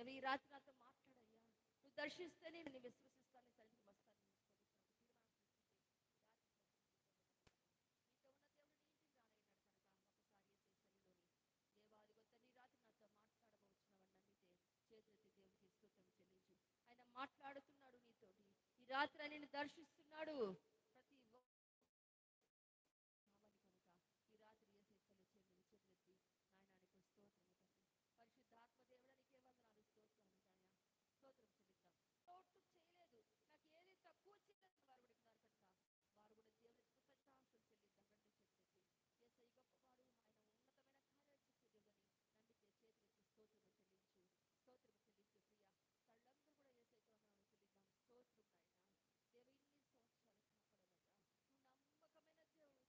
దేవ ఈ రాత్రి నాతో మాట్లాడయ్యా నువ్వు దర్శిస్తేనే నేను విశ్వసిస్తాను సన్నిధికి వస్తాను నీతో ఉన్న దేవుడు నీ ఇంటికి రానయ్యాడు కనుక ఒకసారి యేసయ్య సన్నిధిలోని దేవాది గొప్ప నీ రాత్రి నాతో మాట్లాడబోచున్నావని నమ్మితే చేతులెత్తి దేవునికి స్తోత్రం చెల్లించు ఆయన మాట్లాడుతున్నాడు నీతోటి ఈ రాత్రి ఆయన నిన్ను దర్శిస్తున్నాడు ప్రతి ఒక్క కావాలి కనుక ఈ రాత్రి యేసయ్య సన్నిధిలో చేతులు చేతులెత్తి నాయనానికి స్తోత్రము తండ్రి పరిశుద్ధాత్మ దేవుడానికి వందనాలు స్తోత్రాలు నాయన స్తోత్రం చెల్లిద్దాం ఒట్టు చేయలేదు నాకు ఏది తక్కువ చేయలేదు వారు కూడా ఉన్నారు కనుక వారు కూడా దేవునికి కృతజ్ఞాంశం చెల్లిద్దాం రెండు చేతులెత్తి యేసయ్య గొప్పవాడు ఆయన ఉన్నతమైన కార్యాలు చేసే దేవుడని నమ్మితే చేతులెత్తి స్తోత్రము చెల్లించు స్తోత్రము చెల్లించు ప్రియ కళ్ళందరూ కూడా యేసయ్యకు వందనాలు చెల్లిద్దాం స్తోత్రం నాయన దేవ ఇన్ని సంవత్సరాలు కాపాడవయ్యా నువ్వు నమ్మకమైన దేవుడు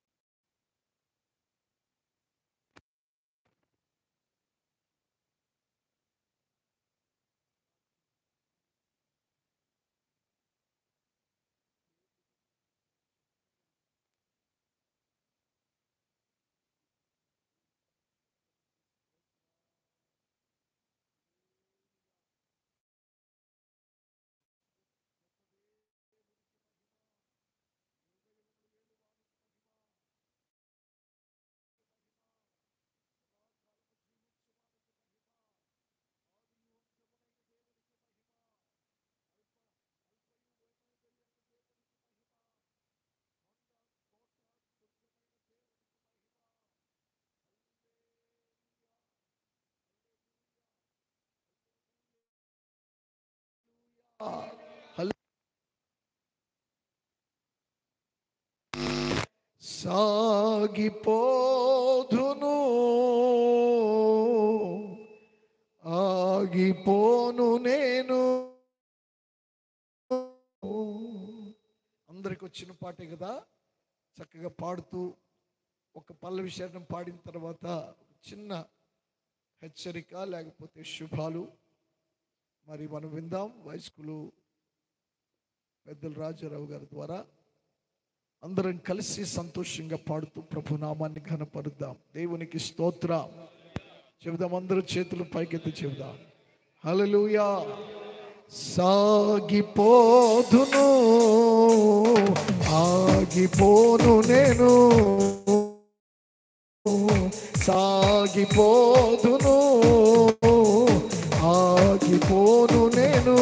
సాగిపోదును ఆగిపోను నేను అందరికి వచ్చిన పాటే కదా చక్కగా పాడుతూ ఒక పల్లవి శరణం పాడిన తర్వాత చిన్న హెచ్చరిక లేకపోతే శుభాలు మరి మనం విందాం వయస్కులు పెద్దల రాజారావు గారి ద్వారా అందరం కలిసి సంతోషంగా పాడుతూ ప్రభు నామాన్ని ఘనపరుద్దాం దేవునికి స్తోత్రం చెబుదాం అందరూ చేతులు పైకెత్తి చెబుదాం హల్లెలూయా సాగిపోదును ఆగిపోను నేను సాగిపోదును ఆగిపోను నేను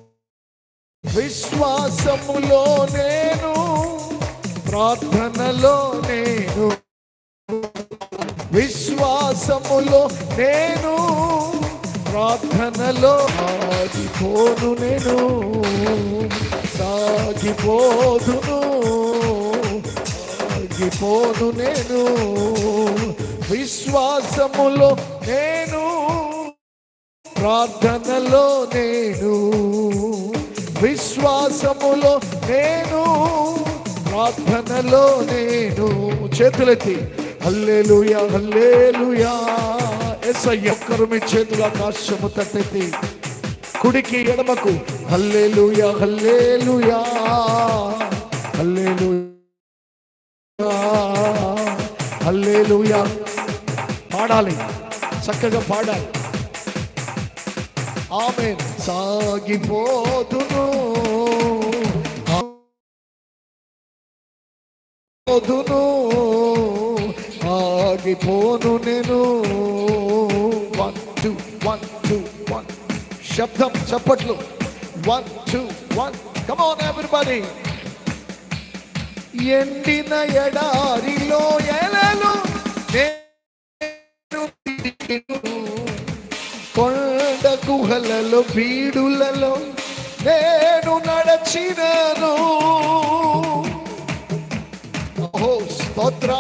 విశ్వాసములో నేను ప్రార్థనలో నేను విశ్వాసములో నేను ప్రార్థనలో ఆగిపోను నేను సాగిపోదును ఆగిపోను నేను విశ్వాసములో నేను ప్రార్థనలో నేను విశ్వాసములో నేను ప్రార్థనలో నేను చేతులెత్తి హల్లేలుయా హల్లేలుయా ఎస్ఐ ఒక్కరు మీ చేతులు ఆకాశము తట్టెత్తి కుడికి ఎడమకు హల్లేలుయా హల్లేలుయా హల్లేలుయా హల్లేలుయా పాడాలి చక్కగా పాడాలి ఆమె సాగిపోదును పోదును ఆగిపోను నేను one two one two one శబ్దం చప్పట్లు one two one come on everybody ఎండిన ఎడారిలో ఎలలు నేను తిరిగెను. కొండ గుహలలో బీడులలో నేను నడచినను ఓహో స్తోత్ర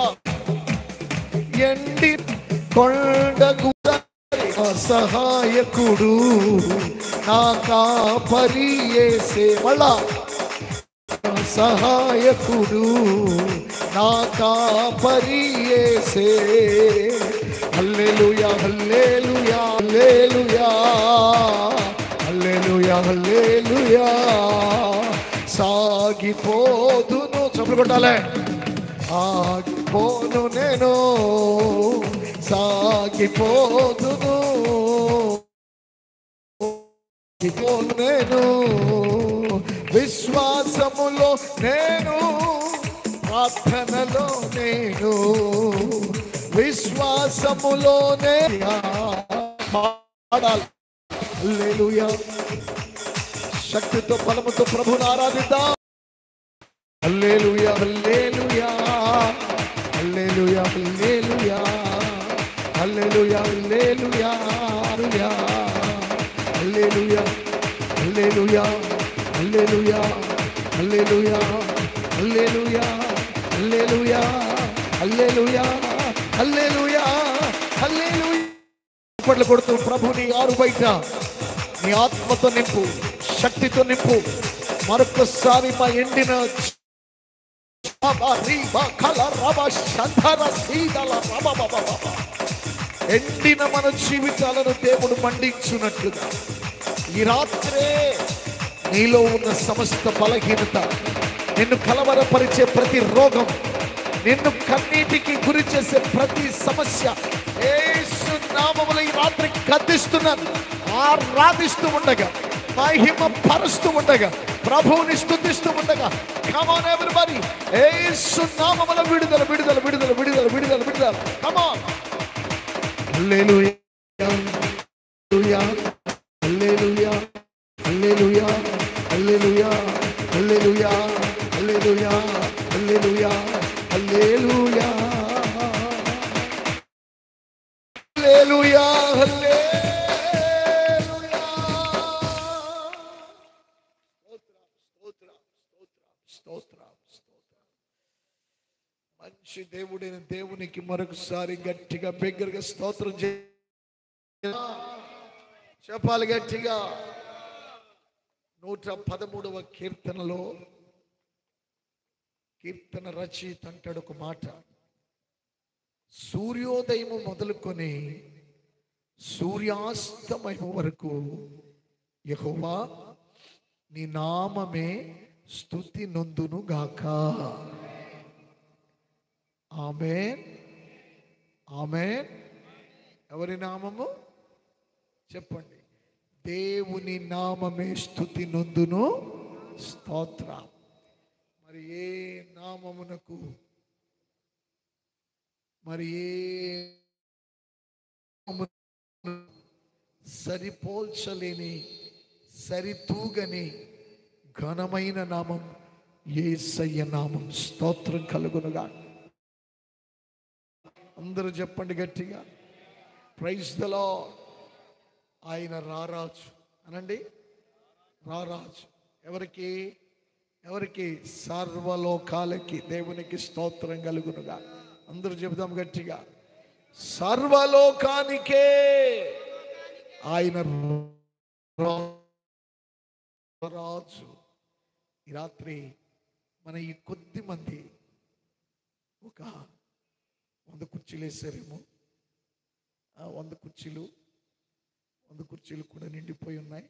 ఎండి కొండ గుహ సహాయకుడు నా కాపరి యేసే మళ్ళా సహాయకుడు నా కాపరి యేసే హల్లెలూయా హల్లెలూయా హల్లెలూయా హల్లెలూయా హల్లెలూయా సాగిపోదును చెప్పులు కొట్టాలే ఆగిపోను నేను సాగిపోదును నేను విశ్వాసములో నేను ప్రార్థనలో నేను విశ్వాసములోనే పాడాలి హల్లెలూయా శక్తితో బలముతో ప్రభుని ఆరాధిద్దాం హల్లెలూయా హల్లెలూయా హల్లెలూయా హల్లెలూయా హల్లెలూయా హల్లెలూయా హల్లెలూయా హల్లెలూయా హల్లెలూయా హల్లెలూయా హల్లెలూయా హల్లెలూయా హల్లెలూయా హల్లెలూయా హల్లెలూయా చప్పట్లు కొడుతూ ప్రభుని ఆరు బయట నీ ఆత్మతో నింపు శక్తితో నింపు మరొకసారి మా ఎండిన ఎండిన మన జీవితాలను దేవుడు మండించున్నట్లుగా ఈ రాత్రే నీలో ఉన్న సమస్త బలహీనత నిన్ను కలవరపరిచే ప్రతి రోగం నిన్ను కన్నీటికి గురి చేసే ప్రతి సమస్య యేసు నామములో ఈ రాత్రి గద్దిస్తున్నాను ఆరాధిస్తూ ఉండగా మహిమ పరుస్తూ ఉండగా ప్రభువుని స్తుతిస్తూ ఉండగా కమాన్ ఎవరిబడి యేసు నామములో విడుదల విడుదల విడుదల విడుదల విడుదల విడుదల కమాన్ హల్లెలూయా హల్లెలూయా హల్లెలూయా హల్లెలూయా హల్లెలూయా హల్లెలూయా హల్లెలూయా హల్లెలూయా హల్లెలూయా హల్లెలూయా స్తోత్రం స్తోత్రం స్తోత్రం స్తోత్రం మంచి దేవుడైన దేవునికి మరొకసారి గట్టిగా బిగ్గరగా స్తోత్రం చే చెప్పాలి గట్టిగా నూట పదమూడవ కీర్తనలో కీర్తన రచయిత అంటాడు ఒక మాట సూర్యోదయము మొదలుకొని సూర్యాస్తమయం వరకు యెహోవా నీ నామమే స్తుతి నొందును గాక ఆమె ఆమె ఎవరి నామము చెప్పండి దేవుని నామమే స్తుతి నొందును స్తోత్ర మరి ఏ నామమునకు మరి ఏ నామమునకు సరిపోల్చలేని సరితూగని ఘనమైన నామం ఏసయ్య నామం స్తోత్రం కలుగునుగా అందరూ చెప్పండి గట్టిగా ప్రైజ్ ద లార్డ్ ఆయన రారాజు అనండి రారాజు ఎవరికి ఎవరికి సర్వలోకాలకి దేవునికి స్తోత్రం కలుగునుగా అందరూ చెబుదాం గట్టిగా సర్వలోకానికే ఆయన రాజు ఈ రాత్రి మన ఈ కొద్ది మంది ఒక వంద కుర్చీలు వేసారేమో ఆ వంద కుర్చీలు వంద కుర్చీలు కూడా నిండిపోయి ఉన్నాయి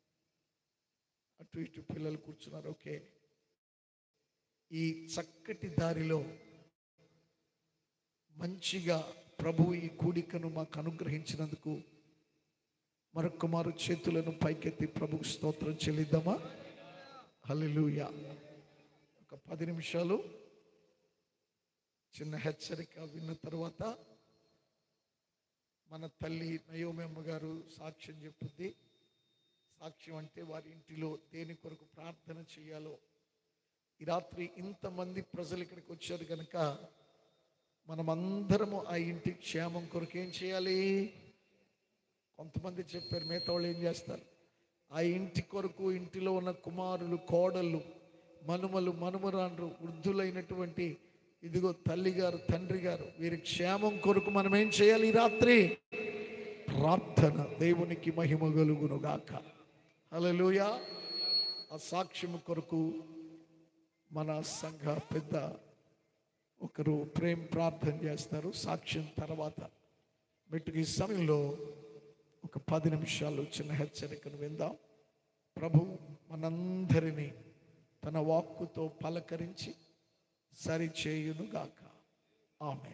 అటు ఇటు పిల్లలు కూర్చున్నారు ఓకే ఈ చక్కటి దారిలో మంచిగా ప్రభు ఈ కూడికను మాకు అనుగ్రహించినందుకు మరొక మారు చేతులను పైకెత్తి ప్రభుకు స్తోత్రం చెల్లిద్దామా హల్లెలూయా ఒక పది నిమిషాలు చిన్న హెచ్చరిక విన్న తర్వాత మన తల్లి నయోమమ్మ గారు సాక్ష్యం చెప్పుద్ది సాక్ష్యం అంటే వారి ఇంటిలో దేని కొరకు ప్రార్థన చేయాలో ఈ రాత్రి ఇంతమంది ప్రజలు ఇక్కడికి వచ్చారు కనుక మనమందరము ఆ ఇంటి క్షేమం కొరకు ఏం చేయాలి కొంతమంది చెప్పారు మిగతా వాళ్ళు ఏం చేస్తారు ఆ ఇంటి కొరకు ఇంటిలో ఉన్న కుమారులు కోడళ్ళు మనుమలు మనుమరాండ్రు వృద్ధులైనటువంటి ఇదిగో తల్లి గారు తండ్రి గారు వీరి క్షేమం కొరకు మనం ఏం చేయాలి ఈ రాత్రి ప్రార్థన దేవునికి మహిమ కలుగును గాక హల్లెలూయా ఆ సాక్ష్యము కొరకు మన సంఘ పెద్ద ఒకరు ప్రేమ ప్రార్థన చేస్తారు సాక్ష్యం తర్వాత మెట్టుకు ఈ సమయంలో ఒక పది నిమిషాలు చిన్న హెచ్చరికను విందాం ప్రభు మనందరినీ తన వాక్కుతో పలకరించి సరిచేయునుగాక ఆమె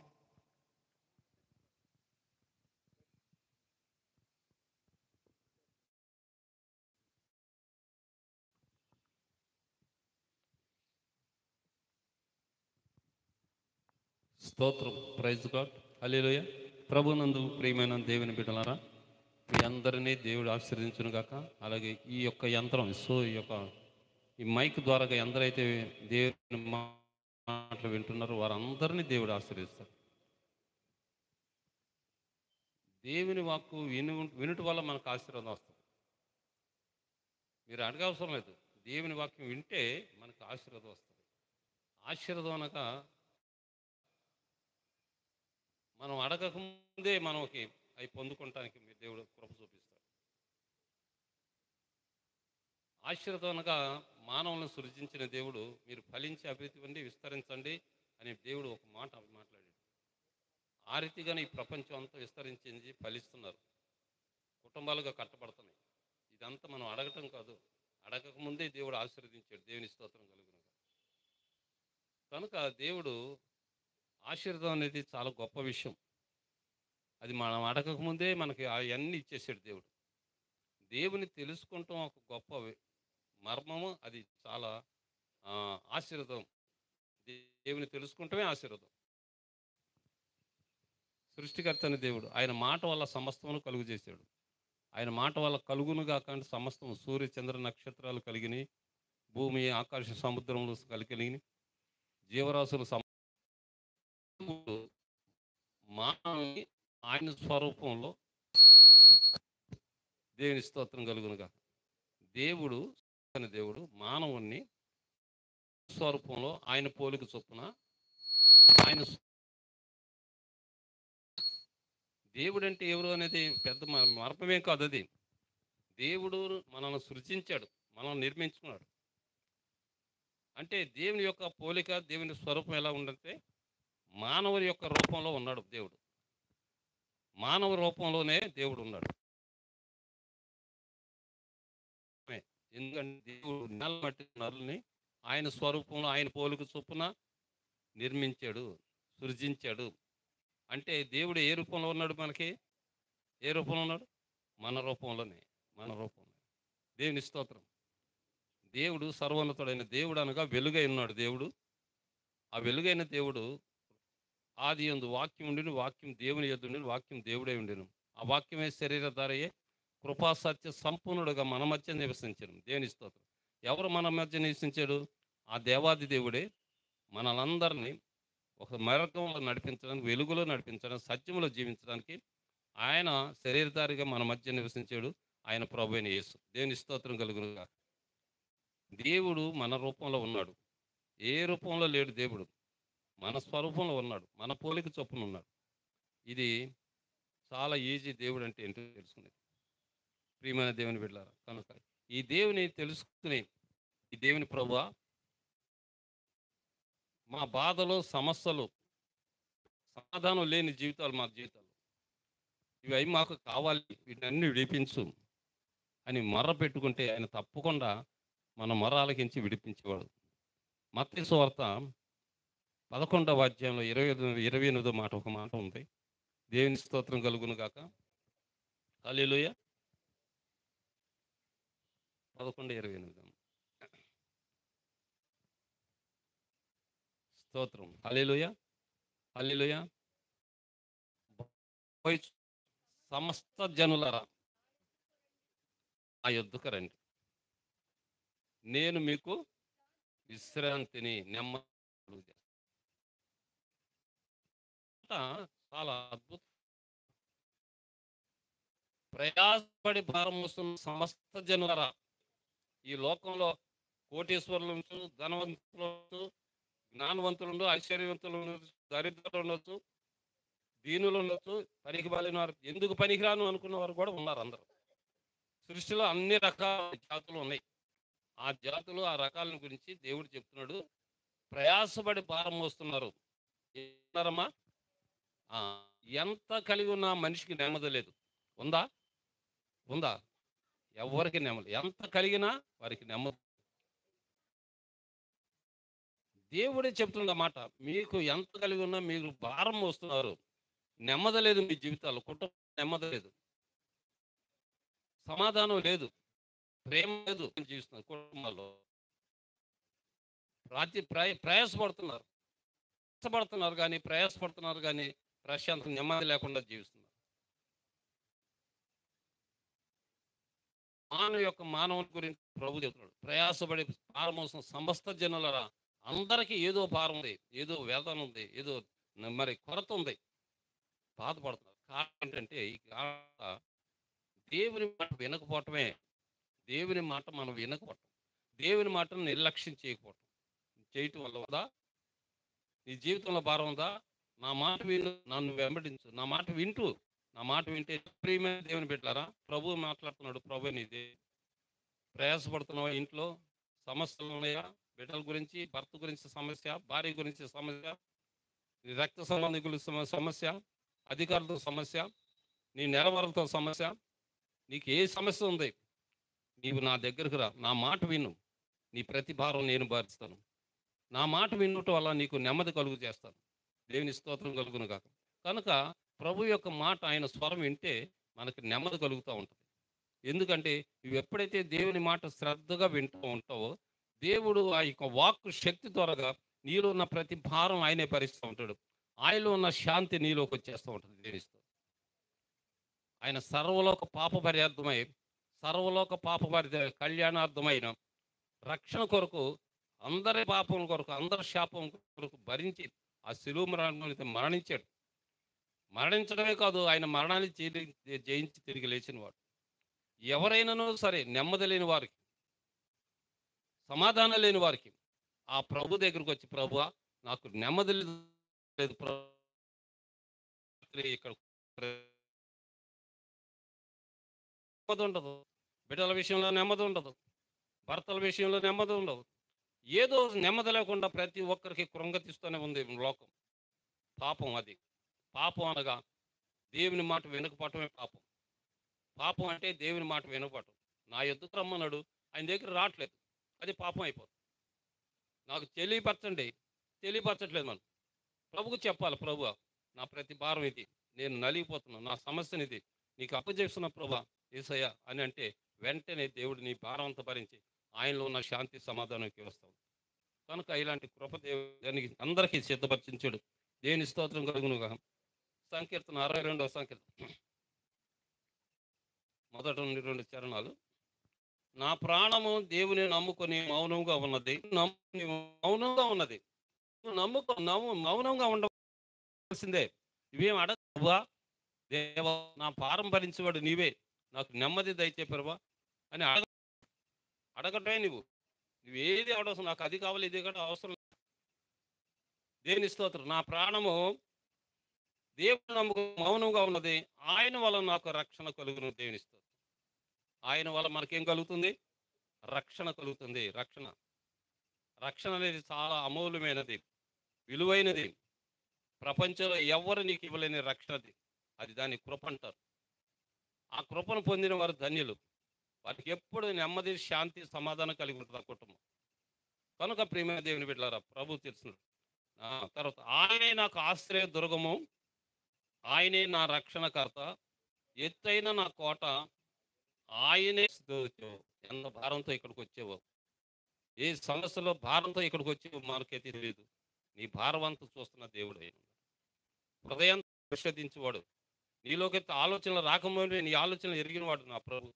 స్తోత్రం ప్రైజ్ గాడ్ హల్లెలూయా ప్రభునందు ప్రియమైన దేవుని బిడ్డలారా మీ అందరినీ దేవుడు ఆశీర్వదించును గాక అలాగే ఈ యొక్క యంత్రం సో ఈ యొక్క ఈ మైక్ ద్వారా ఎందరైతే దేవుని మాటలు వింటున్నారో వారందరినీ దేవుడు ఆశీర్వదిస్తారు దేవుని వాక్కు విను వినుట వల్ల మనకు ఆశీర్వాదం వస్తుంది మీరు అడగవసరం లేదు దేవుని వాక్యం వింటే మనకు ఆశీర్వాదం వస్తుంది ఆశీర్వాదం అనగా మనం అడగకముందే మనకి అవి పొందుకోవటానికి మీ దేవుడు కృప చూపిస్తాడు ఆశీర్వాదం అనగా మానవులను సృజించిన దేవుడు మీరు ఫలించి అభివృద్ధి పొంది విస్తరించండి అని దేవుడు ఒక మాట మాట్లాడాడు ఆ రీతిగానే ఈ ప్రపంచం అంతా విస్తరించింది ఫలిస్తున్నారు కుటుంబాలుగా కట్టబడుతున్నాయి ఇదంతా మనం అడగటం కాదు అడగకముందే దేవుడు ఆశీర్వదించాడు దేవుని స్తోత్రం కలుగును కనుక దేవుడు ఆశీర్వాదం అనేది చాలా గొప్ప విషయం అది మనం అడగకముందే మనకి అవన్నీ ఇచ్చేసాడు దేవుడు దేవుని తెలుసుకుంటాం ఒక గొప్ప వి- మర్మము అది చాలా ఆ, ఆశీర్వాదం దే- దేవుని తెలుసుకుంటమే ఆశీర్వాదం సృష్టికర్త అని దేవుడు ఆయన మాట వల్ల సమస్తమును కలుగు చేశాడు ఆయన మాట వల్ల కలుగును కాకుండా సమస్తం సూర్య చంద్ర నక్షత్రాలు కలిగినాయి భూమి ఆకాశ సముద్రములు కలిగినాయి జీవరాశులు సమ మానవుని ఆయన స్వరూపంలో దేవుని స్తోత్రం కలుగునుగా దేవుడు అని దేవుడు మానవుణ్ణి స్వరూపంలో ఆయన పోలిక చొప్పున ఆయన స్వ- దేవుడు అంటే ఎవరు అనేది పెద్ద మ- మరపమేం కాదు అది దేవుడు మనల్ని సృజించాడు మనల్ని నిర్మించుకున్నాడు అంటే దేవుని యొక్క పోలిక దేవుని స్వరూపం ఎలా ఉందంటే మానవుని యొక్క రూపంలో ఉన్నాడు దేవుడు మానవ రూపంలోనే దేవుడు ఉన్నాడు ఎందుకంటే దేవుడు నెల మట్టి నరుల్ని ఆయన స్వరూపంలో ఆయన పోలిక చొప్పున నిర్మించాడు సృజించాడు అంటే దేవుడు ఏ రూపంలో ఉన్నాడు మనకి ఏ రూపంలో ఉన్నాడు మన రూపంలోనే మన రూపంలో దేవుని స్తోత్రం దేవుడు సర్వోన్నతుడైన దేవుడు అనగా వెలుగై ఉన్నాడు దేవుడు ఆ వెలుగైన దేవుడు ఆది ఎందు వాక్యం ఉండిను వాక్యం దేవుని ఎదుండి వాక్యం దేవుడే ఉండిను ఆ వాక్యమే శరీరధారయే కృపా సత్య సంపూర్ణుడుగా మన మధ్య నివసించను దేవుని స్తోత్రం ఎవరు మన మధ్య నివసించాడు ఆ దేవాది దేవుడే మనలందరినీ ఒక మార్గంలో నడిపించడానికి వెలుగులో నడిపించడానికి సత్యంలో జీవించడానికి ఆయన శరీరధారిగా మన మధ్య నివసించాడు ఆయన ప్రభు అయిన యేసు దేవుని స్తోత్రం కలుగునుగా దేవుడు మన రూపంలో ఉన్నాడు ఏ రూపంలో లేడు దేవుడు మన స్వరూపంలో ఉన్నాడు మన పోలిక చొప్పున ఉన్నాడు ఇది చాలా ఈజీ దేవుడు అంటే ఏంటో తెలుసుకునేది ప్రియమైన దేవుని బిడ్డారా కనుక ఈ దేవుని తెలుసుకుని ఈ దేవుని ప్రభువా మా బాధలు సమస్యలు సమాధానం లేని జీవితాలు మా జీవితాలు ఇవి అవి మాకు కావాలి వీటన్ని విడిపించు అని మర్ర పెట్టుకుంటే ఆయన తప్పకుండా మన మొర ఆలకించి విడిపించేవాడు మత్తయి వార్త పదకొండవ అధ్యాయంలో ఇరవై ఐదు- ఇరవై ఎనిమిదో మాట ఒక మాట ఉంది దేవుని స్తోత్రం కలుగును గాక హల్లెలూయా పదకొండు ఇరవై ఎనిమిది స్తోత్రం హల్లెలూయా హల్లెలూయా పోయి సమస్త జనులరా ఆ యుద్ధకు రండి నేను మీకు విశ్రాంతిని నెమ్మది చాలా అద్భుతం ప్రయాసపడి భారం మోస్తున్న సమస్త జనులరా ఈ లోకంలో కోటీశ్వరులు ఉండొచ్చు ధనవంతులు ఉండొచ్చు జ్ఞానవంతులు ఉండొచ్చు ఐశ్వర్యవంతులు ఉండొచ్చు దరిద్రులు ఉండొచ్చు దీనులు ఉండొచ్చు పనికి బాలిన వారు ఎందుకు పనికిరాను అనుకున్న వారు కూడా ఉన్నారు అందరూ సృష్టిలో అన్ని రకాల జాతులు ఉన్నాయి ఆ జాతులు ఆ రకాల గురించి దేవుడు చెప్తున్నాడు ప్రయాసపడి భారం మోస్తున్నారు ఏమన్నారమ్మా ఆ, ఎంత కలిగి ఉన్న మనిషికి నెమ్మది లేదు ఉందా ఉందా ఎవరికి నెమ్మది ఎంత కలిగినా వారికి నెమ్మది దేవుడే చెప్తున్న మాట మీకు ఎంత కలిగి ఉన్నా మీరు భారం మోస్తున్నారు నెమ్మది లేదు మీ జీవితాల్లో కుటుంబం నెమ్మది లేదు సమాధానం లేదు ప్రేమ లేదు జీవిస్తున్నారు కుటుంబాల్లో రాత్రి ప్రయ ప్రయాసపడుతున్నారు కష్టపడుతున్నారు కానీ ప్రయాసపడుతున్నారు కానీ ప్రశాంతం నెమ్మది లేకుండా జీవిస్తున్నారు మానవ యొక్క మానవుని గురించి ప్రభు చెప్తున్నాడు ప్రయాసపడి భారమోసం సమస్త జనులరా అందరికీ ఏదో భారం ఉంది ఏదో వేదన ఉంది ఏదో న- మరి కొరత ఉంది బాధపడుతున్నారు కారణం ఏంటంటే ఈ కారణం దేవుని మాట వినకపోవటమే దేవుని మాట మనం వినకపోవటం దేవుని మాటను నిర్లక్ష్యం చేయకపోవటం చేయటం వల్ల ఉందా నీ జీవితంలో భారం ఉందా నా మాట విను నన్ను వెంబడించు నా మాట వింటూ నా మాట వింటే ప్రియమైన దేవుని పెట్టారా ప్రభు మాట్లాడుతున్నాడు ప్రభు నీదే ప్రయాసపడుతున్నావా ఇంట్లో సమస్యలు ఉన్నాయా బిడ్డల గురించి భర్త గురించి సమస్య భార్య గురించి సమస్య నీ రక్త సంబంధికుల సమ- సమస్య అధికారులతో సమస్య నీ నెలవరలతో సమస్య నీకు ఏ సమస్య ఉంది నీవు నా దగ్గరకు రా నా మాట విను నీ ప్రతి భారం నేను భరిస్తాను నా మాట వినటం వల్ల నీకు నెమ్మది కలుగు చేస్తాను దేవుని స్తోత్రం కలుగును కాక కనుక ప్రభు యొక్క మాట ఆయన స్వరం వింటే మనకు నెమ్మది కలుగుతూ ఉంటుంది ఎందుకంటే నువ్వు ఎప్పుడైతే దేవుని మాట శ్రద్ధగా వింటూ ఉంటావో దేవుడు ఆ యొక్క వాక్ శక్తి ద్వారాగా నీలో ఉన్న ప్రతి భారం ఆయనే భరిస్తూ ఉంటాడు ఆయనలో ఉన్న శాంతి నీలోకి వచ్చేస్తూ ఉంటుంది దేనిస్తూ ఆయన సర్వలోక పాప పర్యార్థమై సర్వలోక పాప పరి కళ్యాణార్థమైన రక్షణ కొరకు అందరి పాపం కొరకు అందరి శాపం కొరకు భరించి ఆ శిలువ మరణాన్ని మరణించాడు మరణించడమే కాదు ఆయన మరణాన్ని జయి- జయించి తిరిగి లేచిన వాడు ఎవరైనానో సరే నెమ్మది లేని వారికి సమాధానం లేని వారికి ఆ ప్రభు దగ్గరికి వచ్చి ప్రభు నాకు నెమ్మది లేదు ప్రభు ఇక్కడ నెమ్మది ఉండదు బిడ్డల విషయంలో నెమ్మది ఉండదు భర్తల విషయంలో నెమ్మది ఉండదు ఏదో నెమ్మది లేకుండా ప్రతి ఒక్కరికి కృంగతిస్తూనే ఉంది లోకం పాపం అది పాపం అనగా దేవుని మాట వినకపోవటమే పాపం పాపం అంటే దేవుని మాట వినకపోవటం నా ఎద్దుకు రమ్మన్నాడు ఆయన దగ్గర రావట్లేదు అది పాపం అయిపోతుంది నాకు తెలియపరచండి తెలియపరచట్లేదు మనం ప్రభుకు చెప్పాలి ప్రభు నా ప్రతి భారం ఇది నేను నలిగిపోతున్నాను నా సమస్యని ఇది నీకు అప్పచెప్తున్న ప్రభా ఏసయ్య అని అంటే వెంటనే దేవుడు నీ భారం అంతా భరించి ఆయనలో ఉన్న శాంతి సమాధానంకి వస్తాం కనుక ఇలాంటి కృప దేవునికి అందరికీ సిద్ధపరిచించాడు దేని స్తోత్రం కలుగునుగా సంకీర్తన అరవై రెండవ సంకీర్తన మొదటి నుండి రెండు చరణాలు నా ప్రాణము దేవుని నమ్ముకొని మౌనంగా ఉన్నది నమ్ము మౌనంగా ఉన్నది నువ్వు నమ్ముకో నమ్ము మౌనంగా ఉండవలసిందే ఇవేం అడగవా దేవా నా భారం భరించేవాడు నీవే నాకు నెమ్మది దయచేపరువా అని అడగ అడగటమే నువ్వు నువ్వు ఏది అవసరం నాకు అది కావాలి ఇది కూడా అవసరం లేదు. దేవుని స్తోత్రం నా ప్రాణము దేవుని నమ్మకం మౌనంగా ఉన్నది ఆయన వల్ల నాకు రక్షణ కలుగును దేవుని స్తోత్రం ఆయన వల్ల మనకేం కలుగుతుంది రక్షణ కలుగుతుంది రక్షణ రక్షణ అనేది చాలా అమూల్యమైనది విలువైనది ప్రపంచంలో ఎవరు నీకు ఇవ్వలేని రక్షణది అది దాని కృప అంటారు ఆ కృపను పొందిన వారు ధన్యులు వారికి ఎప్పుడు నెమ్మది శాంతి సమాధానం కలిగి ఉంటుంది ఆ కుటుంబం కనుక ప్రేమ దేవుని బిడ్డలారా ప్రభు తెలుసున్నాడు ఆ, తర్వాత ఆయనే నాకు ఆశ్రయ దుర్గము ఆయనే నా రక్షణకర్త ఎత్తైన నా కోట ఆయనే స్తోత్రం. ఎంత భారంతో ఇక్కడికి వచ్చేవో ఏ సమస్యలో భారంతో ఇక్కడికి వచ్చేవో మనకైతే తెలియదు నీ భారవంతం చూస్తున్న దేవుడు ఆయన హృదయం పరిశోధించేవాడు నీలోకి ఆలోచనలు రాకముందే నీ ఆలోచనలు ఎరిగినవాడు నా ప్రభు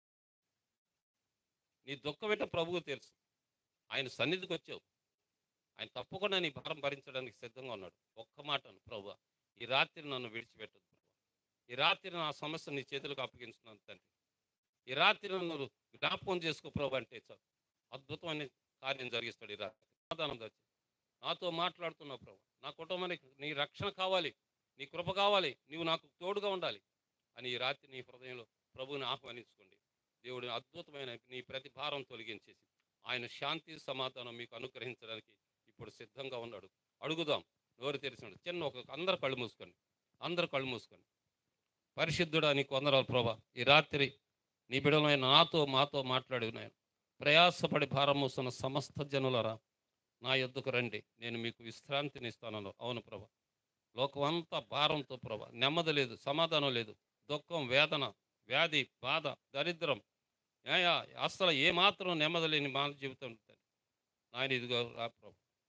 నీ దుఃఖం ఏంటో ప్రభువు తెలుసు ఆయన సన్నిధికి వచ్చావు ఆయన తప్పకుండా నీ భారం భరించడానికి సిద్ధంగా ఉన్నాడు ఒక్క మాట అను ప్రభు ఈ రాత్రి నన్ను విడిచిపెట్టదు ప్రభు ఈ రాత్రి నా సమస్య నీ చేతులకు అప్పగించున్నాను తండ్రి ఈ రాత్రి నన్ను జ్ఞాపకం చేసుకో ప్రభు అంటే చాలు అద్భుతమైన కార్యం జరిగిస్తాడు ఈ రాత్రి సమాధానం తెచ్చి నాతో మాట్లాడుతున్నావు ప్రభు నా కుటుంబానికి నీ రక్షణ కావాలి నీ కృప కావాలి నీవు నాకు తోడుగా ఉండాలి అని ఈ రాత్రి నీ హృదయంలో ప్రభువుని ఆహ్వానించుకోండి దేవుడి అద్భుతమైన నీ ప్రతి భారం తొలగించేసి ఆయన శాంతి సమాధానం మీకు అనుగ్రహించడానికి ఇప్పుడు సిద్ధంగా ఉన్నాడు అడుగుదాం నోరు తెరిచినాడు చిన్న ఒక అందరు కళ్ళు మూసుకోండి అందరు కళ్ళు మూసుకోండి పరిశుద్ధుడా నీకు వందరాలు ప్రభా ఈ రాత్రి నీ బిడలైన నాతో మాతో మాట్లాడి ఉన్నాను ప్రయాసపడి భారం మోస్తున్న సమస్త జనులరా నా యొద్దకు రండి నేను మీకు విశ్రాంతిని ఇస్తాను అవును ప్రభా లోకమంతా భారంతో ప్రభా నెమ్మది లేదు సమాధానం లేదు దుఃఖం వేదన వ్యాధి బాధ దరిద్రం ఏయా, అసలు ఏమాత్రం నెమ్మది లేని మానవ జీవితం ఉంటుంది ఆయన ఇదిగో రా ప్రభు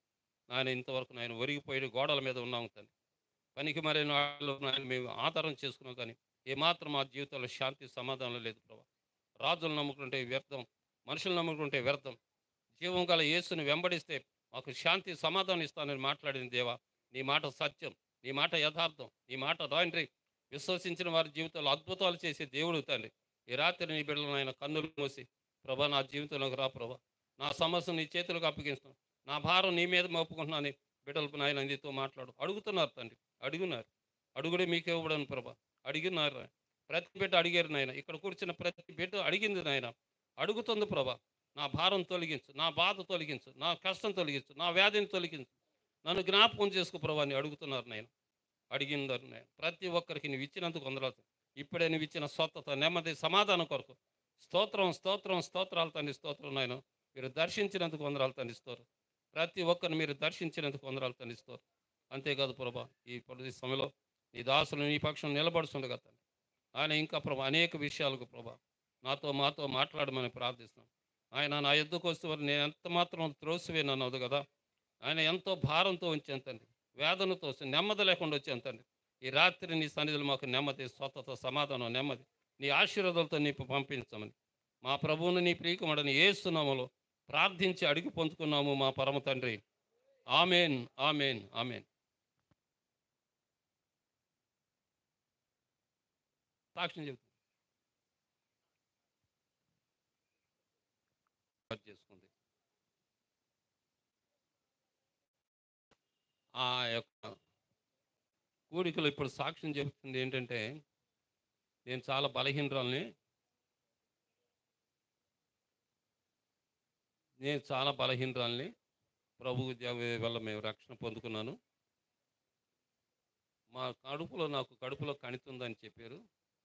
నాయన ఇంతవరకు నాయన ఒరిగిపోయి గోడల మీద ఉన్నాము తండ్రి పనికి మరిన వాళ్ళు నాయన మేము ఆధారం చేసుకున్నాం కానీ ఏమాత్రం మా జీవితంలో శాంతి సమాధానం లేదు ప్రభా రాజులు నమ్ముకుంటే వ్యర్థం మనుషులు నమ్ముకుంటే వ్యర్థం జీవం గల యేసుని వెంబడిస్తే మాకు శాంతి సమాధానం ఇస్తానని మాట్లాడిన దేవా నీ మాట సత్యం నీ మాట యథార్థం నీ మాట రాండ్రి విశ్వసించిన వారి జీవితంలో అద్భుతాలు చేసే దేవుడు తండ్రి ఈ రాత్రి నీ బిడ్డలను ఆయన కన్నులు మూసి ప్రభా నా జీవితంలోకి రా ప్రభా నా సమస్య నీ చేతులకు అప్పగిస్తాను నా భారం నీ మీద మోపుకుంటున్నాను బిడ్డలకు నాయన నీతో మాట్లాడు అడుగుతున్నారు తండ్రి అడుగున్నారు అడుగుడే మీకు ఇవ్వడను ప్రభా అడిగినారు నాయన. ప్రతి బిడ్డ అడిగారు నాయన ఇక్కడ కూర్చున్న ప్రతి బిడ్డ అడిగింది నాయన అడుగుతుంది ప్రభా నా భారం తొలగించు నా బాధ తొలగించు నా కష్టం తొలగించు నా వ్యాధిని తొలగించు నన్ను జ్ఞాపకం చేసుకో ప్రభా అని అడుగుతున్నారు నాయన అడిగిందారు నాయన ప్రతి ఒక్కరికి నువ్వు ఇచ్చినందుకు వందలాలు ఇప్పుడే నువ్వు ఇచ్చిన స్వస్థత నెమ్మది సమాధానం కొరకు స్తోత్రం స్తోత్రం స్తోత్రాలు తండ్రి స్తోత్రం నాయన మీరు దర్శించినందుకు వందరాలు తండిస్తారు ప్రతి ఒక్కరిని మీరు దర్శించినందుకు వందరాలు తండిస్తారు అంతేకాదు ప్రభా ఈ ప్రతి సమయంలో నీ దాసులు నీ పక్షం నిలబడుతుండగా తండ్రి ఆయన ఇంకా ప్రభా అనేక విషయాలకు ప్రభా నాతో మాతో మాట్లాడమని ప్రార్థిస్తున్నాను ఆయన నా ఎద్దుకు వస్తే నేను ఎంత మాత్రం త్రోసివేనన్నది కదా ఆయన ఎంతో భారంతో ఉంచాను తండ్రి వేదనతో నెమ్మది లేకుండా వచ్చాను తండ్రి ఈ రాత్రి నీ సన్నిధిలో మాకు నెమ్మది స్వతత సమాధానం నెమ్మది నీ ఆశీర్వాదాలతో నీ పంపించమని మా ప్రభువును నీ ప్రియకుమడని ఏస్తున్నాములో ప్రార్థించి అడిగి పొందుకున్నాము మా పరమ తండ్రి ఆమెన్ ఆమెన్ ఆమెన్ సాక్ష్యం చెబుతుంది చేసుకుంది ఆ యొక్క కూడికలో ఇప్పుడు సాక్ష్యం చెబుతుంది ఏంటంటే నేను చాలా బలహీనరాల్ని నేను చాలా బలహీనరాల్ని ప్రభు వల్ల మేము రక్షణ పొందుకున్నాను మా కడుపులో నాకు కడుపులో కణితుందని చెప్పారు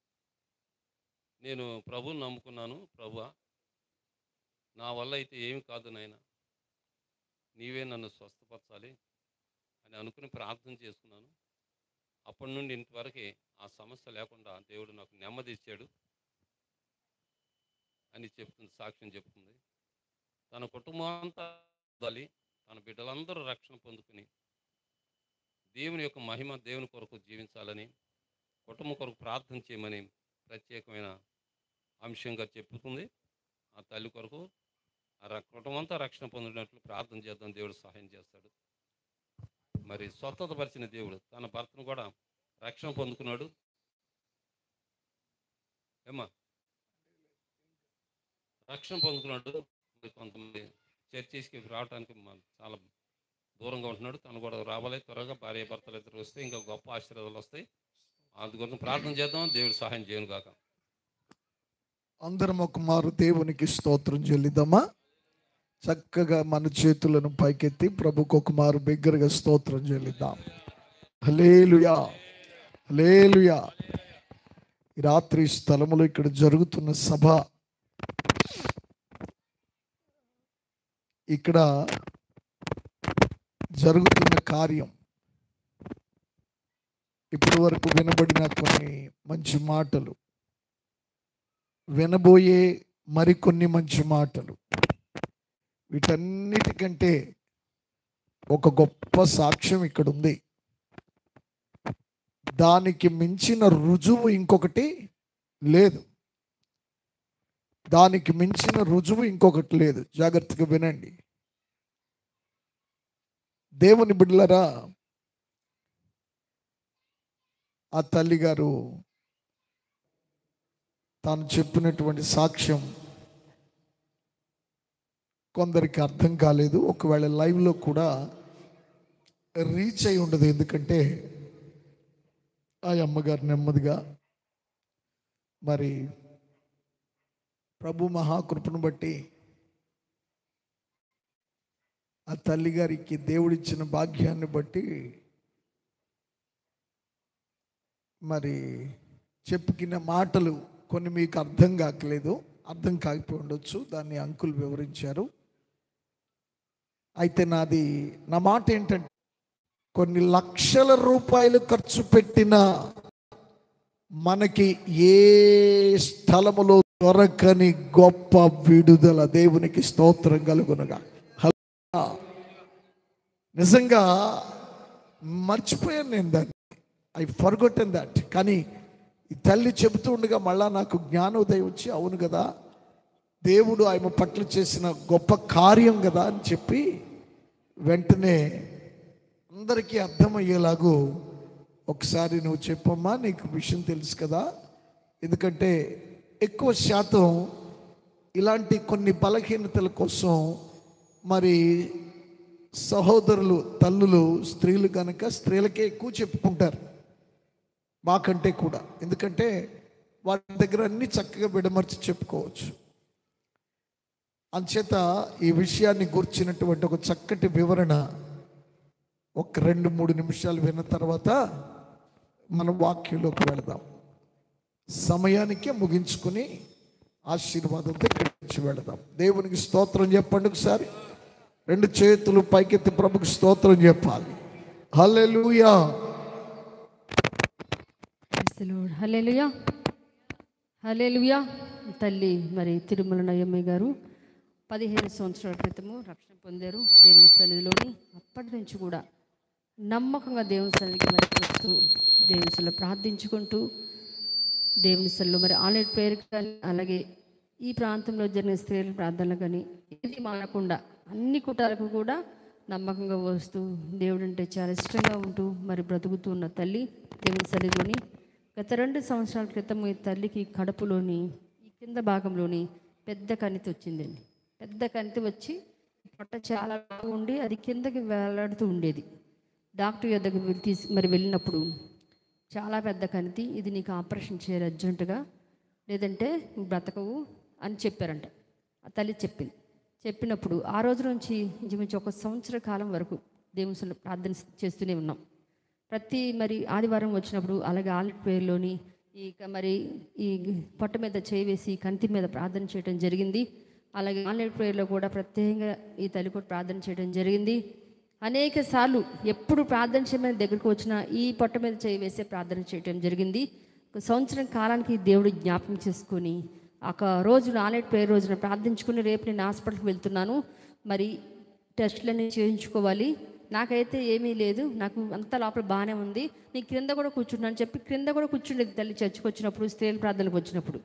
నేను ప్రభుని నమ్ముకున్నాను ప్రభు నా వల్ల అయితే ఏమి కాదు నాయన నీవే నన్ను స్వస్థపరచాలి అని అనుకుని ప్రార్థన చేసుకున్నాను అప్పటి నుండి ఇంతవరకు ఆ సమస్య లేకుండా దేవుడు నాకు నెమ్మది ఇచ్చాడు అని చెప్తుంది సాక్ష్యం చెప్తుంది తన కుటుంబం అంతా ఉండాలి తన బిడ్డలందరూ రక్షణ పొందుకుని దేవుని యొక్క మహిమ దేవుని కొరకు జీవించాలని కుటుంబం కొరకు ప్రార్థన చేయమని ప్రత్యేకమైన అంశంగా చెప్పుతుంది ఆ తల్లి కొరకు ఆ ర- కుటుంబం అంతా రక్షణ పొందినట్లు ప్రార్థన చేద్దాం దేవుడు సహాయం చేస్తాడు మరి స్వస్థతపరిచిన దేవుడు తన భర్తను కూడా రక్షణ పొందుకున్నాడు ఏమ్మా రక్షణ పొందుకున్నాడు మరి కొంతమంది చర్చిస్కి రావడానికి మా- చాలా దూరంగా ఉంటున్నాడు తను కూడా రావాలి త్వరగా భార్య భర్తలు ఇద్దరు వస్తే ఇంకా గొప్ప ఆశీర్వాదాలు వస్తాయి అందుకోసం ప్రార్థన చేద్దాం దేవుడు సహాయం చేయను కాక అందరం ఒక మారు దేవునికి స్తోత్రం చెల్లిద్దామా చక్కగా మన చేతులను పైకెత్తి ప్రభుకు ఒక మారు బిగ్గరగా స్తోత్రం చెల్లిద్దాం హలేలుయా హలేలుయా ఈ రాత్రి స్థలములో ఇక్కడ జరుగుతున్న సభ ఇక్కడ జరుగుతున్న కార్యం ఇప్పటి వరకు వినబడిన కొన్ని మంచి మాటలు వినబోయే మరికొన్ని మంచి మాటలు వీటన్నిటికంటే ఒక గొప్ప సాక్ష్యం ఇక్కడ ఉంది దానికి మించిన రుజువు ఇంకొకటి లేదు దానికి మించిన రుజువు ఇంకొకటి లేదు జాగ్రత్తగా వినండి దేవుని బిడ్డలరా ఆ తల్లిగారు తాను చెప్పినటువంటి సాక్ష్యం కొందరికి అర్థం కాలేదు ఒకవేళ లైవ్లో కూడా రీచ్ అయి ఉండదు ఎందుకంటే ఆ అమ్మగారు నెమ్మదిగా మరి ప్రభు మహాకృపను బట్టి ఆ తల్లిగారికి దేవుడిచ్చిన భాగ్యాన్ని బట్టి మరి చెప్పుకిన మాటలు కొన్ని మీకు అర్థం కాకలేదు అర్థం కాకపోయి ఉండొచ్చు దాన్ని అంకుల్ వివరించారు అయితే నాది నా మాట ఏంటంటే కొన్ని లక్షల రూపాయలు ఖర్చు పెట్టిన మనకి ఏ స్థలములో దొరకని గొప్ప విడుదల దేవునికి స్తోత్రం కలుగునగా హల్లెలూయా. నిజంగా మర్చిపోయాను నేను దాన్ని ఐ ఫర్గొట్టన్ దట్ కానీ ఈ తల్లి చెబుతూ ఉండగా మళ్ళా నాకు జ్ఞానోదయం వచ్చి అవును కదా దేవుడు ఆమె పట్ల చేసిన గొప్ప కార్యం కదా అని చెప్పి వెంటనే అందరికీ అర్థమయ్యేలాగూ ఒకసారి నువ్వు చెప్పమ్మా నీకు విషయం తెలుసు కదా ఎందుకంటే ఎక్కువ శాతం ఇలాంటి కొన్ని బలహీనతల కోసం మరి సహోదరులు తల్లులు స్త్రీలు కనుక స్త్రీలకే ఎక్కువ చెప్పుకుంటారు మాకంటే కూడా ఎందుకంటే వారి దగ్గర అన్ని చక్కగా విడమర్చి చెప్పుకోవచ్చు అంచేత ఈ విషయాన్ని గుర్చినటువంటి ఒక చక్కటి వివరణ ఒక రెండు మూడు నిమిషాలు విన్న తర్వాత మన వాక్యంలోకి వెళదాం సమయానికే ముగించుకుని ఆశీర్వాదంతో ఇక్కడి నుంచి వెళదాం దేవునికి స్తోత్రం చెప్పండి ఒకసారి రెండు చేతులు పైకెత్తి ప్రభుకి స్తోత్రం చెప్పాలి హల్లెలూయా హలేలుయా హలేలుయా తల్లి మరి తిరుమల నయ్యమ్మ గారు పదిహేను సంవత్సరాల క్రితము రక్షణ పొందారు దేవుని సన్నిధిలోని అప్పటి నుంచి కూడా నమ్మకంగా దేవుని సన్నిధికి మరి వస్తూ దేవుని సన్నిధిలో ప్రార్థించుకుంటూ దేవుని సన్నిధిలో మరి ఆన్లైన్ ప్రేయర్ కానీ అలాగే ఈ ప్రాంతంలో జరిగిన స్త్రీల ప్రార్థనలు కానీ ఏది మానకుండా అన్ని కుటాలకు కూడా నమ్మకంగా వస్తూ దేవుడు అంటే చాలా ఇష్టంగా ఉంటూ మరి బ్రతుకుతూ ఉన్న తల్లి దేవుని సన్నిధిలోని గత రెండు సంవత్సరాల క్రితం ఈ తల్లికి కడుపులోని ఈ కింద భాగంలోని పెద్ద కణితి వచ్చిందండి పెద్ద కణితి వచ్చి పొట్ట చాలా ఉండి అది కిందకి వేలాడుతూ ఉండేది డాక్టర్ దగ్గరికి వెళ్ళి తీసి మరి వెళ్ళినప్పుడు చాలా పెద్ద కణితి ఇది నీకు ఆపరేషన్ చేయాలి అర్జెంటుగా లేదంటే నువ్వు బ్రతకవు అని చెప్పారంట ఆ తల్లి చెప్పింది చెప్పినప్పుడు ఆ రోజు నుంచి ఇంచుమించు ఒక సంవత్సర కాలం వరకు దేవుని సన్నిధిలో ప్రార్థన చేస్తూనే ఉన్నాం ప్రతి మరి ఆదివారం వచ్చినప్పుడు అలాగే ఆల్రెడ్ ప్రేయర్లోని ఈ క- మరి ఈ పొట్ట మీద చేయి వేసి కంటి మీద ప్రార్థన చేయడం జరిగింది అలాగే ఆన్లైన్ ప్రేయర్లో కూడా ప్రత్యేకంగా ఈ తల్లి కూడా ప్రార్థన చేయడం జరిగింది అనేక సార్లు ఎప్పుడు ప్రార్థన చేయమని దగ్గరకు వచ్చినా ఈ పొట్ట మీద చేయి వేసే ప్రార్థన చేయడం జరిగింది ఒక సంవత్సరం కాలానికి దేవుడు జ్ఞాపకం చేసుకొని ఒక రోజు ఆన్లైన్ ప్రేయర్ రోజున ప్రార్థించుకుని రేపు నేను హాస్పిటల్కి వెళ్తున్నాను మరి టెస్టులన్నీ చేయించుకోవాలి నాకైతే ఏమీ లేదు నాకు అంత లోపల బాగానే ఉంది నీ క్రింద కూడా కూర్చున్నాను చెప్పి క్రింద కూడా కూర్చుండేది తల్లి చర్చకు వచ్చినప్పుడు స్త్రీల ప్రార్థనకు వచ్చినప్పుడు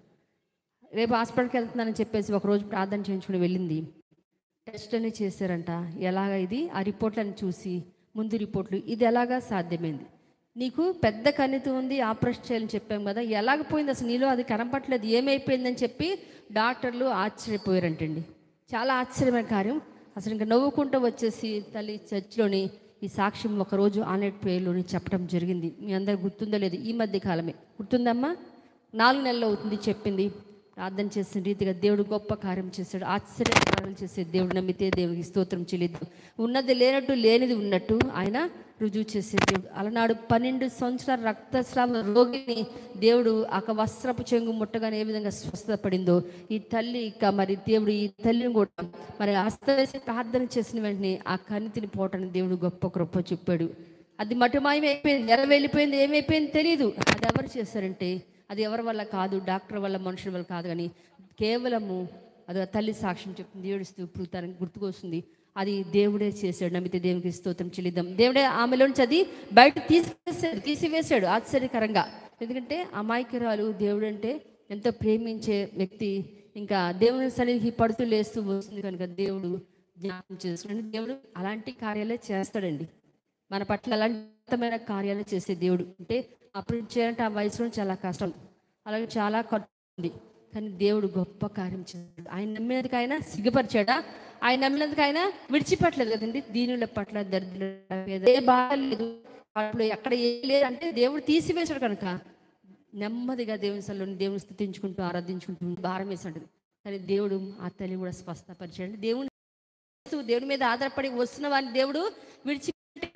రేపు హాస్పిటల్కి వెళ్తున్నానని చెప్పేసి ఒకరోజు ప్రార్థన చేయించుకుని వెళ్ళింది టెస్ట్ అని చేశారంట ఎలాగ ఇది ఆ రిపోర్ట్లను చూసి ముందు రిపోర్ట్లు ఇది ఎలాగా సాధ్యమైంది నీకు పెద్ద కణితి ఉంది ఆపరేషన్ చేయాలని చెప్పాం కదా ఎలాగ పోయింది అసలు నీలో అది కనపట్లేదు ఏమైపోయిందని చెప్పి డాక్టర్లు ఆశ్చర్యపోయారంటండి చాలా ఆశ్చర్యమైన కార్యం అసలు ఇంకా నవ్వుకుంటూ వచ్చేసి తల్లి చర్చిలోని ఈ సాక్ష్యం ఒకరోజు ఆన్లైన్ ప్రేయర్లోని చెప్పడం జరిగింది మీ అందరికి గుర్తుందో లేదు ఈ మధ్య కాలమే గుర్తుందమ్మా నాలుగు నెలలు అవుతుంది చెప్పింది ప్రార్థన చేసిన రీతిగా దేవుడు గొప్ప కార్యం చేశాడు ఆశ్చర్య కార్యాలు చేసే దేవుడు నమ్మితే దేవుడికి స్తోత్రం చెల్లిద్దాం ఉన్నది లేనట్టు లేనిది ఉన్నట్టు ఆయన రుజువు చేసే దేవుడు అలనాడు పన్నెండు సంవత్సరాల రక్తస్రావ రోగిని దేవుడు ఒక వస్త్రపు చెంగు ముట్టగానే ఏ విధంగా స్వస్థపడిందో ఈ తల్లి ఇక మరి దేవుడు ఈ తల్లిని కూడా మరి అస్తవేసి ప్రార్థన చేసిన వెంటనే ఆ కణితిని పోవటానికి దేవుడు గొప్ప కృప చెప్పాడు అది మటుమాయం అయిపోయింది ఎలా వెళ్ళిపోయింది ఏమైపోయింది తెలియదు అది ఎవరు చేశారంటే అది ఎవరి వల్ల కాదు డాక్టర్ వల్ల మనుషుల వల్ల కాదు కానీ కేవలము అది ఆ తల్లి సాక్ష్యం చెప్తుంది ఏడుస్తూ ఇప్పుడు తనకు గుర్తుకొస్తుంది అది దేవుడే చేశాడు నమ్మితే దేవునికి స్తోత్రం చెల్లిద్దాం దేవుడే ఆమెలోంచి అది బయట తీసివేసాడు తీసివేశాడు ఆశ్చర్యకరంగా ఎందుకంటే అమాయకురాలు దేవుడు అంటే ఎంతో ప్రేమించే వ్యక్తి ఇంకా దేవుని సన్నిధికి పడుతూ లేస్తూ వస్తుంది కనుక దేవుడు జ్ఞాపకం చేసుకుని దేవుడు అలాంటి కార్యాలే చేస్తాడండి మన పట్ల అలాంటిమైన కార్యాలు చేసే దేవుడు అంటే అప్పుడు చేయాలంటే ఆ వయసులో చాలా కష్టం అలాగే చాలా ఖర్చు ఉంది కానీ దేవుడు గొప్ప కార్యం చేశాడు ఆయన నమ్మినందుకు ఆయన సిగ్గుపరిచాడా ఆయన నమ్మినందుకు ఆయన విడిచిపెట్టలేదు కదండి దీనుల పట్ల దరిద్ర ఏ బాధ లేదు అప్పుడు ఎక్కడ ఏ లేదు అంటే దేవుడు తీసివేశాడు కనుక నెమ్మదిగా దేవుని సల్లోని దేవుని స్థుతించుకుంటూ ఆరాధించుకుంటూ భారం వేసాడు కానీ దేవుడు ఆ తల్లి కూడా స్పష్టపరిచాడు దేవుని దేవుడి మీద ఆధారపడి వస్తున్న వారిని దేవుడు విడిచి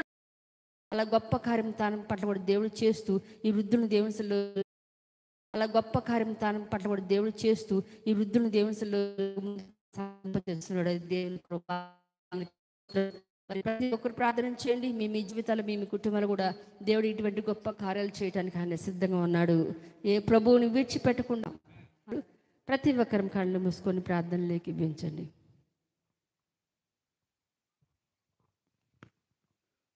అలా గొప్ప కార్యం తాను పట్ల కూడా దేవుడు చేస్తూ ఈ వృద్ధులను దేవుని సల్లో అలా గొప్ప కార్యం తాను పట్ల కూడా దేవుడు చేస్తూ ఈ వృద్ధులను దేవుని సల్లో చేస్తున్నాడు అది దేవుని కృప మరి ప్రతి ఒక్కరు ప్రార్థన చేయండి మీ మీ జీవితాలు మీ మీ కుటుంబాలు కూడా దేవుడు ఇటువంటి గొప్ప కార్యాలు చేయడానికి ఆయన సిద్ధంగా ఉన్నాడు ఏ ప్రభువుని విడిచిపెట్టకుండా ప్రతి ఒక్కరం కళ్ళు మూసుకొని ప్రార్థనలోకి పెంచండి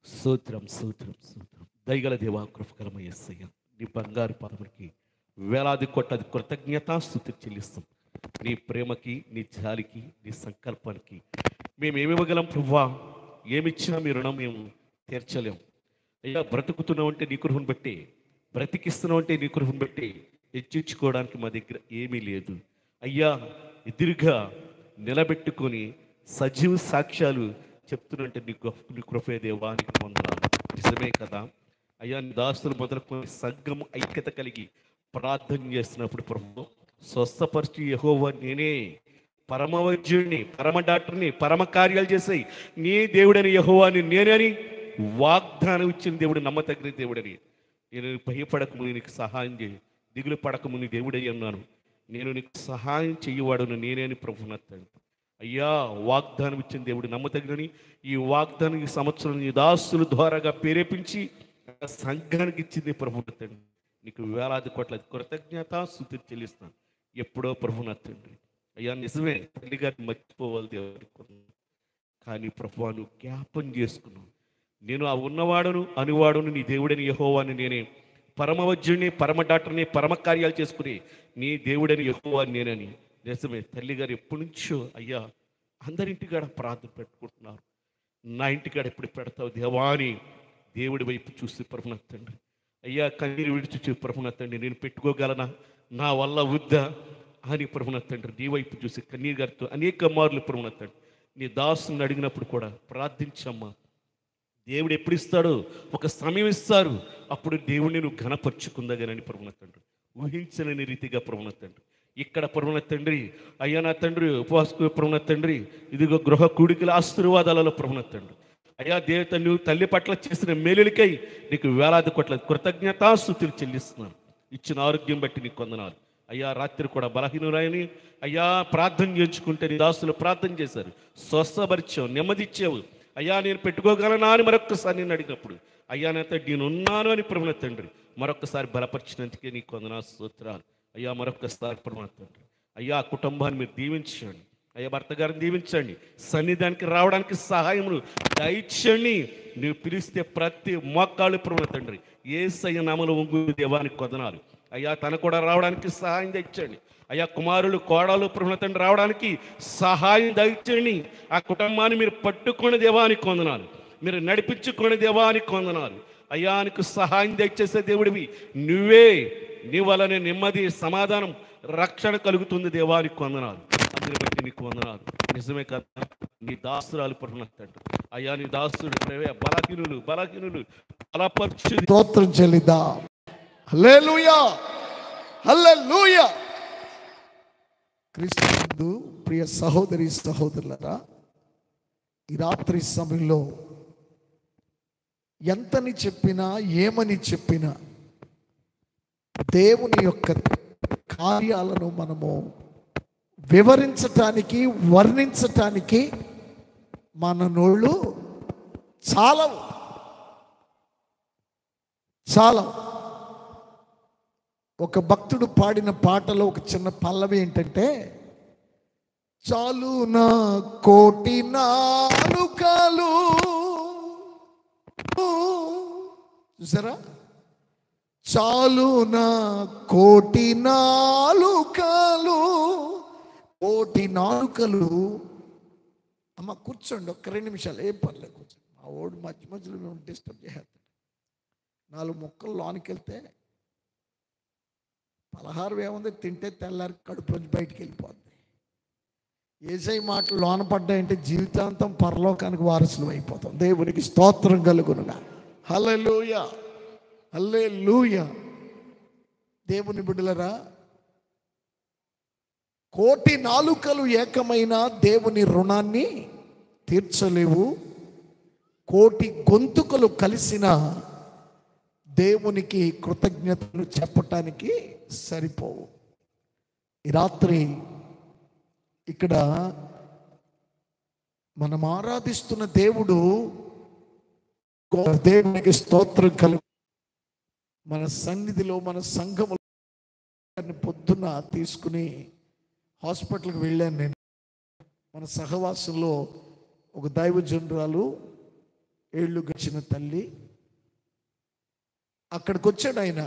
సూత్రం సూత్రం సూత్రం దయగల దేవా కృపకరమ ఎస్సయ్య నీ బంగారు పదములకి వేలాది కొట్టది కృతజ్ఞతాస్థుతి చెల్లిస్తాం నీ ప్రేమకి నీ జాలికి నీ సంకల్పానికి మేము ఏమి ఇవ్వగలం ప్రభువా ఏమిచ్చినా మీ రుణం మేము తీర్చలేం అయ్యా బ్రతుకుతున్నామంటే నీ కృపను బట్టి బ్రతికిస్తున్నామంటే నీ కృపను బట్టి హెచ్చించుకోవడానికి మా దగ్గర ఏమీ లేదు అయ్యా ఎదురుగా నిలబెట్టుకొని సజీవ సాక్ష్యాలు చెప్తున్నట్టే నీ గొప్ప నీ కృపే దేవానికి పొందాలి నిజమే కదా అయ్యా నీ దాసులు మొదలుకొని సంఘం ఐక్యత కలిగి ప్రార్థన చేస్తున్నప్పుడు ప్రభు స్వస్థపరిచి యహోవా నేనే పరమ వైద్యుడిని పరమ డాక్టర్ని పరమ కార్యాలు చేసాయి నీ దేవుడని యహోవాని నేనని వాగ్దానం ఇచ్చిన దేవుడు నమ్మతగిన దేవుడని నేను భయపడకము నీకు సహాయం చేయి దిగులు పడకము నీ దేవుడై అన్నాను నేను నీకు సహాయం చెయ్యవాడును నేనే అని ప్రభునత్తాను అయ్యా వాగ్దానం ఇచ్చిన దేవుడు నమ్మతగినని ఈ వాగ్దానం ఈ సంవత్సరం నీ దాసుల ద్వారాగా ప్రేరేపించి ఆ సంఘానికి ఇచ్చింది ప్రభునత్తండి నీకు వేలాది కోట్ల కృతజ్ఞత స్థుతి చెల్లిస్తాను ఎప్పుడో ప్రభునత్తండి అయ్యా నిజమే తల్లి గారిని మర్చిపోవాలి దేవుడి కానీ ప్రభు నువ్వు జ్ఞాపం చేసుకున్నావు నేను ఆ ఉన్నవాడును అనువాడును నీ దేవుడని యహోవాని నేనే పరమవజ్యుని పరమ డాక్టర్ని పరమ కార్యాలు చేసుకుని నీ దేవుడని యహోవాని నేనని నిజమే తల్లి గారు ఎప్పటి నుంచో అయ్యా అందరింటికాడ ప్రార్థన పెట్టుకుంటున్నారు నా ఇంటికాడ ఎప్పుడు పెడతావు దేవా అని దేవుడి వైపు చూసి ప్రభునత్తండి అయ్యా కన్నీరు విడిచి చూ ప్రభునత్తండి నేను పెట్టుకోగలనా నా వల్ల వద్దా అని ప్రభునత్తండ్రి నీ వైపు చూసి కన్నీరు గారితో అనేక మార్లు ప్రభునత్తండి నీ దాసుని అడిగినప్పుడు కూడా ప్రార్థించమ్మా దేవుడు ఎప్పుడు ఇస్తాడు ఒక సమయం ఇస్తారు అప్పుడు దేవుడిని నువ్వు ఘనపరుచుకుందగనని ప్రభున తండ్రి ఊహించలేని రీతిగా ప్రభున తండ్రి ఇక్కడ ప్రభున తండ్రి అయ్యా నా తండ్రి ఉపవాసకు ప్రభున తండ్రి ఇదిగో గృహ కూడికల ఆశీర్వాదాలలో ప్రభున తండ్రి అయ్యా దేవత నువ్వు తల్లి పట్ల చేసిన మేలులకై నీకు వేలాది కోట్ల కృతజ్ఞతాస్థుతులు చెల్లిస్తున్నాను ఇచ్చిన ఆరోగ్యం బట్టి నీకు కొందనాలు అయ్యా రాత్రి కూడా బలహీనురాయని అయ్యా ప్రార్థన చేయించుకుంటే నీ దాసులు ప్రార్థన చేశారు స్వస్థపరిచావు నెమ్మదిచ్చావు అయ్యా నేను పెట్టుకోగలనా అని మరొక్కసారి నేను అడిగినప్పుడు అయ్యా నేత నేనున్నాను అని ప్రభుణ తండ్రి మరొక్కసారి బలపరిచినందుకే నీకు వందనా స్తోత్రాలు అయ్యా మరొక్కసారి ప్రభుణ తండ్రి అయ్యా ఆ కుటుంబాన్ని మీరు దీవించండి అయ్యా భర్త గారిని దీవించండి సన్నిధానికి రావడానికి సహాయమును దయచండి నువ్వు పిలిస్తే ప్రతి మోక్కాళ్ళు ప్రభుణ తండ్రి ఏ సయ్య నామలు ఒంగు దేవానికి కొదనాలు అయ్యా తను కూడా రావడానికి సహాయం తెచ్చండి అయ్యా కుమారులు కోడలు ప్రభుణ తండ్రి రావడానికి సహాయం దయచండి ఆ కుటుంబాన్ని మీరు పట్టుకుని దేవానికి కొందనాలు మీరు నడిపించుకుని దేవానికి కొందనాలు అయ్యా నీకు సహాయం దయచేసే దేవుడివి నువ్వే నీ వలన నెమ్మది సమాధానం రక్షణ కలుగుతుంది దేవానికి కొందనాలు అందుని బట్టి నీకు వందనాలు నిజమే కదా నీ దాసురాలు పడుతున్నట్టు అయ్యా నీ దాసుడు ప్రేమే బలహీనులు బలహీనులు బలపరచు స్తోత్రం చెల్లిద్దా హల్లెలూయా హల్లెలూయా క్రీస్తు ప్రియ సహోదరి సహోదరులరా ఈ రాత్రి సమయంలో ఎంతని చెప్పినా ఏమని చెప్పినా దేవుని యొక్క కార్యాలను మనము వివరించటానికి వర్ణించటానికి మన నోళ్ళు చాలవు చాలవు ఒక భక్తుడు పాడిన పాటలో ఒక చిన్న పల్లవి ఏంటంటే చాలు నా కోటి నాలుకలు చూసారా చాలు నా కోటి నాలుకలు కోటి నాలుకలు అమ్మ కూర్చోండి ఒక్క రెండు నిమిషాలు ఏం పర్లేదు కూర్చోండి మా ఓడి మధ్య మధ్యలో మేము డిస్టర్బ్ చేస్తాడు నాలుగు మొక్కలు లోనికి వెళ్తే పలహారం ఏముంది తింటే తెల్లారి కడుపులోంచి బయటికి వెళ్ళిపోద్ది ఏసై మాటలు లోన పడ్డాయంటే జీవితాంతం పరలోకానికి వారసులు అయిపోతాం దేవునికి స్తోత్రం కలుగునుగా హల్లెలూయ హల్లెలూయ దేవుని బిడ్డలరా కోటి నాలుకలు ఏకమైన దేవుని రుణాన్ని తీర్చలేవు కోటి గొంతుకలు కలిసిన దేవునికి కృతజ్ఞతలు చెప్పటానికి సరిపోవు ఈ రాత్రి ఇక్కడ మనం ఆరాధిస్తున్న దేవుడు దేవునికి స్తోత్రం కలు మన సన్నిధిలో మన సంఘము పొద్దున్న తీసుకుని హాస్పిటల్కి వెళ్ళాను నేను మన సహవాసంలో ఒక దైవజనురాలు ఏళ్ళు గడిచిన తల్లి అక్కడికి వచ్చాడు ఆయన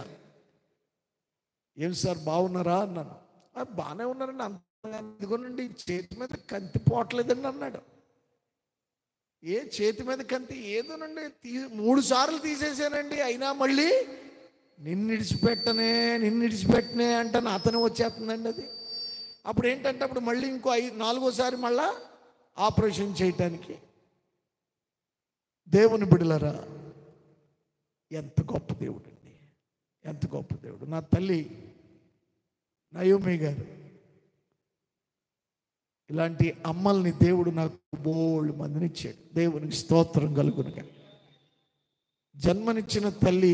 ఏం సార్ బాగున్నారా అన్నాను "ఆ, బాగానే ఉన్నారండి అంత ఇదిగోనండి చేతి మీద కంతి పోవట్లేదండి అన్నాడు ఏ చేతి మీద కంతి ఏదోనండి తీ మూడు సార్లు తీసేసానండి అయినా మళ్ళీ నిన్ను ఇడిచిపెట్టనే నిన్ను ఇడిచిపెట్టనే అంటే అతను వచ్చేస్తుందండి అది అప్పుడు ఏంటంటే అప్పుడు మళ్ళీ ఇంకో ఐదు నాలుగోసారి మళ్ళా ఆపరేషన్ చేయటానికి దేవుని బిడలరా ఎంత గొప్ప దేవుడు అండి ఎంత గొప్ప దేవుడు నా తల్లి నయోమి గారు ఇలాంటి అమ్మల్ని దేవుడు నాకు బోళ్ళు మందినిచ్చాడు దేవునికి స్తోత్రం కలుగునుగా జన్మనిచ్చిన తల్లి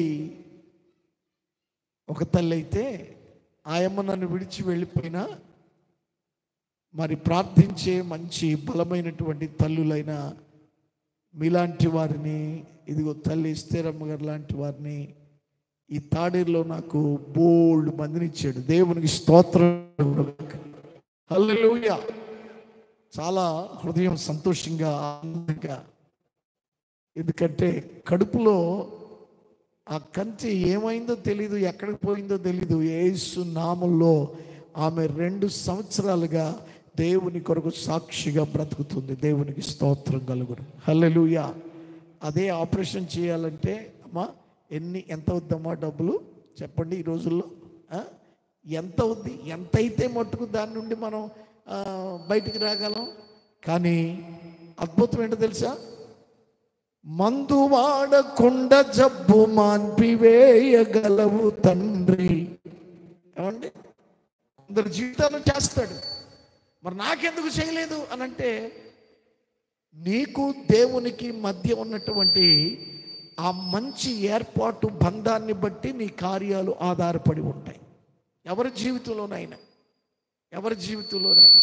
ఒక తల్లి అయితే ఆయమ్మ నన్ను విడిచి వెళ్ళిపోయినా మరి ప్రార్థించే మంచి బలమైనటువంటి తల్లులైన మీలాంటి వారిని ఇదిగో తల్లి ఇస్తేరమ్మ గారు లాంటి వారిని ఈ తాడేరులో నాకు బోల్డ్ మందిని ఇచ్చాడు దేవునికి స్తోత్రం హల్లెలూయా చాలా హృదయం సంతోషంగా ఆనందంగా ఎందుకంటే కడుపులో ఆ కంచి ఏమైందో తెలీదు ఎక్కడికి పోయిందో తెలీదు యేసు నామంలో ఆమె రెండు సంవత్సరాలుగా దేవుని కొరకు సాక్షిగా బ్రతుకుతుంది దేవునికి స్తోత్రం కలుగును హల్లెలూయా అదే ఆపరేషన్ చేయాలంటే అమ్మా ఎన్ని ఎంత అవుద్దమ్మా డబ్బులు చెప్పండి ఈ రోజుల్లో ఆ? ఎంత అవుద్ది ఎంత అయితే మట్టుకు దాని నుండి మనం ఆ, బయటికి రాగలం కానీ అద్భుతం ఏంటో తెలుసా మందు వాడకుండ జబ్బు మాన్పివేయగలవు తండ్రి ఏమండి అందరి జీవితాలు చేస్తాడు మరి నాకెందుకు చేయలేదు అని అంటే నీకు దేవునికి మధ్య ఉన్నటువంటి ఆ మంచి ఏర్పాటు బంధాన్ని బట్టి నీ కార్యాలు ఆధారపడి ఉంటాయి ఎవరి జీవితంలోనైనా ఎవరి జీవితంలోనైనా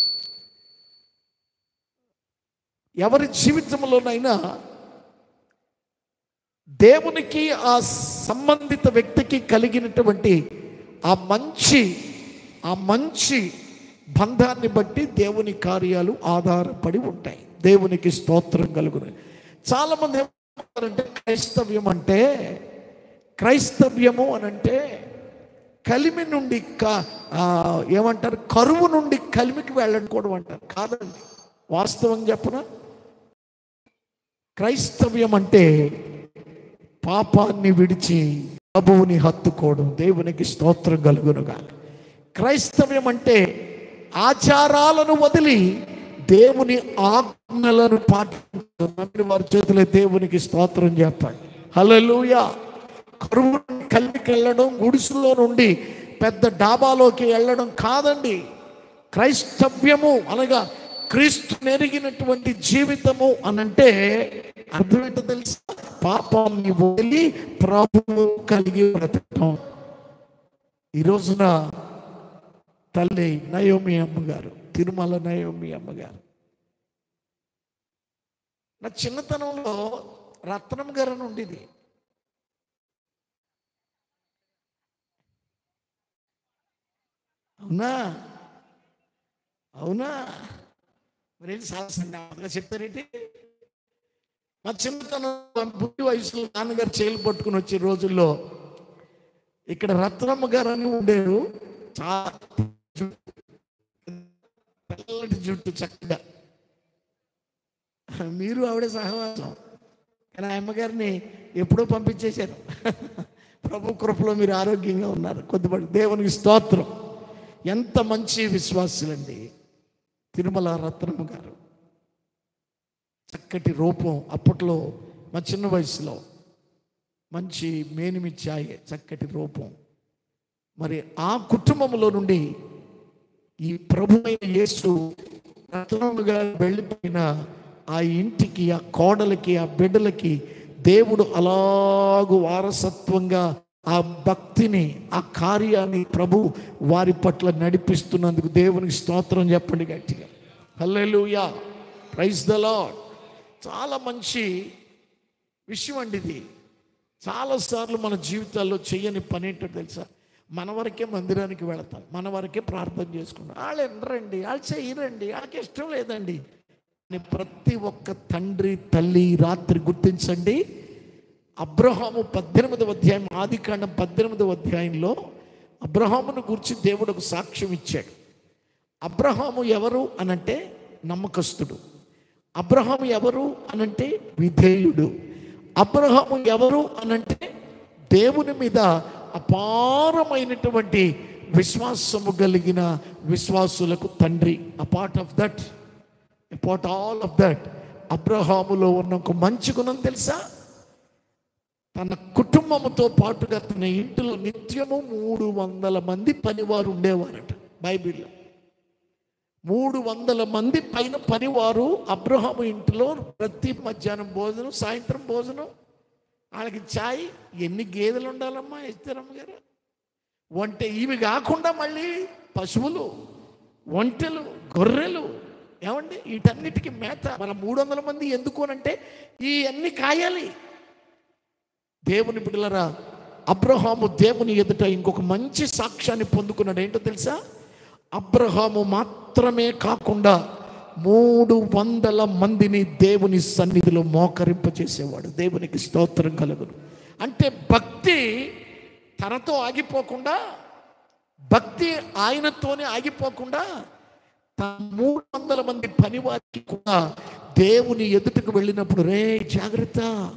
ఎవరి జీవితంలోనైనా దేవునికి ఆ సంబంధిత వ్యక్తికి కలిగినటువంటి ఆ మంచి ఆ మంచి బంధాన్ని బట్టి దేవుని కార్యాలు ఆధారపడి ఉంటాయి దేవునికి స్తోత్రం కలుగును చాలా మంది ఏమంటారంటే క్రైస్తవ్యం అంటే క్రైస్తవ్యము అని అంటే కలిమి నుండి క- ఆ, ఏమంటారు కరువు నుండి కలిమికి వెళ్ళడం అంటారు కాదండి వాస్తవం చెప్పన క్రైస్తవ్యం అంటే పాపాన్ని విడిచి ప్రభువుని హత్తుకోవడం దేవునికి స్తోత్రం కలుగునుగా క్రైస్తవ్యం అంటే ఆచారాలను వదిలి దేవుని ఆజ్ఞలను పాటించడం నమ్మిన వారి చేతులే దేవునికి స్తోత్రం చెప్పండి హల్లెలూయా కరువు కలికి వెళ్ళడం గుడిసులో నుండి పెద్ద డాబాలోకి వెళ్ళడం కాదండి క్రైస్తవ్యము అనగా క్రీస్తు నెరిగినటువంటి జీవితము అనంటే అర్థం ఏంటో తెలుసా పాపాన్ని వదిలి ప్రభువు కలిగి బ్రతకటం ఈ రోజున తల్లి నయోమి అమ్మగారు తిరుమల నయోమి అమ్మగారు నా చిన్నతనంలో రత్నం గారు అని ఉండేది అవునా అవునా మరేంటి సాహసంగా చెప్పారేంటి మా చిన్నతనం బుద్ధి వయసులో నాన్నగారు చేలు పట్టుకుని వచ్చే రోజుల్లో ఇక్కడ రత్నమ్మ గారు అని ఉండేరు చాలా తెల్లటి జుట్టు చక్కగా మీరు ఆవిడ సహవాసం కానీ ఆ అమ్మగారిని ఎప్పుడో పంపించేశారు ప్రభు కృపలో మీరు ఆరోగ్యంగా ఉన్నారు కొద్దిపడి దేవునికి స్తోత్రం ఎంత మంచి విశ్వాసులండి తిరుమల రత్నమ్మ గారు చక్కటి రూపం అప్పట్లో మా చిన్న వయసులో మంచి మేనిమిచ్చాయే చక్కటి రూపం మరి ఆ కుటుంబంలో నుండి ఈ ప్రభు అయిన యేసు రత్నముగా వెళ్ళిపోయిన ఆ ఇంటికి ఆ కోడలకి ఆ బిడ్డలకి దేవుడు అలాగు వారసత్వంగా ఆ భక్తిని ఆ కార్యాన్ని ప్రభు వారి పట్ల నడిపిస్తున్నందుకు దేవునికి స్తోత్రం చెప్పండి గట్టిగా హల్లెలూయా ప్రైజ్ ద లాడ్ చాలా మంచి విషయం అండి ఇది చాలాసార్లు మన జీవితాల్లో చేయని పని ఏంటో తెలుసా మన వరకే మందిరానికి వెళతాం మన వరకే ప్రార్థన చేసుకుంటాం వాళ్ళు ఎనరండి వాళ్ళు చేయరండి వాళ్ళకి ఇష్టం లేదండి ప్రతి ఒక్క తండ్రి తల్లి ఈ రాత్రి గుర్తించండి అబ్రహాము పద్దెనిమిదవ అధ్యాయం ఆది కాండం పద్దెనిమిదవ అధ్యాయంలో అబ్రహామును గురించి దేవుడు ఒక సాక్ష్యం ఇచ్చాడు అబ్రహాము ఎవరు అనంటే నమ్మకస్తుడు అబ్రహాము ఎవరు అనంటే విధేయుడు అబ్రహాము ఎవరు అనంటే దేవుని మీద అపారమైనటువంటి విశ్వాసము కలిగిన విశ్వాసులకు తండ్రి apart of that apart all of that అబ్రహాములో ఉన్న ఒక మంచి గుణం తెలుసా తన కుటుంబముతో పాటుగా తన ఇంటిలో నిత్యము మూడు వందల మంది పనివారు ఉండేవారట బైబిల్లో మూడు వందల మంది పైన పనివారు అబ్రహాము ఇంటిలో ప్రతి మధ్యాహ్నం భోజనం సాయంత్రం భోజనం వాళ్ళకి ఛాయ్ ఎన్ని గేదెలు ఉండాలమ్మా ఇస్తారమ్మ గారు వంట ఇవి కాకుండా మళ్ళీ పశువులు ఒంటెలు గొర్రెలు ఏమండి వీటన్నిటికీ మేత మన మూడు వందల మంది ఎందుకు అనంటే ఈ అన్ని కాయాలి దేవుని బిడ్డలరా అబ్రహాము దేవుని ఎదుట ఇంకొక మంచి సాక్ష్యాన్ని పొందుకున్నాడు ఏంటో తెలుసా అబ్రహాము మాత్రమే కాకుండా మూడు వందల మందిని దేవుని సన్నిధిలో మోకరింపచేసేవాడు దేవునికి స్తోత్రం కలుగును అంటే భక్తి తనతో ఆగిపోకుండా భక్తి ఆయనతోనే ఆగిపోకుండా తన మూడు వందల మంది పనివారికి కూడా దేవుని ఎదుటకు వెళ్ళినప్పుడు రే జాగ్రత్త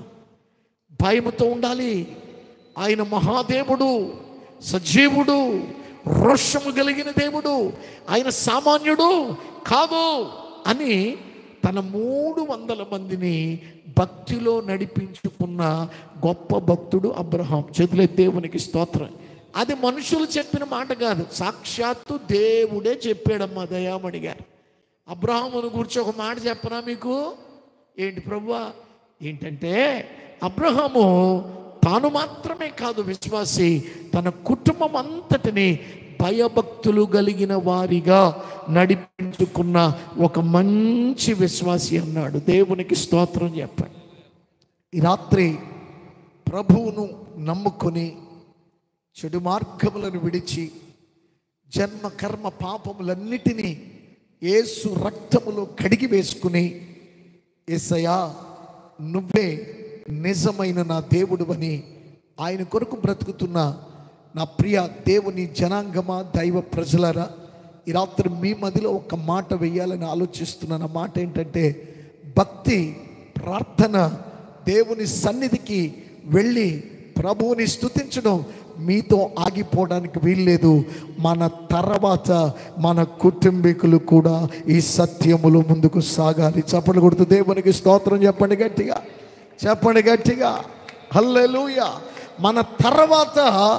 భయముతో ఉండాలి ఆయన మహాదేవుడు సజీవుడు రోషము కలిగిన దేవుడు ఆయన సామాన్యుడు కాదు అని తన మూడు వందల మందిని భక్తిలో నడిపించుకున్న గొప్ప భక్తుడు అబ్రహాం చేతులే దేవునికి స్తోత్రం అది మనుషులు చెప్పిన మాట కాదు సాక్షాత్తు దేవుడే చెప్పాడమ్మా దయామణి గారు అబ్రహామును గురించి ఒక మాట చెప్పనా మీకు ఏంటి ప్రభువా ఏంటంటే అబ్రహాము తాను మాత్రమే కాదు విశ్వాసి తన కుటుంబం అంతటిని భయభక్తులు కలిగిన వారిగా నడిపించుకున్న ఒక మంచి విశ్వాసి అన్నాడు దేవునికి స్తోత్రం చెప్పండి ఈ రాత్రి ప్రభువును నమ్ముకొని చెడు మార్గములను విడిచి జన్మ కర్మ పాపములన్నిటినీ యేసు రక్తములో కడిగి వేసుకుని ఏసయ్యా నువ్వే నిజమైన నా దేవుడు అని ఆయన కొరకు బ్రతుకుతున్న నా ప్రియ దేవుని జనాంగమా దైవ ప్రజలరా ఈ రాత్రి మీ మదిలో ఒక మాట వెయ్యాలని ఆలోచిస్తున్నాను ఆ మాట ఏంటంటే భక్తి ప్రార్థన దేవుని సన్నిధికి వెళ్ళి ప్రభువుని స్తుతించడం మీతో ఆగిపోవడానికి వీల్లేదు మన తర్వాత మన కుటుంబీకులు కూడా ఈ సత్యములో ముందుకు సాగాలి చప్పట్లు కొడుతూ దేవునికి స్తోత్రం చెప్పండి గట్టిగా చెప్పండి గట్టిగా హల్లెలూయ మన తర్వాత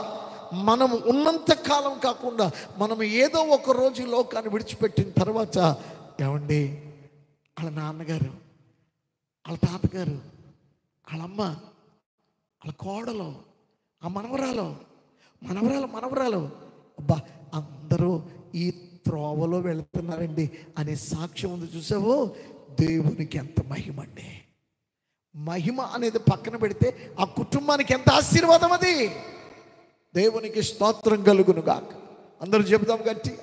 మనం ఉన్నంత కాలం కాకుండా మనం ఏదో ఒక రోజు ఈ లోకాన్ని విడిచిపెట్టిన తర్వాత ఏమండి వాళ్ళ నాన్నగారు వాళ్ళ తాతగారు వాళ్ళమ్మ వాళ్ళ కోడలు ఆ మనవరాలు మనవరాలు మనవరాలు అబ్బా అందరూ ఈ త్రోవలో వెళుతున్నారండి అనే సాక్ష్యం ఉంది చూసావు దేవునికి ఎంత మహిమ అండి మహిమ అనేది పక్కన పెడితే ఆ కుటుంబానికి ఎంత ఆశీర్వాదం అది దేవునికి స్తోత్రం కలుగును గాక అందరూ చెబుదాం గట్టిగా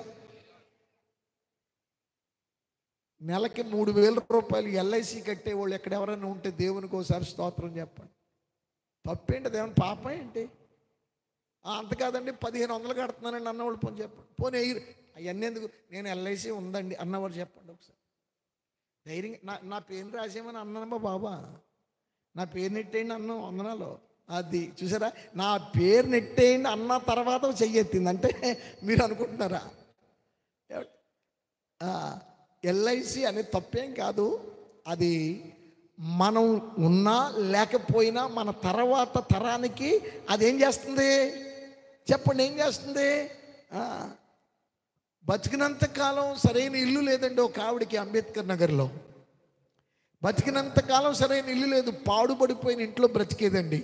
నెలకి మూడు వేల రూపాయలు ఎల్ఐసి కట్టే వాళ్ళు ఎక్కడ ఎవరైనా ఉంటే దేవునికి ఒకసారి స్తోత్రం చెప్పండి తప్పేంటి దేవుని పాపం ఏంటి ఆ, అంత కాదండి పదిహేను వందలు కడుతున్నానండి అన్నవాళ్ళు పోనీ చెప్పండి పోనీ ఎయ్యి అవన్నీ ఎందుకు నేను ఎల్ఐసి ఉందండి అన్నవాళ్ళు చెప్పండి ఒకసారి ధైర్యంగా నా నా పేరు రాసేమని అన్నానమ్మా బాబా నా పేరు నెట్టేయండి అన్నాం వందనాలు అది చూసారా నా పేరు నెట్టేయండి అన్న తర్వాత చెయ్యెత్తింది అంటే మీరు అనుకుంటున్నారా ఎల్ఐసి అనేది తప్పేం కాదు అది మనం ఉన్నా లేకపోయినా మన తర్వాత తరానికి అది ఏం చేస్తుంది చెప్పండి ఏం చేస్తుంది ఆ, బతికినంత కాలం సరైన ఇల్లు లేదండి ఒక ఆవిడకి అంబేద్కర్ నగర్లో బతికినంత కాలం సరైన ఇల్లు లేదు పాడుపడిపోయిన ఇంట్లో బ్రతికేదండి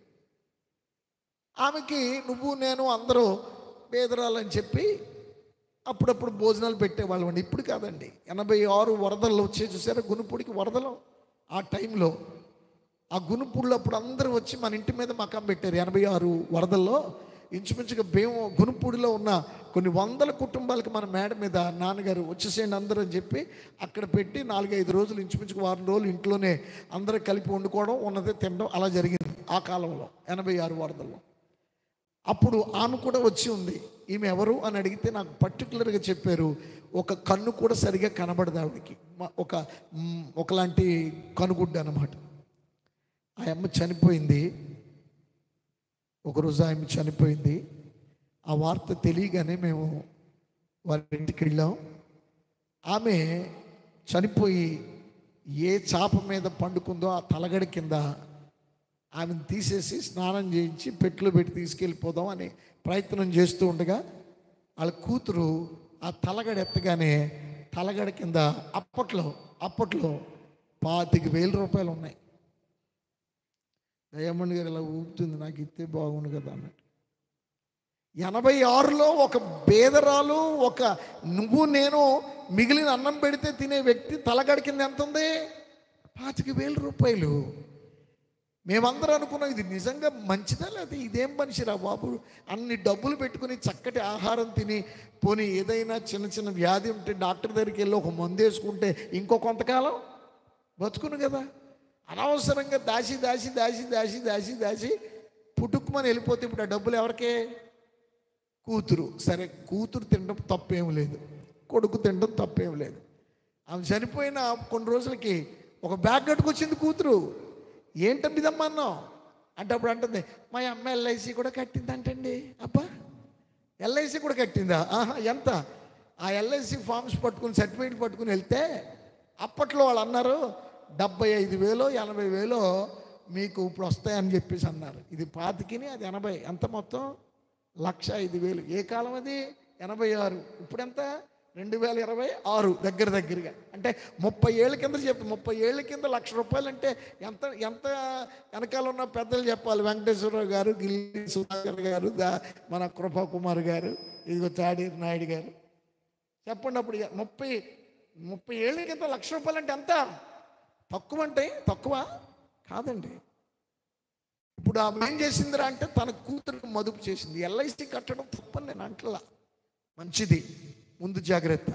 ఆమెకి నువ్వు నేను అందరూ పేదరాలని చెప్పి అప్పుడప్పుడు భోజనాలు పెట్టేవాళ్ళం అండి ఇప్పుడు కాదండి ఎనభై ఆరు వరదలు వచ్చే చూసారా గునుపుడికి వరదలు ఆ టైంలో ఆ గునుపుళ్ళు అప్పుడు అందరూ వచ్చి మన ఇంటి మీద మకం పెట్టారు ఎనభై ఆరు వరదల్లో ఇంచుమించుగా భీమ గునుపూడిలో ఉన్న కొన్ని వందల కుటుంబాలకి మన మేడ మీద నాన్నగారు వచ్చేసేయండి అందరూ అని చెప్పి అక్కడ పెట్టి నాలుగైదు రోజులు ఇంచుమించుకు వారం రోజులు ఇంట్లోనే అందరూ కలిపి వండుకోవడం ఉన్నదే తినడం అలా జరిగింది ఆ కాలంలో ఎనభై ఆరు వరదల్లో అప్పుడు ఆమె కూడా వచ్చి ఉంది ఈమె ఎవరు అని అడిగితే నాకు పర్టికులర్గా చెప్పారు ఒక కన్ను కూడా సరిగా కనబడదు ఆవిడకి మ- ఒక మ్, ఒకలాంటి కనుగుడ్డ అనమాట ఆ అమ్మ చనిపోయింది ఒకరోజు ఆమె చనిపోయింది ఆ వార్త తెలియగానే మేము వారి ఇంటికి వెళ్ళాం ఆమె చనిపోయి ఏ చాప మీద పండుకుందో ఆ తలగడ కింద ఆమెను తీసేసి స్నానం చేయించి పెట్టులో పెట్టి తీసుకెళ్ళిపోదాం అని ప్రయత్నం చేస్తూ ఉండగా వాళ్ళ కూతురు ఆ తలగడ ఎత్తగానే తలగడ కింద అప్పట్లో అప్పట్లో పాతిక వేల రూపాయలు ఉన్నాయి దయమణి గారు ఇలా ఊపుతుంది నాకు ఇస్తే బాగుండు కదా అన్నట్టు ఎనభై ఆరులో ఒక బేదరాలు ఒక నువ్వు నేను మిగిలిన అన్నం పెడితే తినే వ్యక్తి తలగడ కింద ఎంత ఉంది పాతిక వేల రూపాయలు మేమందరం అనుకున్నాం ఇది నిజంగా మంచిదా లేదా ఇదేం మనిషిరా బాబు అన్ని డబ్బులు పెట్టుకుని చక్కటి ఆహారం తిని పోనీ ఏదైనా చిన్న చిన్న వ్యాధి ఉంటే డాక్టర్ దగ్గరికి వెళ్ళి ఒక మందు వేసుకుంటే ఇంకో కొంతకాలం బతుకును కదా అనవసరంగా దాసి దాసి దాసి దాసి దాసి దాసి పుట్టుకుమని వెళ్ళిపోతే ఇప్పుడు ఆ డబ్బులు ఎవరికే కూతురు సరే కూతురు తినడం తప్పేం లేదు కొడుకు తినడం తప్పేం లేదు ఆమె చనిపోయిన కొన్ని రోజులకి ఒక బ్యాగ్ కట్టుకొచ్చింది కూతురు ఏంటండి ఇదమ్మా అన్నాం అంటే అప్పుడు అంటుంది మా అమ్మ ఎల్ఐసి కూడా కట్టిందంటండి అబ్బా ఎల్ఐసి కూడా కట్టిందా ఆహా ఎంత ఆ ఎల్ఐసి ఫామ్స్ పట్టుకుని సర్టిఫికేట్ పట్టుకుని వెళ్తే అప్పట్లో వాళ్ళు అన్నారు డెబ్బై ఐదు వేలో ఎనభై వేలో మీకు ఇప్పుడు వస్తాయని చెప్పేసి అన్నారు ఇది పాతికిని అది ఎనభై ఎంత మొత్తం లక్ష ఐదు వేలు ఏ కాలం అది ఎనభై ఆరు ఇప్పుడు ఎంత రెండు వేల ఇరవై ఆరు దగ్గర దగ్గరగా అంటే ముప్పై ఏళ్ళ కింద చెప్పి ముప్పై ఏళ్ళ కింద లక్ష రూపాయలు అంటే ఎంత ఎంత వెనకాల ఉన్న పెద్దలు చెప్పాలి వెంకటేశ్వరరావు గారు గిల్లి సుధాకర్ గారు దా మన కృపా కుమార్ గారు ఇదిగో తాడీర్ నాయుడు గారు చెప్పండి అప్పుడు ఇక ముప్పై ముప్పై ఏళ్ళ కింద లక్ష రూపాయలు అంటే ఎంత తక్కువ అంటే తక్కువ కాదండి ఇప్పుడు ఆమె ఏం చేసిందిరా అంటే తన కూతురికి మదుపు చేసింది ఎల్ఐసి కట్టడం తప్పని నేను అంటలా మంచిది ముందు జాగ్రత్త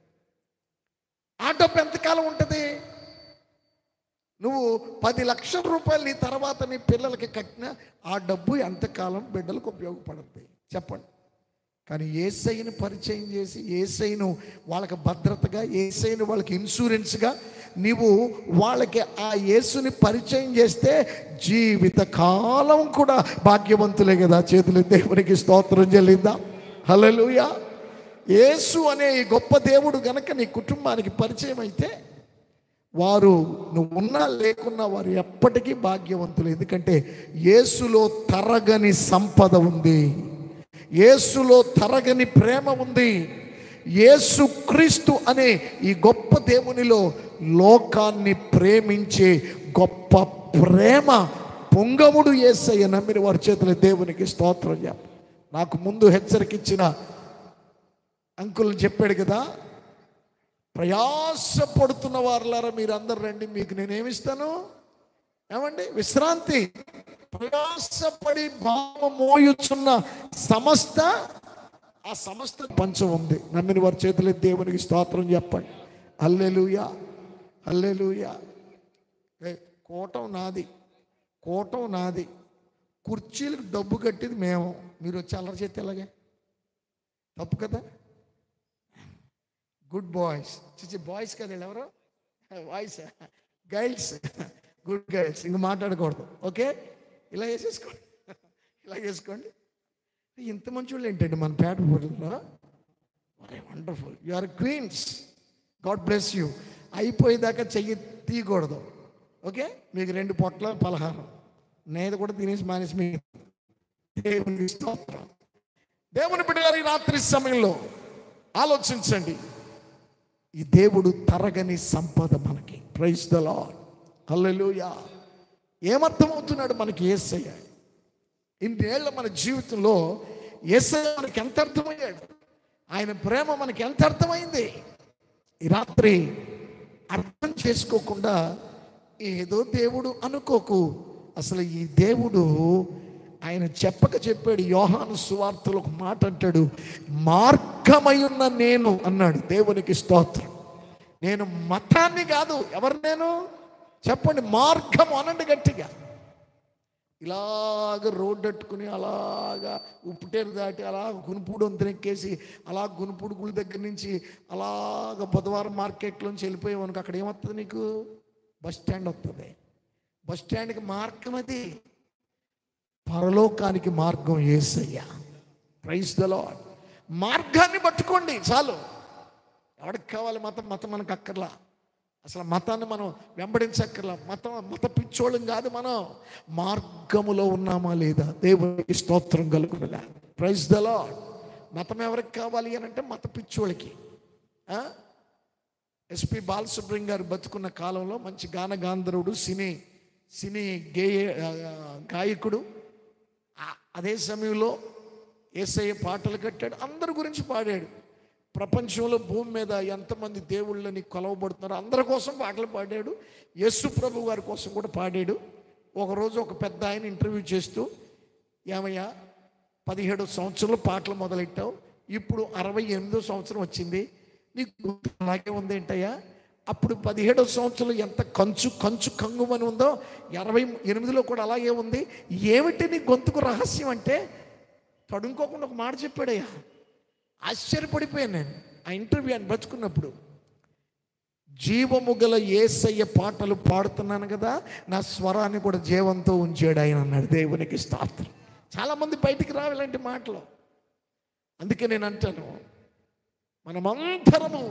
ఆ డబ్బు ఎంతకాలం ఉంటుంది నువ్వు పది లక్షల రూపాయలు నీ తర్వాత నీ పిల్లలకి కట్టిన ఆ డబ్బు ఎంతకాలం బిడ్డలకు ఉపయోగపడుతుంది చెప్పండి కానీ ఏసైని పరిచయం చేసి ఏసైను వాళ్ళకి భద్రతగా ఏసైను వాళ్ళకి ఇన్సూరెన్స్గా నీవు వాళ్ళకి ఆ యేసుని పరిచయం చేస్తే జీవిత కాలం కూడా భాగ్యవంతులే కదా చేతులు దేవునికి స్తోత్రం చెల్లిద్దాం హల్లెలూయా యేసు అనే ఈ గొప్ప దేవుడు గనక నీ కుటుంబానికి పరిచయం అయితే వారు నువ్వు ఉన్నా లేకున్నా వారు ఎప్పటికీ భాగ్యవంతులు ఎందుకంటే యేసులో తరగని సంపద ఉంది యేసులో తరగని ప్రేమ ఉంది యేసు క్రీస్తు అనే ఈ గొప్ప దేవునిలో లోకాన్ని ప్రేమించే గొప్ప ప్రేమ పొంగముడు యేసయ్య నమ్మిన వారి చేతుల దేవునికి స్తోత్రం చెప్ప నాకు ముందు హెచ్చరిక ఇచ్చిన అంకుల్ చెప్పాడు కదా ప్రయాసపడుతున్న వారులారా మీరు అందరు రండి మీకు నేనేమిస్తాను ఏమండి విశ్రాంతి ప్రయాసపడి భావ మోయుచున్న సమస్త ఆ సమస్త పంచం ఉంది నమ్మిన వారి చేతులు దేవునికి స్తోత్రం చెప్పండి అల్లెలుయా అల్లెలుయా ఏ కోటం నాది కోటం నాది కుర్చీలకు డబ్బు కట్టింది మేము మీరు వచ్చి అల్లరి చేస్తే ఎలాగే తప్పు కదా గుడ్ బాయ్స్ చిచి బాయ్స్ కదా వీళ్ళు ఎవరు బాయ్స్ గైల్స్ గుడ్ గైల్స్ ఇంక మాట్లాడకూడదు ఓకే ఇలా వేసేసుకోండి ఇలా వేసుకోండి ఇంత మంచి వాళ్ళు ఏంటండి మన పేట ఊరిలో wonderful you are queens God bless you అయిపోయేదాకా చెయ్యి తీయకూడదు ఓకే మీకు రెండు పొట్ల పలహారం నేను కూడా తినేసి మానేసి మీ దేవుని స్తోత్రం దేవుని బిడ్డగారు ఈ రాత్రి సమయంలో ఆలోచించండి ఈ దేవుడు తరగని సంపద మనకి ప్రైజ్ ద లార్డ్ హల్లెలూయా ఏమర్థమవుతున్నాడు మనకి ఏసయ్య ఇన్నేళ్ల మన జీవితంలో ఏసయ్య మనకి ఎంత అర్థమయ్యాడు ఆయన ప్రేమ మనకి ఎంత అర్థమైంది ఈ రాత్రి అర్థం చేసుకోకుండా ఏదో దేవుడు అనుకోకు అసలు ఈ దేవుడు ఆయన చెప్పక చెప్పాడు యోహాను సువార్తలు ఒక మాట అంటాడు మార్గమై ఉన్న నేను అన్నాడు దేవునికి స్తోత్రం నేను మతాన్ని కాదు ఎవరు నేను చెప్పండి మార్గం అనండి గట్టిగా ఇలాగ రోడ్డు అట్టుకుని అలాగా ఉప్పుటేరు దాటి అలా గునుపూడి వంతెనెక్కేసి అలా గునుపూడి గుడి దగ్గర నుంచి అలాగ బుధవారం మార్కెట్లోంచి వెళ్ళిపోయావు అనుకో అక్కడ ఏమొస్తుంది నీకు బస్ స్టాండ్ వస్తుంది బస్ స్టాండ్కి మార్గం అది పరలోకానికి మార్గం ఏసయ్యా ప్రైజ్ ద లార్డ్ మార్గాన్ని పట్టుకోండి చాలు ఎవరికి కావాలి మతం మతం మనకు అక్కర్లా అసలు మతాన్ని మనం వెంబడించక్కర్లా మతం మత పిచ్చోళ్ళం కాదు మనం మార్గములో ఉన్నామా లేదా దేవునికి స్తోత్రం కలుగునుగా ప్రైజ్ ద లార్డ్ మతం ఎవరికి కావాలి అని అంటే మత పిచ్చోళ్ళకి ఆ? ఎస్పి బాలసుబ్రహ్మణ్యం గారు బతుకున్న కాలంలో మంచి గాన గాంధర్వుడు సినీ సినీ గేయ ఆ, గాయకుడు ఆ- అదే సమయంలో ఏసయ్య పాటలు కట్టాడు అందరి గురించి పాడాడు ప్రపంచంలో భూమి మీద ఎంతమంది దేవుళ్ళని కొలవబడుతున్నారో అందరి కోసం పాటలు పాడాడు యేసు ప్రభు వారి కోసం కూడా పాడాడు ఒకరోజు ఒక పెద్ద ఆయన ఇంటర్వ్యూ చేస్తూ ఏమయ్యా పదిహేడు సంవత్సరంలో పాటలు మొదలెట్టావు ఇప్పుడు అరవై ఎనిమిదో సంవత్సరం వచ్చింది నీకు గొంతు అలాగే ఉంది ఏంటయ్యా అప్పుడు పదిహేడో సంవత్సరంలో ఎంత కంచు కంచు కంగుమని ఉందో ఇరవై ఎనిమిదిలో కూడా అలాగే ఉంది ఏమిటి నీ గొంతుకు రహస్యం అంటే తడుముకోకుండా ఒక మాట చెప్పాడయ్యా ఆశ్చర్యపడిపోయాను నేను ఆ ఇంటర్వ్యూ అని బతుకున్నప్పుడు జీవము గల ఏసయ్య పాటలు పాడుతున్నాను కదా నా స్వరాన్ని కూడా జీవంతో ఉంచాడు ఆయన అన్నాడు దేవునికి స్తోత్రం చాలామంది బయటికి రావు ఇలాంటి మాటలు అందుకే నేను అంటాను మనమందరము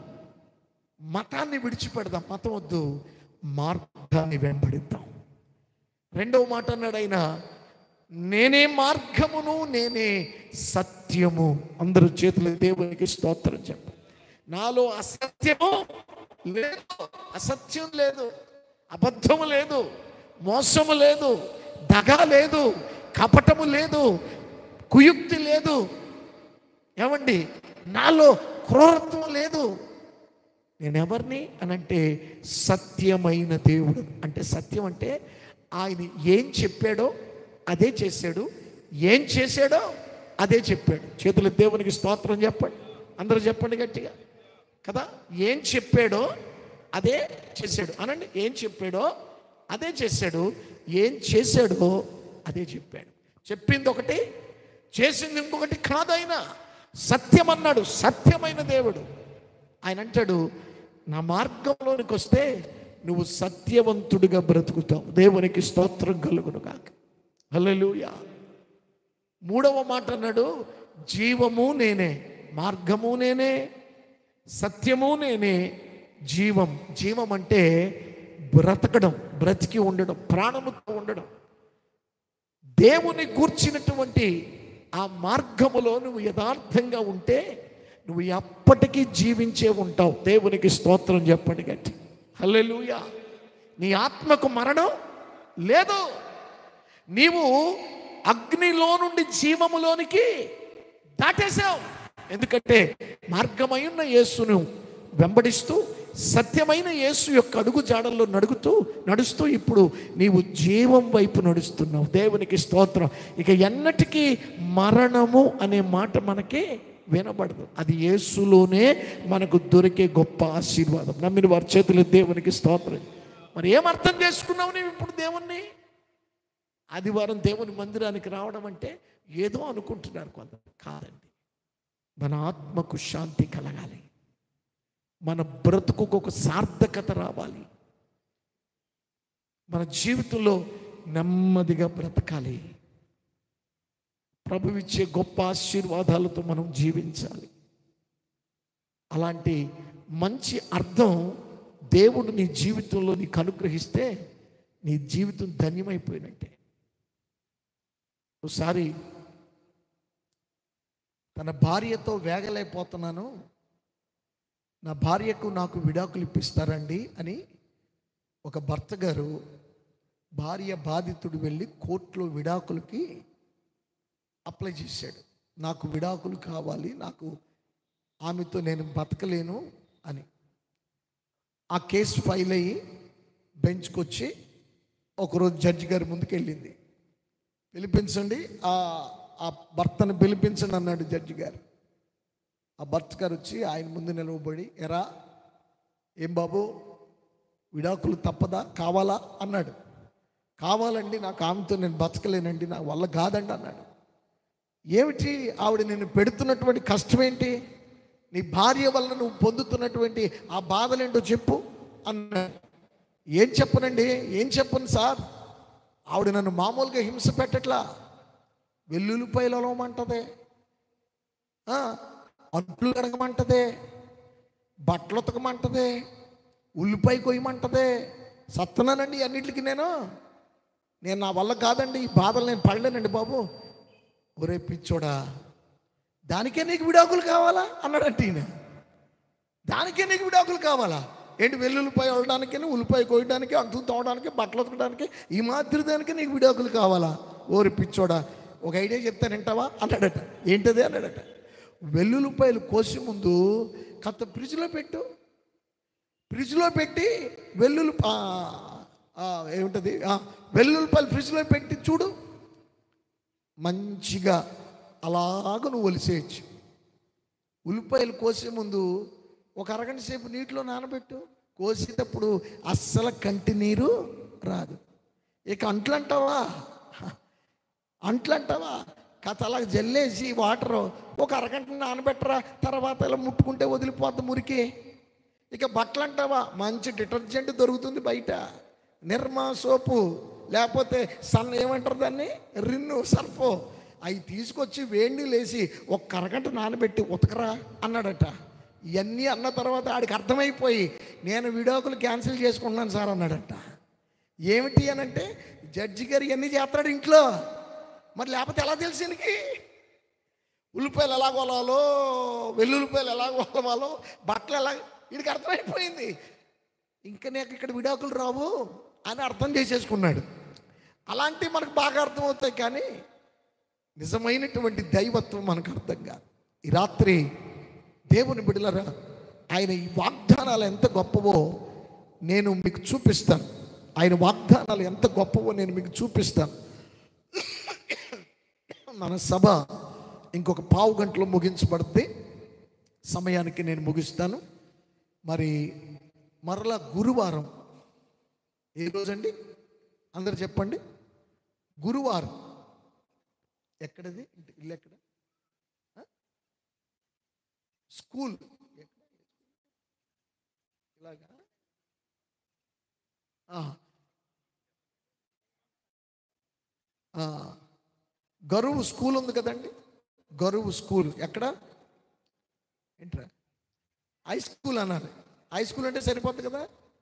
మతాన్ని విడిచిపెడదాం మతం వద్దు మార్గాన్ని వెంబడిద్దాం రెండవ మాట అన్నాడు ఆయన నేనే మార్గమును నేనే సత్యము అందరూ చేతులు దేవునికి స్తోత్రం చెప్ప నాలో అసత్యము లేదు అసత్యం లేదు అబద్ధము లేదు మోసము లేదు దగ లేదు కపటము లేదు కుయుక్తి లేదు ఏమండి నాలో క్రూరత్వం లేదు నేను ఎవరిని అని అంటే సత్యమైన దేవుడు అంటే సత్యం అంటే ఆయన ఏం చెప్పాడో అదే చేశాడు ఏం చేశాడో అదే చెప్పాడు చేతుల దేవునికి స్తోత్రం చెప్పండి అందరూ చెప్పండి గట్టిగా కదా ఏం చెప్పాడో అదే చేశాడు అనండి ఏం చెప్పాడో అదే చేశాడు ఏం చేశాడో అదే చెప్పాడు చెప్పింది ఒకటి చేసింది ఇంకొకటి కాదైనా సత్యం అన్నాడు సత్యమైన దేవుడు ఆయన అంటాడు నా మార్గంలోనికి వస్తే నువ్వు సత్యవంతుడిగా బ్రతుకుతావు దేవునికి స్తోత్రం కలుగును కాక హల్లెలూయా మూడవ మాట అన్నాడు జీవము నేనే మార్గము నేనే సత్యము నేనే జీవం జీవం అంటే బ్రతకడం బ్రతికి ఉండడం ప్రాణముతో ఉండడం దేవుని గూర్చినటువంటి ఆ మార్గములో నువ్వు యథార్థంగా ఉంటే నువ్వు ఎప్పటికీ జీవించే ఉంటావు దేవునికి స్తోత్రం చెప్పండి గట్టి హల్లెలూయా నీ ఆత్మకు మరణం లేదు నీవు అగ్నిలో నుండి జీవములోనికి దాటేశావు ఎందుకంటే మార్గమై ఉన్న యేసును వెంబడిస్తూ సత్యమైన యేసు యొక్క అడుగు జాడల్లో నడుగుతూ నడుస్తూ ఇప్పుడు నీవు జీవం వైపు నడుస్తున్నావు దేవునికి స్తోత్రం ఇక ఎన్నటికీ మరణము అనే మాట మనకి వినబడదు అది యేసులోనే మనకు దొరికే గొప్ప ఆశీర్వాదం నమ్మిన వారి చేతులు దేవునికి స్తోత్రం మరి ఏం అర్థం చేసుకున్నావు నీవు ఇప్పుడు దేవుణ్ణి ఆదివారం దేవుని మందిరానికి రావడం అంటే ఏదో అనుకుంటున్నారు కొంత కాదండి మన ఆత్మకు శాంతి కలగాలి మన బ్రతుకుకు ఒక సార్థకత రావాలి మన జీవితంలో నెమ్మదిగా బ్రతకాలి ప్రభు ఇచ్చే గొప్ప ఆశీర్వాదాలతో మనం జీవించాలి అలాంటి మంచి అర్థం దేవుడు నీ జీవితంలో నీకు అనుగ్రహిస్తే నీ జీవితం ధన్యమైపోయినట్టే ఒకసారి తన భార్యతో వేగలేకపోతున్నాను నా భార్యకు నాకు విడాకులు ఇప్పిస్తారండి అని ఒక భర్త గారు భార్య బాధితుడు వెళ్ళి కోర్టులో విడాకులకి అప్లై చేశాడు నాకు విడాకులు కావాలి నాకు ఆమెతో నేను బతకలేను అని ఆ కేసు ఫైల్ అయ్యి బెంచ్కి వచ్చి ఒకరోజు జడ్జి గారి ముందుకు వెళ్ళింది పిలిపించండి ఆ ఆ భర్తను పిలిపించండి అన్నాడు జడ్జి గారు ఆ భర్త గారు వచ్చి ఆయన ముందు నిలవబడి ఎరా ఏం బాబు విడాకులు తప్పదా కావాలా అన్నాడు కావాలండి నాకు ఆమెతో నేను బతకలేనండి నా వల్ల కాదండి అన్నాడు ఏమిటి ఆవిడ నేను పెడుతున్నటువంటి కష్టం ఏంటి నీ భార్య వల్ల నువ్వు పొందుతున్నటువంటి ఆ బాధలేంటో చెప్పు అన్నాడు ఏం చెప్పనండి ఏం చెప్పను సార్ ఆవిడ నన్ను మామూలుగా హింస పెట్టట్లా వెల్లుల్లిపాయలు అలవమంటదే ఆ, అంట్లు కడగమంటదే బట్టలు ఉతకమంటదే ఉల్లిపాయ కొయ్యమంటదే సత్తనానండి అన్నిటికి నేను నేను నా వల్ల కాదండి ఈ బాధలు నేను పడలేనండి బాబు ఒరే పిచ్చోడా దానికే నీకు విడాకులు కావాలా అన్నాడంటే ఈయన దానికే నీకు విడాకులు కావాలా ఏంటి వెల్లుల్లిపాయ వెళ్ళడానికి ఉల్లిపాయ కోయడానికి అంట్లు తోవడానికి బట్టలు ఉతకడానికి ఈ మాదిరి దానికి నీకు విడాకులు కావాలా ఓరి పిచ్చోడా ఒక ఐడియా చెప్తాను వింటావా అన్నాడట ఏంటది అన్నాడట వెల్లుల్లిపాయలు కోసి ముందు కత్త ఫ్రిడ్జ్లో పెట్టు ఫ్రిడ్జ్లో పెట్టి వెల్లుల్లి ఆ, ఆ, ఏమిటది ఆ, వెల్లుల్లిపాయలు ఫ్రిడ్జ్లో పెట్టి చూడు మంచిగా అలాగ నువ్వు ఒలిసేయచ్చు ఉల్లిపాయలు కోసే ముందు ఒక అరగంట సేపు నీటిలో నానబెట్టు కోసేటప్పుడు అస్సలు కంటి నీరు రాదు ఇక అంట్లు అంటావా అంట్లు అంటావా కథ అలా జల్లేసి వాటర్ ఒక అరగంట నానబెట్టరా తర్వాత ఇలా ముట్టుకుంటే వదిలిపోద్ది మురికి ఇక బట్టలు అంటావా మంచి డిటర్జెంట్ దొరుకుతుంది బయట నిర్మా సోపు లేకపోతే సన్ ఏమంటారు దాన్ని రిన్ను సర్ఫో అవి తీసుకొచ్చి వేడి లేసి ఒక అరగంట నానబెట్టి ఉతకరా అన్నాడట ఇవన్నీ అన్న తర్వాత ఆడికి అర్థమైపోయి నేను విడాకులు క్యాన్సిల్ చేసుకున్నాను సార్ అన్నాడట ఏమిటి అని అంటే జడ్జి గారు ఇవన్నీ చేస్తాడు ఇంట్లో మరి లేకపోతే ఎలా తెలుసు ఈయనకి ఉల్లిపాయలు ఎలా కొలాలో వెల్లుల్లిపాయలు ఎలా కొలవాలో బట్టలు ఎలా వీడికి అర్థమైపోయింది ఇంకా నాకు ఇక్కడ విడాకులు రావు అని అర్థం చేసేసుకున్నాడు అలాంటివి మనకు బాగా అర్థమవుతాయి కానీ నిజమైనటువంటి దైవత్వం మనకు అర్థం కాదు ఈ రాత్రి దేవుని బిడ్డలరా ఆయన ఈ వాగ్దానాలు ఎంత గొప్పవో నేను మీకు చూపిస్తాను ఆయన వాగ్దానాలు ఎంత గొప్పవో నేను మీకు చూపిస్తాను మన సభ ఇంకొక పావు గంటలో ముగించబడితే సమయానికి నేను ముగిస్తాను మరి మరలా గురువారం ఏ రోజండి అందరు చెప్పండి గురువారం ఎక్కడది ఇంటి- ఇల్లు ఎక్కడ ఆ? స్కూల్ ఎక్కడ? ఇలాగా ఆ. ఆ. గరువు స్కూల్ ఉంది కదండి గరువు స్కూల్ ఎక్కడ ఏంట్రా హై స్కూల్ అన్నారు హై స్కూల్ అంటే సరిపోతుంది కదా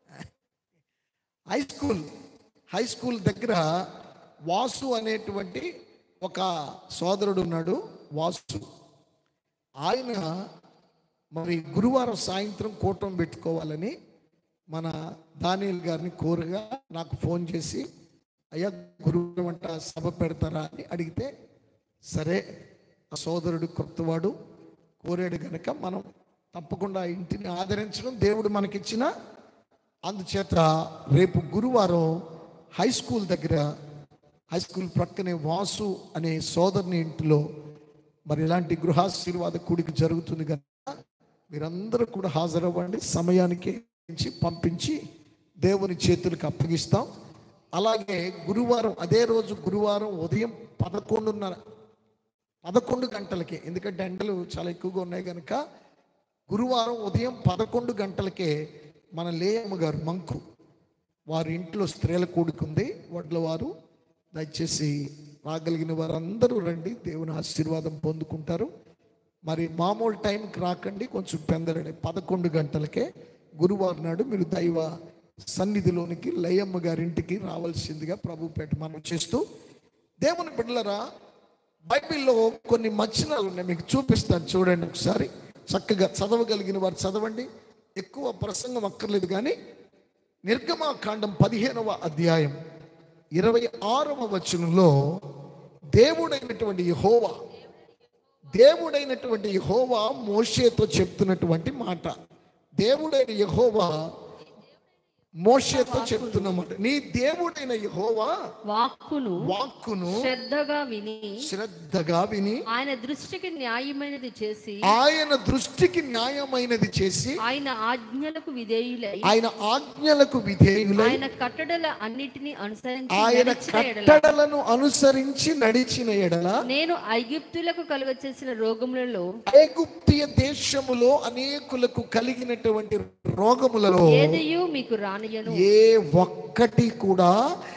హై స్కూల్ హై స్కూల్ దగ్గర వాసు అనేటువంటి ఒక సోదరుడు ఉన్నాడు వాసు ఆయన మరి గురువారం సాయంత్రం కూటం పెట్టుకోవాలని మన దానియల్ గారిని కోరగా నాకు ఫోన్ చేసి అయ్యా గురువారం అంట సభ పెడతారా అని అడిగితే సరే ఆ సోదరుడు కొత్తవాడు కోరాడు గనక మనం తప్పకుండా ఆ ఇంటిని ఆదరించడం దేవుడు మనకిచ్చిన అందుచేత రేపు గురువారం హై స్కూల్ దగ్గర హై స్కూల్ ప్రక్కనే వాసు అనే సోదరుని ఇంటిలో మరి ఇలాంటి గృహాశీర్వాద కూడిక జరుగుతుంది కనుక మీరందరూ కూడా హాజరవ్వండి సమయానికి నుంచి పంపించి దేవుని చేతులకు అప్పగిస్తాం అలాగే గురువారం అదే రోజు గురువారం ఉదయం పదకొండున్నర పదకొండు గంటలకే ఎందుకంటే ఎండలు చాలా ఎక్కువగా ఉన్నాయి కనుక గురువారం ఉదయం పదకొండు గంటలకే మన లేయమ్మ గారు మంకు వారి ఇంట్లో స్త్రీల కూడుకుంది వడ్ల వారు దయచేసి రాగలిగిన వారందరూ రండి దేవుని ఆశీర్వాదం పొందుకుంటారు మరి మామూలు టైంకి రాకండి కొంచెం పెందరండి పదకొండు గంటలకే గురువారం నాడు మీరు దైవ సన్నిధిలోనికి లయమ్మ గారింటికి రావాల్సిందిగా ప్రభు పేట మనం చేస్తూ దేవుని బిడ్డలరా బైబిల్లో కొన్ని మచ్చనాలు ఉన్నాయి మీకు చూపిస్తాను చూడండి ఒకసారి చక్కగా చదవగలిగిన వారు చదవండి ఎక్కువ ప్రసంగం అక్కర్లేదు కానీ నిర్గమాకాండం పదిహేనవ అధ్యాయం ఇరవై ఆరవ వచనంలో దేవుడైనటువంటి యహోవా దేవుడైనటువంటి యహోవా మోషేతో చెప్తున్నటువంటి మాట దేవుడైన యహోవా మోషేతో చెప్తున్నమాట నీ దేవుడైన యెహోవా వాక్కును వాక్కును శ్రద్ధగా విని శ్రద్ధగా విని ఆయన దృష్టికి న్యాయమైనది చేసి ఆయన దృష్టికి న్యాయమైనది చేసి ఆయన ఆజ్ఞలకు విధేయులై ఆయన ఆజ్ఞలకు విధేయులై ఆయన కట్టడల అన్నిటిని అనుసరించి ఆయన నడిచిన ఎడల కట్టడలను అనుసరించి నడిచిన ఎడల నేను ఐగుప్తులకు కలుగ చేసిన రోగములలో ఐగుప్తియ దేశములో అనేకులకు కలిగినటువంటి రోగములలో ఏదియు మీకు రానియను ఏ ఒక్కటి కూడా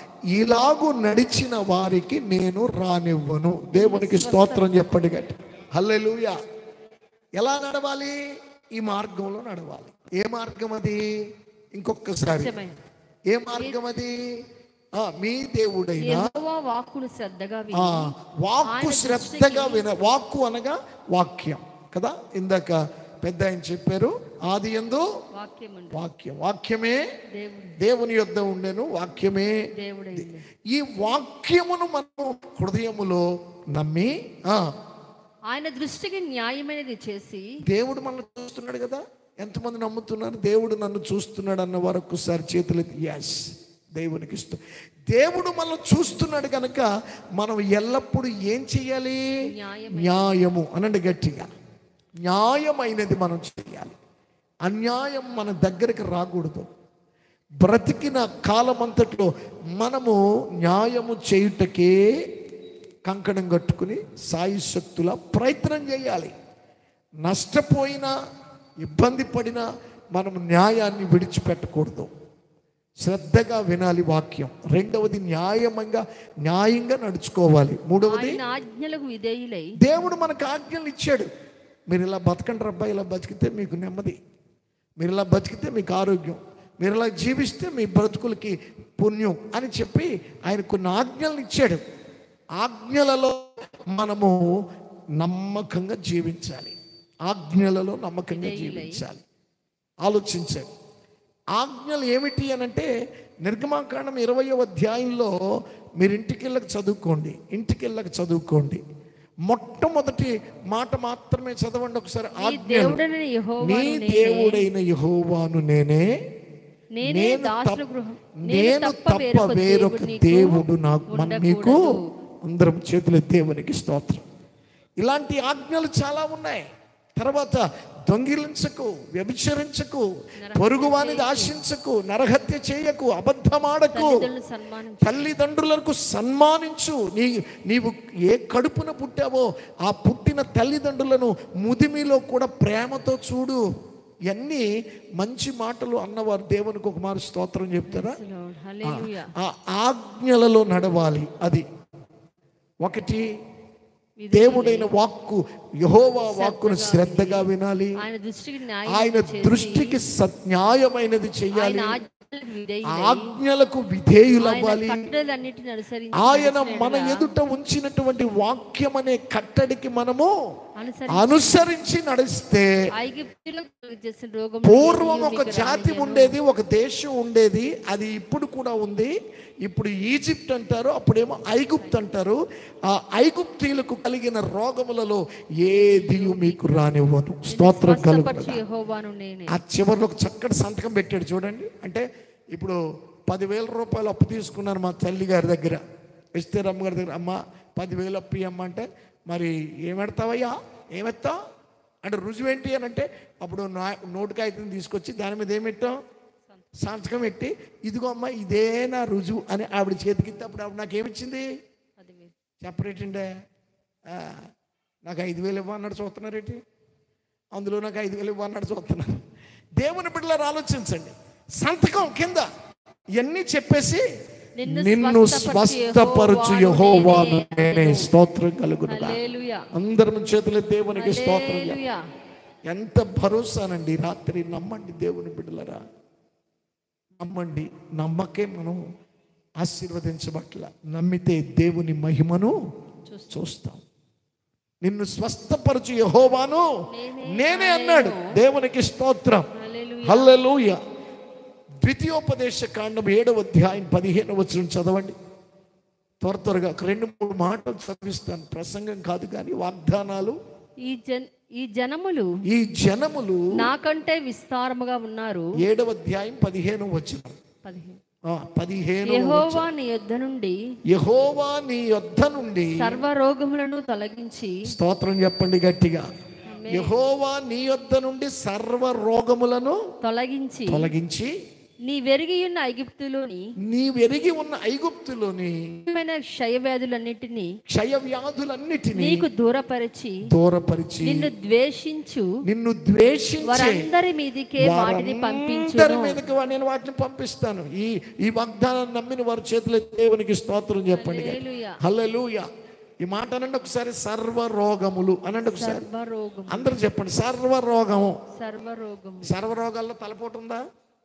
ఇలాగు నడిచిన వారికి నేను రానివ్వను దేవునికి స్తోత్రం చెప్పండి గట్టి హల్లెలూయా ఎలా నడవాలి ఈ మార్గంలో నడవాలి ఏ మార్గం అది ఇంకొకసారి నిజమే. ఏ మార్గం అది ఆ, మీ దేవుడైన యెహోవా వాక్కును శ్రద్ధగా ఆ, విని వాక్కు శ్రద్ధగా విన వాక్కు అనగా వాక్యం కదా ఇందాక పెద్ద ఆయన చెప్పారు ఆది ఎందు వాక్యం ఉండు వాక్యం వాక్యమే దేవుడు దేవుని యొద్ద ఉండెను వాక్యమే దేవుడైంది ఈ వాక్యమును మనం హృదయములో నమ్మి ఆ ఆయన దృష్టికి న్యాయమైనది చేసి దేవుడు మనల్ని చూస్తున్నాడు కదా ఎంతమంది నమ్ముతున్నారు దేవుడు నన్ను చూస్తున్నాడు అన్న వారు ఒక్కసారి చేతులు ఎస్ దేవునికి ఇష్టం దేవుడు మనల్ని చూస్తున్నాడు కనుక మనం ఎల్లప్పుడూ ఏం చేయాలి న్యాయమైన- న్యాయము అనండి గట్టిగా న్యాయమైనది మనం చేయాలి అన్యాయం మన దగ్గరికి రాకూడదు బ్రతికిన కాలమంతట్లో మనము న్యాయము చేయుటకే కంకణం కట్టుకుని సాయి శక్తుల ప్రయత్నం చేయాలి నష్టపోయినా ఇబ్బంది పడినా మనం న్యాయాన్ని విడిచిపెట్టకూడదు శ్రద్ధగా వినాలి వాక్యం రెండవది న్యాయమంగా న్యాయంగా నడుచుకోవాలి మూడవది ఆయన ఆజ్ఞలకు విధేయులై దేవుడు మనకు ఆజ్ఞలు ఇచ్చాడు మీరు ఇలా బతకండి రబ్బా ఇలా బతికితే మీకు నెమ్మది మీరు ఇలా బతికితే మీకు ఆరోగ్యం మీరు ఇలా జీవిస్తే మీ బ్రతుకులకి పుణ్యం అని చెప్పి ఆయన కొన్ని ఆజ్ఞలను ఇచ్చాడు ఆజ్ఞలలో మనము నమ్మకంగా జీవించాలి ఆజ్ఞలలో నమ్మకంగా జీవించాలి ఆలోచించండి ఆజ్ఞలు ఏమిటి అని అంటే నిర్గమాకాండం ఇరవయో అధ్యాయంలో మీరు ఇంటికి వెళ్ళక చదువుకోండి ఇంటికి వెళ్ళక చదువుకోండి మొట్టమొదటి మాట మాత్రమే చదవండి ఒకసారి నీ ఆజ్ఞలు దేవుడైన నీ యెహోవాను నేనే దేవుడైన యహోవాను నేనే నేనే నేను దాసుల తప్ప- గృహం నేను తప్ప వేరొక దేవుడు నాకు మన నీకు ఉండకూడదు. అందరం చేతుల దేవునికి స్తోత్రం ఇలాంటి ఆజ్ఞలు చాలా ఉన్నాయి తర్వాత దొంగిలించకు వ్యభిచరించకు పొరుగువానిది ఆశించకు నరహత్య చేయకు అబద్ధమాడకు తల్లిదండ్రులను సన్మానించు తల్లిదండ్రులకు సన్మానించు నీ నీవు ఏ కడుపున పుట్టావో ఆ పుట్టిన తల్లిదండ్రులను ముదిమిలో కూడా ప్రేమతో చూడు ఇవన్నీ మంచి మాటలు అన్నవారు దేవునికి ఒక మారు స్తోత్రం చెప్తారా Lord. Hallelujah. ఆ ఆజ్ఞలలో నడవాలి అది ఒకటి విధేయులై దేవుడైన వాక్కు యహోవా వాక్కును శ్రద్ధగా వినాలి ఆయన దృష్టికి ఆయన న్యాయం దృష్టికి సత్యాయమైనది చెయ్యాలి ఆయన ఆజ్ఞలకు విధేయులై ఆజ్ఞలకు ఆయన విధేయులవ్వాలి కట్టడలన్నిటిని అనుసరించి ఆయన నడిచిన మన యెడల ఎదుట ఉంచినటువంటి వాక్యం అనే కట్టడికి మనము అనుసరించి అనుసరించి నడిస్తే ఐగుప్తులకు చేసిన రోగం పూర్వం ఒక జాతి ఉండేది ఒక దేశం ఉండేది అది ఇప్పుడు కూడా ఉంది ఇప్పుడు ఈజిప్ట్ అంటారు అప్పుడేమో ఐగుప్త్ అంటారు ఆ ఐగుప్తీయులకు కలిగిన రోగములలో ఏది మీకు రానివ్వను స్తోత్రం స్వస్థపరచు కలుగు యెహోవాను నేనే ఆ చివరిలో ఒక చక్కటి సంతకం పెట్టాడు చూడండి అంటే ఇప్పుడు పదివేల రూపాయలు అప్పు తీసుకున్నాను మా తల్లి గారి దగ్గర ఇస్తే రమ్మగారి దగ్గర అమ్మ పదివేలు అప్పు ఇవ్వమ్మ అంటే మరి ఏమెడతావయ్యా ఏమెత్తావు అంటే రుజువు ఏంటి అని అంటే అప్పుడు నా నోటు కాగితం తీసుకొచ్చి దాని మీద ఏమెట్టాం సంతకం పెట్టి ఇదిగో అమ్మ ఇదే నా రుజువు అని ఆవిడ చేతికిస్తే అప్పుడు ఆవిడ నాకేమిచ్చింది అది మీరు చెప్పరేటండే ఆ, నాకు ఐదు వేలు ఇవ్వన్నాడు చూస్తున్నారేంటి అందులో నాకు ఐదు వేలు ఇవ్వన్నాడు చూస్తున్నాను దేవుని బిడ్డలారు ఆలోచించండి సంతకం కింద ఇవన్నీ చెప్పేసి నిన్ను నిన్ను స్వస్థపరచు స్వస్థపరచు యెహోవాను యహోవాను నేనే స్తోత్రం కలుగును హల్లెలూయా అందరం చేతుల దేవునికి స్తోత్రం చేద్దాం. హల్లెలూయా ఎంత భరోసానండి రాత్రి నమ్మండి దేవుని బిడ్డలరా నమ్మండి నమ్మకే మనం ఆశీర్వదించబట్ల నమ్మితే దేవుని మహిమను చూస్తాం నిన్ను స్వస్థపరచు యహోవాను నేనే అన్నాడు దేవునికి స్తోత్రం హల్లెలూయా హల్లెలూయ ద్వితీయోపదేశ కాండం ఏడవ అధ్యాయం పదిహేను వచ్చిన చదవండి త్వర త్వరగా ఒక రెండు మూడు మాటలు చదివిస్తాను ప్రసంగం కాదు కానీ వాగ్దానాలు ఈ జన్ ఈ జనములు ఈ జనములు నాకంటే విస్తారముగా ఉన్నారు ఏడవ అధ్యాయం పదిహేను వచ్చిన పదిహేను ఆ, పదిహేను యెహోవా నీ యొద్ద నుండి యహోవా నీ యొద్ద నుండి సర్వ రోగములను తొలగించి స్తోత్రం చెప్పండి గట్టిగా యహోవా నీ యొద్ద నుండి సర్వ రోగములను తొలగించి తొలగించి నీ వెరిగియున్న ఐగుప్తులోని నీ వెరిగి ఉన్న ఐగుప్తులోని ముఖ్యమైన క్షయవ్యాధులన్నిటినీ క్షయ వ్యాధులన్నిటినీ నీకు దూరపరిచి దూరపరిచి నిన్ను ద్వేషించు నిన్ను ద్వేషించే వారందరి మీదికే వాటిని వారందరి పంపించును మీదకి వా- నేను వాటిని పంపిస్తాను ఈ ఈ వాగ్దానాన్ని నమ్మిన వారి చేతిలో దేవునికి స్తోత్రం చెప్పండి హల్లెలూయా. హల్లెలూయా ఈ మాట అనండి ఒకసారి సర్వ రోగములు అనండి ఒకసారి సర్వరోగము అందరూ చెప్పండి సర్వ రోగము సర్వరోగము సర్వ రోగాల్లో తలపోటు ఉందా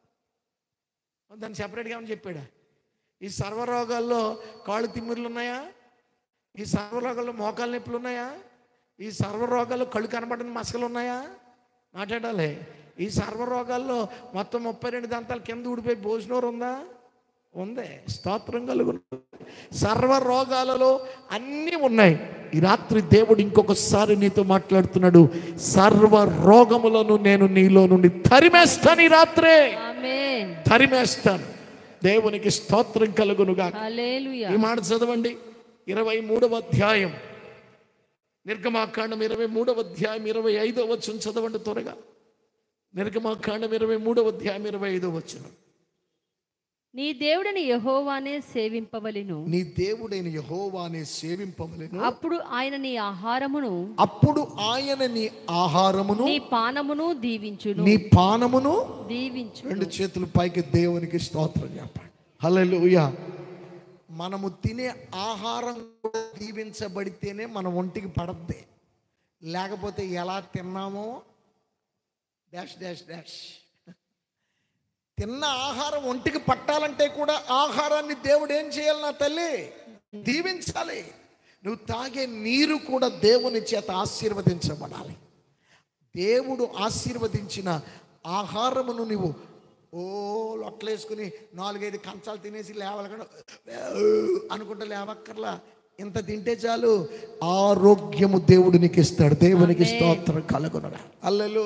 దాన్ని సెపరేట్గా ఏమని చెప్పాడా ఈ సర్వ రోగాల్లో కాళ్ళు తిమ్మిర్లు ఉన్నాయా ఈ సర్వ రోగాల్లో మోకాలు నొప్పులు ఉన్నాయా ఈ సర్వ రోగాల్లో కళ్ళు కనబడని మసకలు ఉన్నాయా మాట్లాడాలి ఈ సర్వ రోగాల్లో మొత్తం ముప్పై రెండు దంతాలు కింద ఊడిపోయి భోజనోరు ఉందా ఉంది స్తోత్రం కలుగు సర్వ రోగాలలో అన్నీ ఉన్నాయి ఈ రాత్రి దేవుడు ఇంకొకసారి నీతో మాట్లాడుతున్నాడు సర్వ రోగములను నేను నీలో నుండి తరిమేస్తాను ఈ రాత్రే ఆమేన్ తరిమేస్తాను దేవునికి స్తోత్రం కలుగునుగా హల్లెలూయా ఈ మాట చదవండి ఇరవై మూడవ అధ్యాయం నిర్గమాకాండం ఇరవై మూడవ అధ్యాయం ఇరవై ఐదవ వచ్చును చదవండి త్వరగా నిర్గమాకాండం ఇరవై మూడవ అధ్యాయం ఇరవై ఐదవ వచ్చును నీ దేవుడిని యెహోవానే సేవింపవలెను నీ దేవుడైన యహోవానే సేవింపవలెను అప్పుడు ఆయన నీ ఆహారమును అప్పుడు ఆయన నీ ఆహారమును నీ పానమును దీవించును నీ పానమును దీవించు రెండు చేతులు పైకి దేవునికి స్తోత్రం చెప్పండి హల్లెలూయా మనము తినే ఆహారం కూడా దీవించబడితేనే మన ఒంటికి పడద్ది లేకపోతే ఎలా తిన్నామో డాష్ డాష్ డాష్ తిన్న ఆహారం ఒంటికి పట్టాలంటే కూడా ఆహారాన్ని దేవుడు ఏం చేయాలి నా తల్లి దీవించాలి నువ్వు తాగే నీరు కూడా దేవుని చేత ఆశీర్వదించబడాలి దేవుడు ఆశీర్వదించిన ఆహారమును నువ్వు ఓ లొట్టలేసుకుని నాలుగైదు కంచాలు తినేసి లేవలకుండా అనుకుంటా లేవక్కర్లా ఇంత తింటే చాలు ఆరోగ్యము దేవుడు నీకు ఇస్తాడు దేవునికి స్తోత్రం కలుగునరా అల్లెలు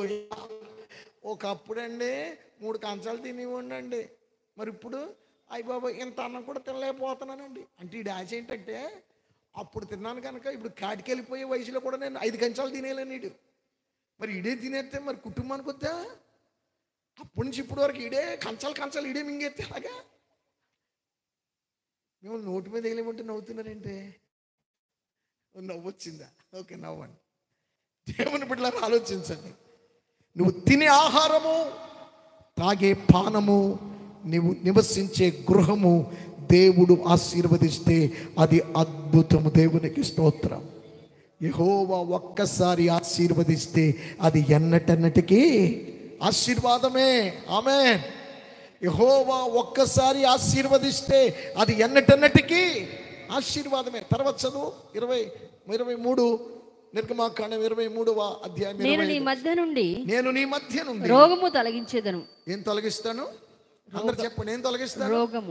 ఒకప్పుడండి మూడు కంచాలు తిని ఉండండి మరి ఇప్పుడు అయ్య బాబా ఇంత అన్నం కూడా తినలేకపోతున్నానండి అంటే ఈ డాష్ ఏంటంటే అప్పుడు తిన్నాను కనుక ఇప్పుడు కాటికెళ్ళిపోయే వయసులో కూడా నేను ఐదు కంచాలు తినేలేను ఇడు మరి ఇడే తినేస్తే మరి కుటుంబానికి వద్దా అప్పటి నుంచి ఇప్పటి వరకు ఇడే కంచాలు కంచాలు ఇడే మింగేస్తే అలాగా మేము నోటి మీద వేయలేమంటే నవ్వుతున్నారంటే నవ్వు వచ్చిందా ఓకే నవ్వండి దేవుని బిడ్డలారా ఆలోచించండి నువ్వు తినే ఆహారము తాగే పానము నువ్వు నివసించే గృహము దేవుడు ఆశీర్వదిస్తే అది అద్భుతము దేవునికి స్తోత్రం యహోవా ఒక్కసారి ఆశీర్వదిస్తే అది ఎన్నటన్నటికీ ఆశీర్వాదమే ఆమె యహోవా ఒక్కసారి ఆశీర్వదిస్తే అది ఎన్నటన్నటికీ ఆశీర్వాదమే తర్వాత చదువు ఇరవై ఇరవై మూడు నిర్గమాకాండం ఇరవై మూడవ అధ్యాయం నేను ఇరవై నీ ఐదు. మధ్య నుండి నేను నీ మధ్య నుండి రోగము తొలగించేదను ఏం తొలగిస్తాను అందరు చెప్పండి ఏం తొలగిస్తాను రోగము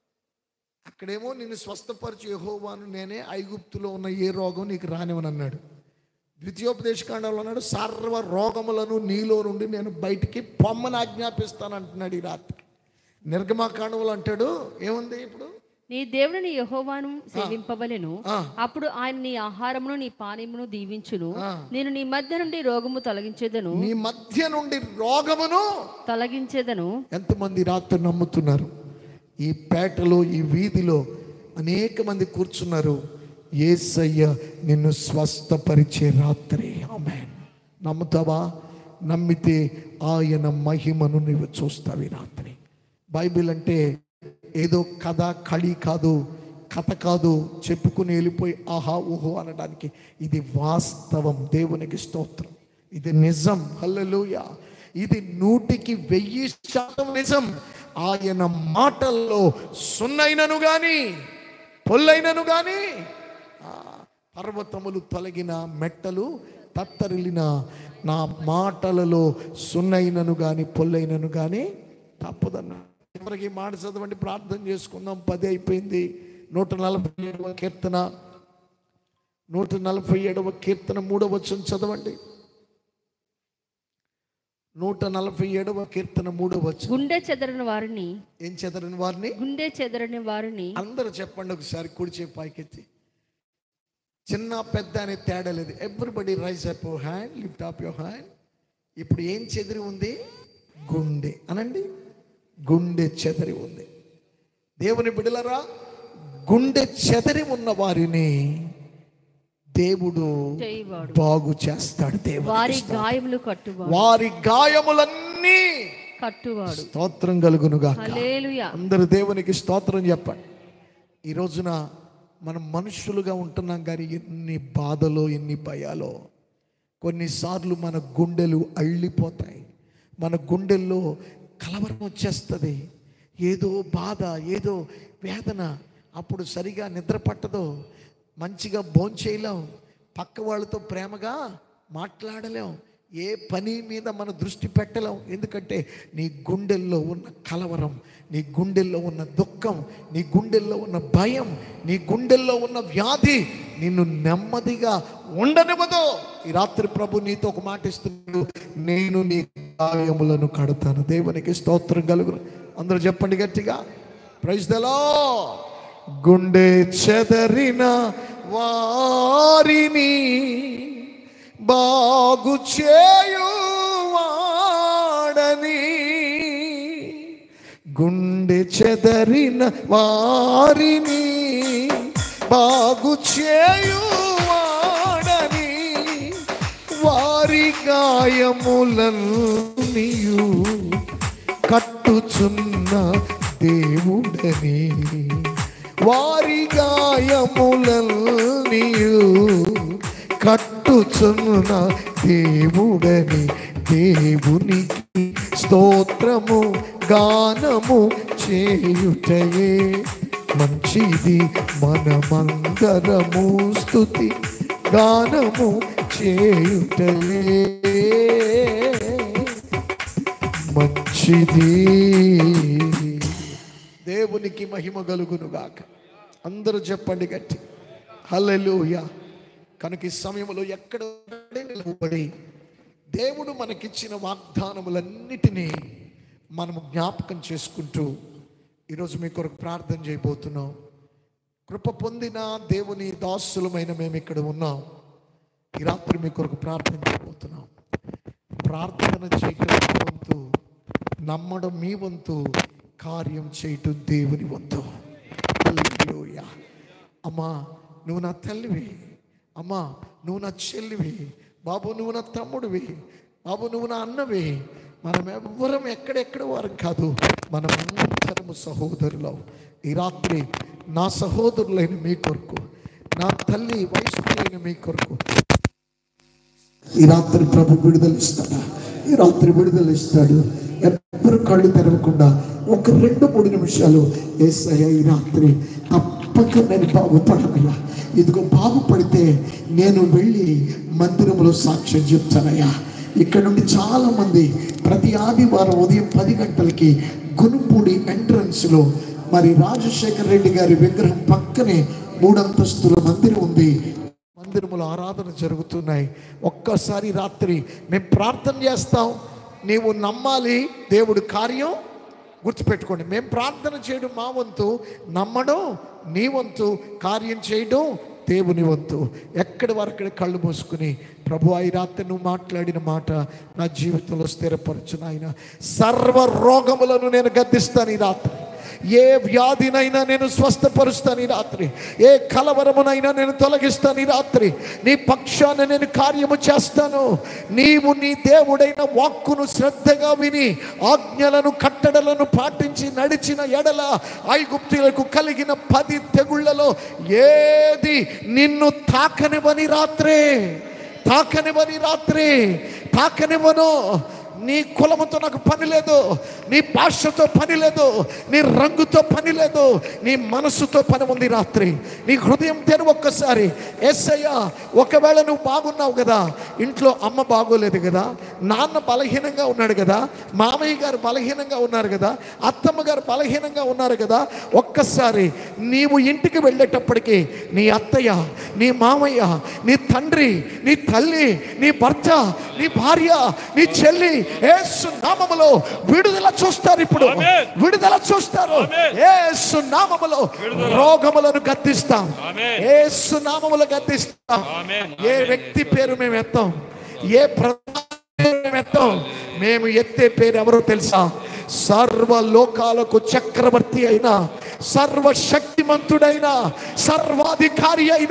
అక్కడేమో నిన్ను స్వస్థపరిచి యెహోవాను నేనే ఐగుప్తులో ఉన్న ఏ రోగం నీకు రానివని అన్నాడు ద్వితీయోపదేశకాండంలో అన్నాడు సర్వ రోగములను నీలో నుండి నేను బయటికి పొమ్మని ఆజ్ఞాపిస్తాను అంటున్నాడు ఈ రాత్రి నిర్గమాకాండంలో అంటాడు ఏముంది ఇప్పుడు నీ దేవుడిని యెహోవాను సేవింపవలెను ఆ. అప్పుడు ఆయన నీ ఆహారమును నీ పానీయమును దీవించును ఆ. నేను నీ మధ్య నుండి రోగము తొలగించేదను నీ మధ్య నుండి రోగమును తొలగించేదను ఎంతమంది రాత్రి నమ్ముతున్నారు ఈ పేటలో ఈ వీధిలో అనేక మంది కూర్చున్నారు ఏసయ్య నిన్ను స్వస్థపరిచే రాత్రి ఆమె నమ్ముతావా నమ్మితే ఆయన మహిమను నువ్వు చూస్తావు ఈ రాత్రి బైబిల్ అంటే ఏదో కథ కళి కాదు కథ కాదు చెప్పుకుని వెళ్ళిపోయి ఆహా ఊహో అనడానికి ఇది వాస్తవం దేవునికి స్తోత్రం ఇది నిజం హల్లెలూయా ఇది నూటికి వెయ్యి శాతం నిజం ఆయన మాటల్లో సున్నైనను గాని పొల్లైనను గాని ఆ, పర్వతములు తొలగిన మెట్టలు తత్తరిల్లిన నా మాటలలో సున్నైనను గాని పొల్లైనను గాని తప్పదన్న చివరికి ఈ మాట చదవండి ప్రార్థన చేసుకుందాం పది అయిపోయింది నూట నలభై ఏడవ కీర్తన నూట నలభై ఏడవ కీర్తన మూడవ వచనం చదవండి నూట నలభై ఏడవ కీర్తన మూడవ వచ్చు గుండె చెదరని వారిని ఏం చెదరని వారిని గుండె చెదరని వారిని అందరూ చెప్పండి ఒకసారి కుడిచే పైకెత్తి చిన్న పెద్ద అనే తేడా లేదు everybody raise up your hand lift up your hand ఇప్పుడు ఏం చెదిరి ఉంది గుండె అనండి గుండె చెదరి ఉంది దేవుని బిడలరా గుండె చెదరి ఉన్న వారిని దేవుడు చేయవాడు బాగు చేస్తాడు దేవుడు వారి గాయములు కట్టువాడు వారి గాయములన్నీ కట్టువాడు స్తోత్రం కలుగునుగా హల్లెలూయా అందరు దేవునికి స్తోత్రం చెప్పండి ఈ రోజున మనం మనుషులుగా ఉంటున్నాం కానీ ఎన్ని బాధలో ఎన్ని భయాలో కొన్నిసార్లు మన గుండెలు అళ్ళిపోతాయి మన గుండెల్లో కలవరం వచ్చేస్తుంది ఏదో బాధ ఏదో వేదన అప్పుడు సరిగా నిద్ర పట్టదు మంచిగా భోంచేయలేం పక్క వాళ్ళతో ప్రేమగా మాట్లాడలేం ఏ పని మీద మన దృష్టి పెట్టలేం ఎందుకంటే నీ గుండెల్లో ఉన్న కలవరం నీ గుండెల్లో ఉన్న దుఃఖం నీ గుండెల్లో ఉన్న భయం నీ గుండెల్లో ఉన్న వ్యాధి నిన్ను నెమ్మదిగా ఉండనివ్వదు ఈ రాత్రి ప్రభు నీతో ఒక మాట ఇస్తున్నాడు నేను నీ గాయములను కడతాను దేవునికి స్తోత్రం కలుగును అందరూ చెప్పండి గట్టిగా ప్రైజ్ దలో గుండె చెదరిన వారిని బాగు చేయువాడని గుండె చెదరిన వారిని బాగు చేయువాడని వారి గాయములన్నీయు కట్టుచున్న దేవుడని వారి గాయములన్నీయు కట్టుచున్న దేవుడని దేవునికి స్తోత్రము గానము చేయుటయే మంచిది మనమందరము స్తుతి గానము చేయుటయే మంచిది దేవునికి మహిమ కలుగును గాక అందరూ చెప్పండి గట్టి హల్లెలూయా కనుక ఈ సమయంలో ఎక్కడ నిలబడి దేవుడు మనకిచ్చిన వాగ్దానములన్నిటినీ మనము జ్ఞాపకం చేసుకుంటూ ఈరోజు మీ కొరకు ప్రార్థన చేయబోతున్నాం కృప పొందిన దేవుని దాసులమైన మేము ఇక్కడ ఉన్నాం ఈ రాత్రి మీ కొరకు ప్రార్థన చేయబోతున్నాం ప్రార్థన చేయటం మీ వంతు నమ్మడం మీ వంతు కార్యం చేయటం దేవుని వంతు హల్లెలూయా అమ్మా నువ్వు నా తల్లివి అమ్మా నువ్వు నా చెల్లివి బాబు నువ్వు నా తమ్ముడివి బాబు నువ్వు నా అన్నవి మనం ఎవ్వరం ఎక్కడెక్కడ వారం కాదు మనం అందరము సహోదరులం ఈ రాత్రి నా సహోదరులైన మీ కొరకు నా తల్లి వయస్సులైన మీ కొరకు ఈ రాత్రి ప్రభు విడుదల ఇస్తాడా ఈ రాత్రి విడుదల ఇస్తాడు ఎవ్వరు కళ్ళు తెరవకుండా ఒక రెండు మూడు నిమిషాలు ఏసయ్య ఈ రాత్రి తప్పక నేను బాగుపడనయ్యా ఇదిగో బాగుపడితే నేను వెళ్ళి మందిరంలో సాక్ష్యం చెప్తానయ్యా ఇక్కడ నుండి చాలా మంది ప్రతి ఆదివారం ఉదయం పది గంటలకి గునుపూడి ఎంట్రన్స్లో మరి రాజశేఖర్ రెడ్డి గారి విగ్రహం పక్కనే మూడంతస్తుల మందిరం ఉంది మందిరములో ఆరాధన జరుగుతున్నాయి ఒక్కసారి రాత్రి మేము ప్రార్థన చేస్తాం నీవు నమ్మాలి దేవుడు కార్యం గుర్తుపెట్టుకోండి మేము ప్రార్థన చేయడం మా వంతు నమ్మడం నీ వంతు కార్యం చేయడం దేవుని వంతు ఎక్కడి వరకు కళ్ళు మూసుకుని ప్రభు ఈ రాత్రి నువ్వు మాట్లాడిన మాట నా జీవితంలో స్థిరపరచు నాయన సర్వ రోగములను నేను గద్దిస్తాను ఈ రాత్రి ఏ వ్యాధినైనా నేను స్వస్థపరుస్తాను ఈ రాత్రి ఏ కలవరమునైనా నేను తొలగిస్తాను ఈ రాత్రి నీ పక్షాన నేను కార్యము చేస్తాను నీవు నీ దేవుడైన వాక్కును శ్రద్ధగా విని ఆజ్ఞలను కట్టడలను పాటించి నడిచిన ఎడల ఐగుప్తులకు కలిగిన పది తెగుళ్లలో ఏది నిన్ను తాకనివని రాత్రే తాకనివని రాత్రి తాకనివ్వను నీ కులముతో నాకు పని లేదు నీ భాషతో పని లేదు నీ రంగుతో పని లేదు నీ మనసుతో పని ఉంది రాత్రి నీ హృదయం తెరు ఒక్కసారి ఎస్సయ్యా ఒకవేళ నువ్వు బాగున్నావు కదా ఇంట్లో అమ్మ బాగోలేదు కదా నాన్న బలహీనంగా ఉన్నాడు కదా మామయ్య గారు బలహీనంగా ఉన్నారు కదా అత్తమ్మ గారు బలహీనంగా ఉన్నారు కదా ఒక్కసారి నీవు ఇంటికి వెళ్ళేటప్పటికి నీ అత్తయ్య నీ మామయ్య నీ తండ్రి నీ తల్లి నీ భర్త నీ భార్య నీ చెల్లి యేసు నామములో విడుదల చూస్తారు ఇప్పుడు ఆమేన్. విడుదల చూస్తారు ఆమేన్. యేసు నామములో రోగములను గద్దిస్తాం ఆమేన్. యేసు నామములో గద్దిస్తాం ఆమేన్. ఏ ఆమేన్. వ్యక్తి పేరు మేము ఎత్తాం ఏ ప్రధాన పేరు మేము ఎత్తాం మేము ఎత్తే పేరు ఎవరో తెలుసా సర్వ లోకాలకు చక్రవర్తి అయిన సర్వశక్తిమంతుడైన సర్వాధికారి అయిన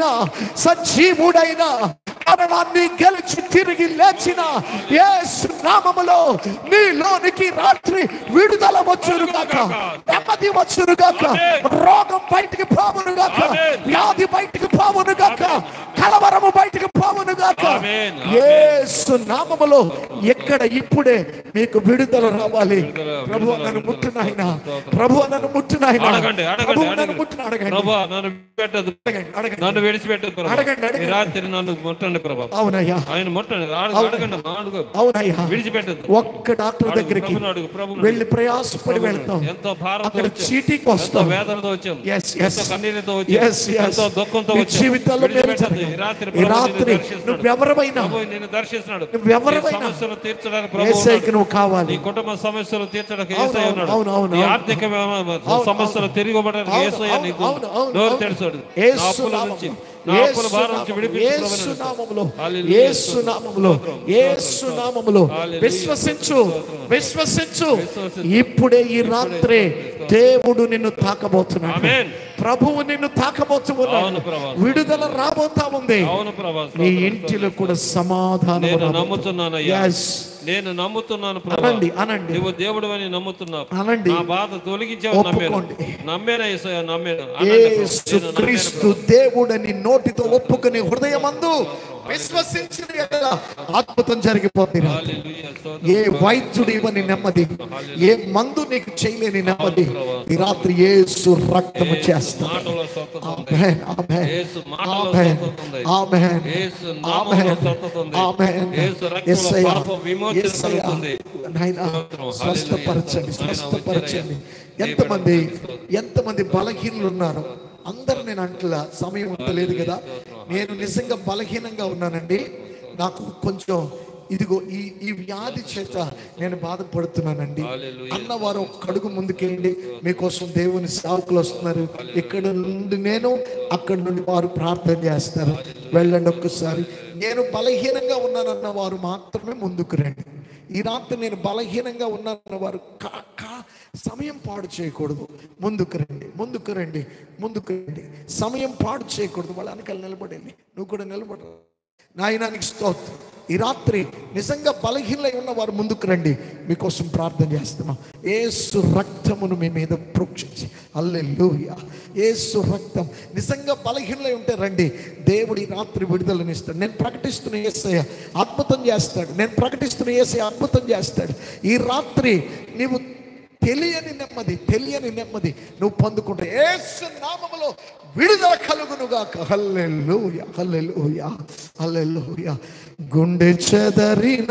సజీవుడైన మరణాన్ని గెలిచి తిరిగి లేచిన యేసు నామములో నీలోనికి రాత్రి విడుదల వచ్చును గాక నెమ్మది వచ్చును గాక రోగం బయటికి పోవును గాక ఆమేన్. వ్యాధి బయటికి పోవును గాక కలవరము బయటికి పోవును గాక ఆమేన్. యేసు నామములో ఎక్కడ ఇప్పుడే మీకు విడుదల రావాలి విడుదల, ప్రభు విడుదల, నన్ను విడుదల. ముట్టునాయన స్తోత్రం. ప్రభు నన్ను ముట్టునాయన అడగండి అడగండి ప్రభు నన్ను అడగండి ముట్టున అడగండి ప్రభా నన్ను పెట్టదు అడగండి అడగండి నన్ను విడిచిపెట్టదు ప్రభా అడగండి, అడగండి. ఈ రాత్రి నన్ను ముట్టండి ప్రభా అవునయ్యా ఆయన ముట్టండి అడగ- అవును. అడగండి అమ్మా, అడుగు అవునయ్యా విడిచిపెట్టదు ఒక్క డాక్టర్ అడుగు, దగ్గరికి ప్రభువుని అడుగు, ప్రభువుని వెళ్ళి అడుగు. ప్రయాసపడి వెళ్తాం ఎంతో భారంతో అక్కడ వచ్చాం. చీటీకి ఎంతో వస్తాం వేదనతో వచ్చాం Yes, yes. ఎంతో కన్నీళ్ళతో Yes, వచ్చాం yes. ఎంతో దుఃఖంతో నీ వచ్చాం జీవితంలో మేలు విడిచిపెట్టదు. జరగాలి. ఈ రాత్రి ఈ ప్రభు రాత్రి నిన్ను దర్శిస్తున్నాడు. నువ్వెవరమైనా ప్రభు నిన్ను దర్శిస్తున్నాడు నువ్వెవరమైనా నీ సమస్యలు తీర్చడానికి ప్రభు ఏసైకి ఉన్నాడు. నువ్వు కావాలి నీ కుటుంబ సమస్యలు తీర్చడానికి అవును, ఏసై అవును, ఉన్నాడు అవును, అవును, నీ అవును. ఆర్థిక అవును, సమస్యలు అవును. తిరిగి ఇవ్వడానికి అవును, ఏసయ్య అవును, నీకు అవును, అవును, నోరు అవును. తెలుసాడు యేసు నా అప్పుల నామములో, నుంచి నా యేసు అప్పుల భారం నుంచి నామములో, విడిపించు యేసు ప్రభువుని. నామములో, హల్లెలూయా, యేసు స్తోత్రం, నామములో, స్తోత్రం, యేసు స్తోత్రం. నామములో హల్లెలూయా, విశ్వసించు స్తోత్రం. విశ్వసించు విశ్వసించు. ఇప్పుడే ఈ రాత్రి దేవుడు నిన్ను తాకబోతున్నాడు ఆమేన్. ప్రభువు నిన్ను అవును తాకబోతున్నాడు ప్రభా. విడుదల రాబోతా ఉంది అవును ప్రభా నీ స్తోత్రం, ఇంటిలో కూడా సమాధానం నేను రాబోతుంది. నమ్ముతున్నాను అయ్యా Yes. నేను నమ్ముతున్నాను ప్రభా అనండి అనండి నువ్వు దేవుడు అని నమ్ముతున్నావు అనండి. నా బాధ తొలగించావు నమ్మాను ఒప్పుకోండి. నమ్మాను యేసయ్య నమ్మాను అనండి ప్రభు. యేసు నేను నమ్మాను క్రీస్తు దేవుడని నోటితో ఒప్పుకుని హృదయమందు విశ్వసించిన ఎడల అద్భుతం జరిగిపోతుంది హల్లెలూయా, స్తోత్రం. ఏ వైద్యుడు ఇవ్వని నెమ్మది ఏ మందు నీకు చేయలేని నెమ్మది ఈ రాత్రి యేసు రక్తము చేస్తా మాటలో స్వస్థత ఉంది. ఆమేన్ ఆమేన్ యేసు మాటలో ఆమేన్ స్వస్థత ఉంది. ఆమేన్ యేసు నామములో ఆమేన్ స్వస్థత ఉంది. ఆమేన్ యేసు రక్తంలో యేసయ్య, పాప విమోచన యేసయ్య, కలుగుతుంది. నాయనా స్తోత్రం. స్వస్థపరచండి హల్లెలూయా. స్వస్థపరచండి నాయనా ఎంతమంది వచ్చారయ్యా. ఎంతమంది బలహీనులు ఉన్నారు అందరు నేను అంటలా సమయం ఉంటలేదు కదా నేను నిజంగా బలహీనంగా ఉన్నానండి నాకు కొంచెం ఇదిగో ఈ ఈ వ్యాధి చేత నేను బాధపడుతున్నానండి హల్లెలూయా. అన్నవారు ఒక కడుగు ముందుకేయండి మీకోసం దేవుని సేవకులు వస్తున్నారు ఇక్కడ నుండి నేను అక్కడ నుండి వారు ప్రార్థన చేస్తారు వెళ్ళండి ఒక్కసారి నేను బలహీనంగా ఉన్నానన్న వారు మాత్రమే ముందుకు రండి ఈ రాత్రి నేను బలహీనంగా ఉన్నానన్న వారు కా- కా- సమయం పాడు చేయకూడదు ముందుకు రండి ముందుకు రండి ముందుకు రండి సమయం పాడు చేయకూడదు వాళ్ళ వెనకాల నిలబడండి నువ్వు కూడా నిలబడు నాయనానికి స్తోత్రం ఈ రాత్రి నిజంగా బలహీనలై ఉన్న వారు ముందుకు రండి మీకోసం ప్రార్థన చేస్తున్నాం ఏసు రక్తమును మీ మీద ప్రోక్షించి అల్లెల్లుయ ఏసు రక్తం నిజంగా బలహీనలై ఉంటే రండి దేవుడు ఈ రాత్రి విడుదలనిస్తాడు నేను ప్రకటిస్తున్న ఏసయ్య అద్భుతం చేస్తాడు నేను ప్రకటిస్తున్న ఏసయ్య అద్భుతం చేస్తాడు ఈ రాత్రి నీవు తెలియని నెమ్మది తెలియని నెమ్మది నువ్వు పొందుకుంటే ఏసు నామములో విడుదల కలుగునుగాక హల్లెలూయ హల్లెలూయ హల్లెలూయ గుండె చెదరిన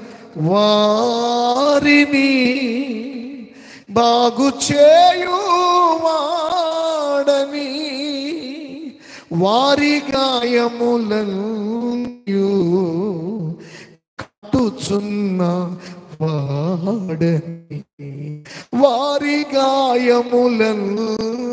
వారిని బాగు చేయువాడని వారి గాయములను కట్టుచున్న వాడని వారి గాయములను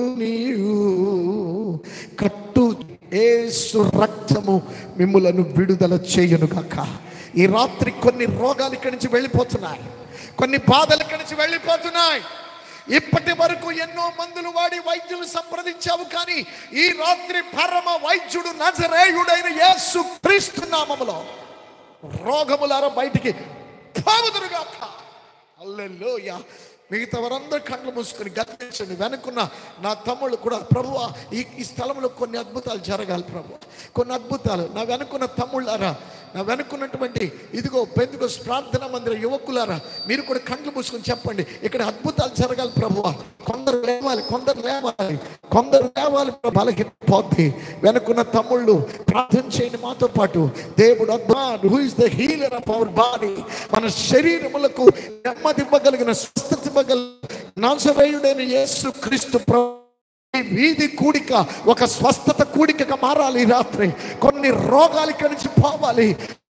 కట్టు ఏసు రక్తము మిమ్ములను విడుదల చేయను గాక ఈ రాత్రి కొన్ని రోగాలు ఇక్కడి నుంచి వెళ్ళిపోతున్నాయి కొన్ని బాధలు ఇక్కడి నుంచి వెళ్ళిపోతున్నాయి ఇప్పటి వరకు ఎన్నో మందులు వాడి వైద్యులు సంప్రదించావు కానీ ఈ రాత్రి పరమ వైద్యుడు నజరేయుడైన యేసు క్రీస్తు నామములో రోగములారా బయటికి పోవుదురుగాక అల్లెల్లోయ మిగతా వారందరూ కళ్ళు మూసుకొని గతించండి వెనుకున్న నా తమ్ముళ్ళు కూడా ప్రభు ఈ ఈ స్థలంలో కొన్ని అద్భుతాలు జరగాలి ప్రభు కొన్ని అద్భుతాలు నా వెనుకున్న తమ్ముళ్ళారా నా వెనుకున్నటువంటి ఇదిగో పెందుగో ప్రార్థన మందిర యువకులారా మీరు కూడా కండ్లు మూసుకొని చెప్పండి ఇక్కడ అద్భుతాలు జరగాలి ప్రభు కొందరు లేవాలి కొందరు లేవాలి కొందరు లేవాలి బలహీనపోద్ది వెనుకున్న తమ్ముళ్ళు ప్రార్థన చేయండి మాతో పాటు దేవుడు who is the healer of our body మన శరీరములకు నెమ్మది ఇవ్వగలిగిన స్వస్థత ఇవ్వగలిగిన నాసరేయుడైన యేసు క్రీస్తు ప్రభు ఈ వీధి కూడిక ఒక స్వస్థత కూడికగా మారాలి ఈ రాత్రి కొన్ని రోగాలు ఇక్కడి నుంచి పోవాలి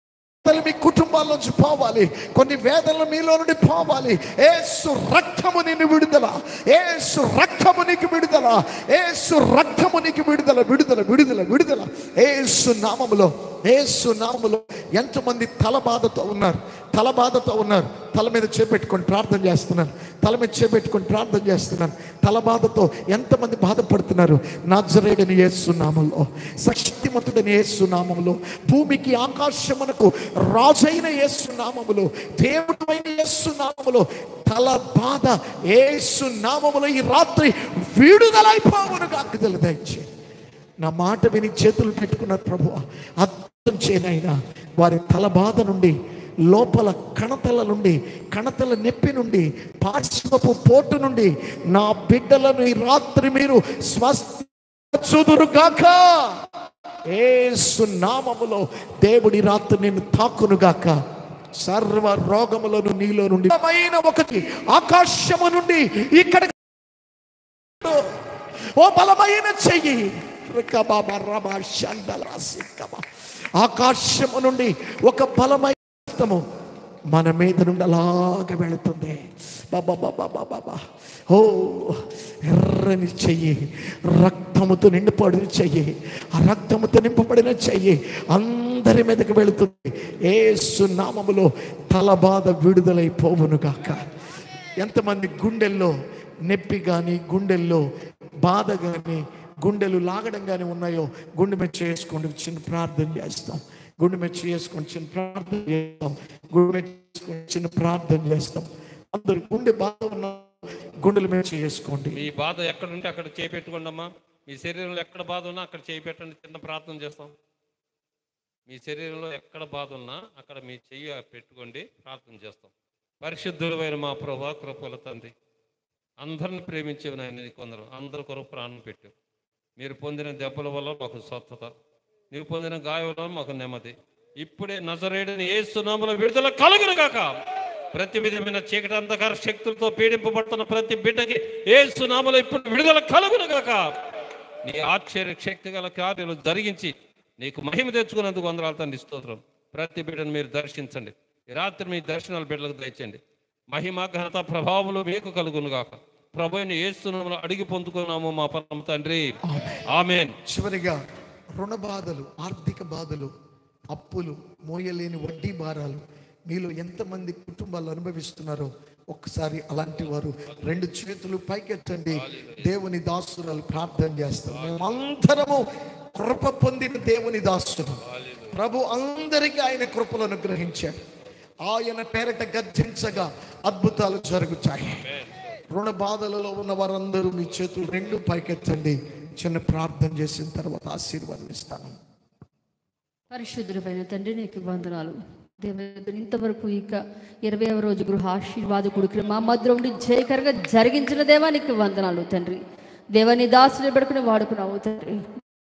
వేదనలు మీ కుటుంబాల్లోంచి పోవాలి కొన్ని వేదనలు మీలో నుండి పోవాలి ఏసు రక్తము నిన్ను విడుదల ఏసు రక్తము నీకు విడుదల ఏసు రక్తము నీకు విడుదల విడుదల విడుదల విడుదల ఏసు నామములో ఏసు నామములో ఎంతమంది తల బాధతో ఉన్నారు తల బాధతో ఉన్నారు తల మీద చేపెట్టుకొని ప్రార్థన చేస్తున్నాను తల మీద చేపెట్టుకొని ప్రార్థన చేస్తున్నాను తల బాధతో ఎంతమంది బాధపడుతున్నారు నాజరేడని యేసునామంలో శక్తిమంతుడని యేసునామంలో భూమికి ఆకాశమునకు రాజైన యేసునామములో దేవుడు అయిన యేసునామములో తల బాధ యేసునామములో ఈ రాత్రి విడుదలైపోవును కాక దయచే నా మాట విని చేతులు పెట్టుకున్నారు ప్రభు అర్థం చేయనైనా వారి తల బాధ నుండి లోపల కణతల నుండి కణతల నొప్పి నుండి పార్శ్వపు పోటు నుండి నా బిడ్డలను ఈ రాత్రి మీరు స్వస్థుదురుగాక ఏసు నామములో దేవుడి రాత్రి నేను తాకునుగాక సర్వ రోగములను నీలో నుండి బలమైన ఒకటి ఆకాశము నుండి ఇక్కడ ఓ బలమైన చెయ్యి రికబాబా రబా షండలా సిక్కబా. ఆకాశము నుండి ఒక బలమైన హస్తము మన మీద నుండి అలాగ వెళుతుంది బాబా బాబా బాబా ఓ ఎర్రని చెయ్యి రక్తముతో నిండిపడిన చెయ్యి ఆ రక్తముతో నింపబడిన చెయ్యి అందరి మీదకి వెళుతుంది ఏసు నామములో తల బాధ విడుదలైపోవును గాక ఎంతమంది గుండెల్లో నొప్పి కానీ గుండెల్లో బాధ కానీ గుండెలు లాగడం కానీ ఉన్నాయో గుండె మీద చేసుకోండి చిన్న ప్రార్థన చేస్తాం గుండె మీద చేసుకొని చిన్న ప్రార్థన చేస్తాం గుండె మీద చేసుకొని చిన్న ప్రార్థన చేస్తాం అందరు గుండె బాధ ఉన్న గుండెల మీద చేసుకోండి మీ బాధ ఎక్కడ ఉంటే అక్కడ చేయి పెట్టుకోండి అమ్మా మీ శరీరంలో ఎక్కడ బాధ ఉన్నా అక్కడ చేయి పెట్టండి చిన్న ప్రార్థన చేస్తాం మీ శరీరంలో ఎక్కడ బాధ ఉన్నా అక్కడ మీ చెయ్యి పెట్టుకోండి ప్రార్థన చేస్తాం పరిశుద్ధుడమైన మా ప్రభా కృపల తండ్రి అందరిని ప్రేమించే నాయన కొందరు అందరి కొరకు ప్రాణం పెట్టు మీరు పొందిన దెబ్బల వల్ల మాకు స్వస్థత నీవు పొందిన గాయం వల్ల మాకు నెమ్మది ఇప్పుడే నజరేడని ఏసునామల విడుదల కలుగును గాక ప్రతి విధమైన చీకటి అంధకార శక్తులతో పీడింపబడుతున్న ప్రతి బిడ్డకి ఏసునామలో ఇప్పుడు విడుదల కలుగును గాక నీ ఆశ్చర్య శక్తి గల కార్యాలు జరిగించి నీకు మహిమ తెచ్చుకున్నందుకు వందరాలు తండ్రి స్తోత్రం ప్రతి బిడ్డను మీరు దర్శించండి ఈ రాత్రి మీ దర్శనాలు బిడ్డలకు దయచండి మహిమ ఘనత ప్రభావములు మీకు కలుగును గాక ప్రభుని ఏస్తున్నాము అడిగి పొందుకున్నాము మా పరమ తండ్రి ఆమెన్ చివరిగా రుణ బాధలు ఆర్థిక బాధలు అప్పులు మోయలేని వడ్డీ భారాలు మీలో ఎంతమంది కుటుంబాలు అనుభవిస్తున్నారో ఒక్కసారి అలాంటి వారు రెండు చేతులు పైకెత్తండి దేవుని దాసురాలు ప్రార్థన చేస్తాం మేమందరము కృప పొందిన దేవుని దాసుడు ప్రభు అందరికీ ఆయన కృపలు అనుగ్రహించాడు ఆయన పేరట గర్జించగా అద్భుతాలు జరుగుతాయి రుణ బాధలలో ఉన్న వారందరూ మీ చేతులు రెండు పైకెత్తండి చిన్న ప్రార్థన చేసిన తర్వాత ఆశీర్వాదం ఇస్తాను పరిశుద్ధుడైన తండ్రి నీకు వందనాలు దేవుడు ఇంతవరకు ఇక ఇరవైవ రోజు గృహ ఆశీర్వాదకుడికి మా మధ్య ఉండి జయకరంగా జరిగించిన దేవా నీకు వందనాలు తండ్రి దేవాని దాసుని పడుకుని వాడుకున్నావు తండ్రి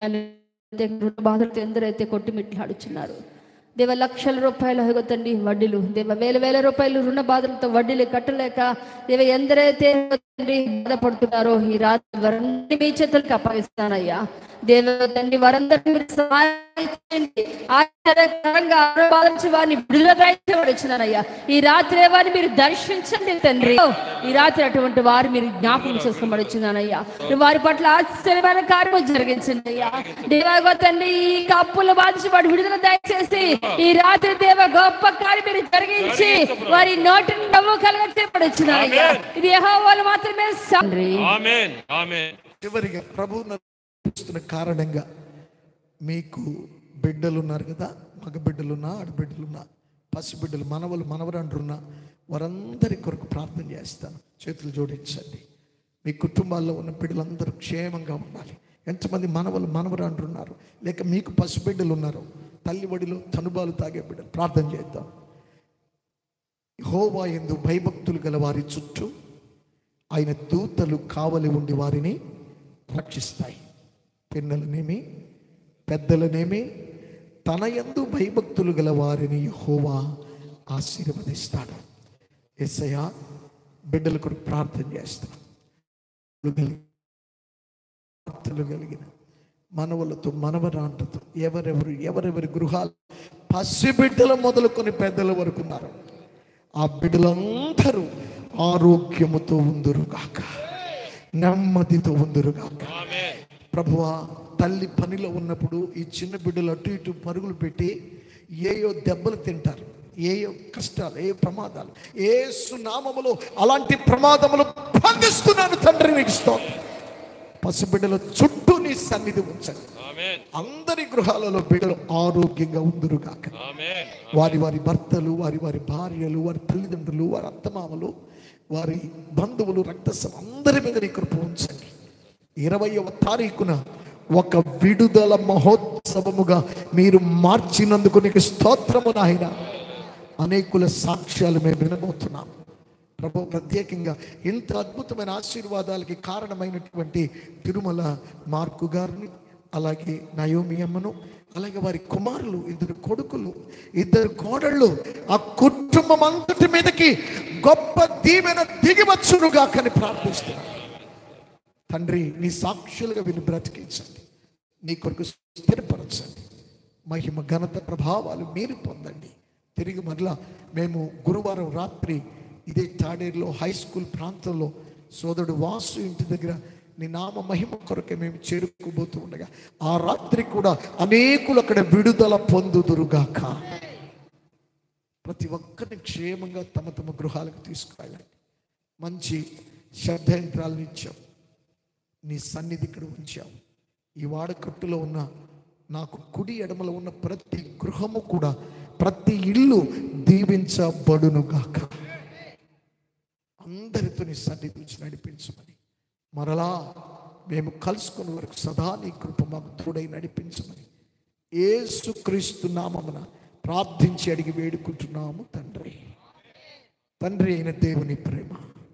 రుణ బాధలతో ఎందరైతే కొట్టిమిట్లాడుచున్నారు దేవ లక్షల రూపాయలు అదిగో తండ్రి వడ్డీలు దేవ వేల వేల రూపాయలు రుణ బాధలతో వడ్డీలు కట్టలేక దేవ ఎందరైతే తండ్రి బాధపడుతున్నారో ఈ రాత్రి వారందరినీ మీ చేతులకు అప్పగిస్తానయ్యా దేవ తండ్రి వారందరినీ మీరు సహాయం చేయండి. ఆశ్చర్యకరంగా బాధించి వారిని విడుదల వచ్చినానయ్యా ఈ రాత్రి వారిని మీరు దర్శించండి తండ్రి ఈ రాత్రి అటువంటి వారు మీరు జ్ఞాపకం చేసుకోమని వచ్చినానయ్యా వారి పట్ల ఆశ్చర్యమైన కార్యము జరిగించండి అయ్యా దేవాగో తండ్రి ఈ కప్పులు బాధించి వాడు విడుదల దయచేసి ఈ రాత్రి దేవ గొప్ప కార్యం మీరు జరిగించి వారి నోటిని నవ్వు కలగ చేపడొచ్చినారయ్యా ఇది యెహోవాను మాత్రమే తండ్రి ఆమెన్ ఆమెన్ చివరిగా ప్రభు నడిపిస్తున్న కారణంగా మీకు బిడ్డలు ఉన్నారు కదా మగ బిడ్డలున్నా ఆడబిడ్డలున్నా పసిబిడ్డలు మనవలు మనవరండ్రున్నా వారందరి కొరకు ప్రార్థన చేస్తాను చేతులు జోడించండి మీ కుటుంబాల్లో ఉన్న బిడ్డలందరూ క్షేమంగా ఉండాలి ఎంతమంది మనవలు మనవరండ్రున్నారు లేక మీకు పసిబిడ్డలు ఉన్నారు తల్లి వడిలో తనుబాలు తాగే బిడ్డలు ప్రార్థన చేద్దాం హోవా ఎందు భయభక్తులు గల వారి చుట్టూ ఆయన దూతలు కావలి ఉండి వారిని రక్షిస్తాయి పిన్నలనేమి పెద్దలనేమి తన యందు భయభక్తులు గల వారిని యెహోవా ఆశీర్వదిస్తాడు ఎస్సయ్య బిడ్డల కొరకు ప్రార్థన చేస్తాం భక్తులు కలిగిన మనవలతో మనవరాంటతో ఎవరెవరు ఎవరెవరి గృహాలు పసిబిడ్డలు మొదలుకొని పెద్దల వరకు ఉన్నారు ఆ బిడ్డలందరూ ఆరోగ్యముతో ఉందురుగాక నెమ్మదితో ఉందురుగాక ప్రభువా తల్లి పనిలో ఉన్నప్పుడు ఈ చిన్న బిడ్డలు అటు ఇటు పరుగులు పెట్టి ఏయో దెబ్బలు తింటారు ఏయో కష్టాలు ఏ ప్రమాదాలు ఏ సునామములో అలాంటి ప్రమాదములు బంధిస్తున్నాను తండ్రి నీకు స్తోత్రం పసిబిడ్డల చుట్టూ నీ సన్నిధి ఉంచండి ఆమేన్ అందరి గృహాలలో బిడ్డలు ఆరోగ్యంగా ఉందురుగాక ఆమేన్ వారి వారి భర్తలు వారి వారి భార్యలు వారి తల్లిదండ్రులు వారి అత్తమామలు వారి బంధువులు రక్త సం- అందరి మీద నీ కృప ఉంచండి ఇరవయవ తారీఖున ఒక విడుదల మహోత్సవముగా మీరు మార్చినందుకు నీకు స్తోత్రము నాయన అనేకుల సాక్ష్యాలు మేము వినబోతున్నాం ప్రభు ప్రత్యేకంగా ఇంత అద్భుతమైన ఆశీర్వాదాలకి కారణమైనటువంటి తిరుమల మార్కు గారిని అలాగే నయోమి అమ్మను అలాగే వారి కుమారులు ఇద్దరు కొడుకులు ఇద్దరు కోడళ్ళు ఆ కుటుంబం అంతటి మీదకి గొప్ప దీవెన దిగివచ్చునుగా కని ప్రార్థిస్తున్నాను తండ్రి నీ సాక్షులుగా వీళ్ళు బ్రతికించండి నీ కొరకు స్థిరపరచండి మహిమ ఘనత ప్రభావాలు మీరు పొందండి తిరిగి మరలా మేము గురువారం రాత్రి ఇదే తాడేరులో హై స్కూల్ ప్రాంతంలో సోదరుడు వాసు ఇంటి దగ్గర నీ నామ మహిమ కొరకే మేము చేరుకోబోతూ ఉండగా ఆ రాత్రి కూడా అనేకులు అక్కడ విడుదల పొందుదురుగాక ప్రతి ఒక్కరిని క్షేమంగా తమ తమ గృహాలకు తీసుకువెళ్ళండి మంచి శబ్దయంత్రాలను ఇచ్చాం నీ సన్నిధి ఇక్కడ ఉంచావు ఈ వాడకట్టులో ఉన్న నాకు కుడి ఎడమలో ఉన్న ప్రతి గృహము కూడా ప్రతి ఇల్లు దీవించబడును గాక అందరితో నీ సన్నిధి నుంచి నడిపించమని మరలా మేము కలుసుకునే వరకు సదా నీ కృప మాకు తోడై నడిపించమని ఏసుక్రీస్తు నామమున ప్రార్థించి అడిగి వేడుకుంటున్నాము తండ్రి తండ్రి అయిన దేవుని ప్రేమ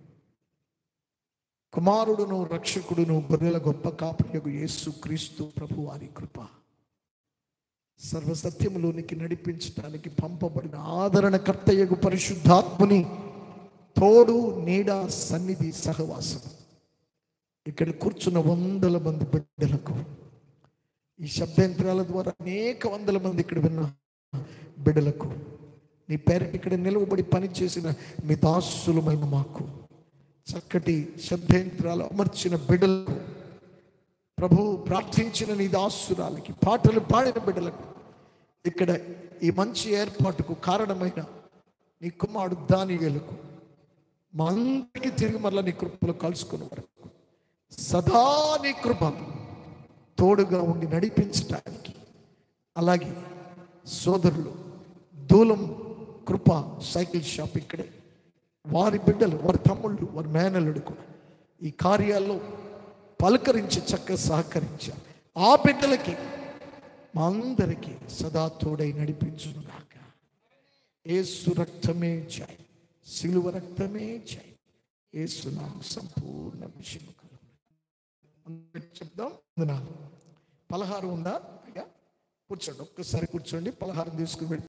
కుమారుడును రక్షకుడును గొర్రెల గొప్ప కాపరియగు యేసు క్రీస్తు ప్రభు వారి కృప సర్వసత్యములోనికి నడిపించడానికి పంపబడిన ఆదరణకర్తయగు పరిశుద్ధాత్ముని తోడు నీడ సన్నిధి సహవాసం ఇక్కడ కూర్చున్న వందల మంది బిడ్డలకు ఈ శబ్దాంతరాల ద్వారా అనేక వందల మంది ఇక్కడ విన్న బిడ్డలకు నీ పేరటి ఇక్కడ నిలవబడి పనిచేసిన మీ దాసులమైన మాకు చక్కటి శబ్దాంతరాలు అమర్చిన బిడ్డలకు ప్రభు ప్రార్థించిన నీ దాసురాలకి పాటలు పాడిన బిడ్డలకు ఇక్కడ ఈ మంచి ఏర్పాటుకు కారణమైన నీ కుమారుడు దానియేలకు మా అందరికీ తిరిగి మరలా నీ కృపలో కలుసుకున్న వరకు సదా నీ కృప తోడుగా ఉండి నడిపించటానికి అలాగే సోదరులు దూలం కృప సైకిల్ షాప్ ఇక్కడే వారి బిడ్డలు వారి తమ్ముళ్ళు వారి మేనల్లుడు కూడా ఈ కార్యాల్లో పలకరించి చక్కగా సహకరించారు ఆ బిడ్డలకి మా అందరికీ సదా తోడై నడిపించునుగాక ఏసు రక్తమే జై సిలువ రక్తమే జై ఏసు నామ సంపూర్ణ విషయం చెప్దాం వందనాలు. పలహారం ఉందా అయ్యా కూర్చోండి ఒక్కసారి కూర్చోండి పలహారం తీసుకుని వెళ్ళి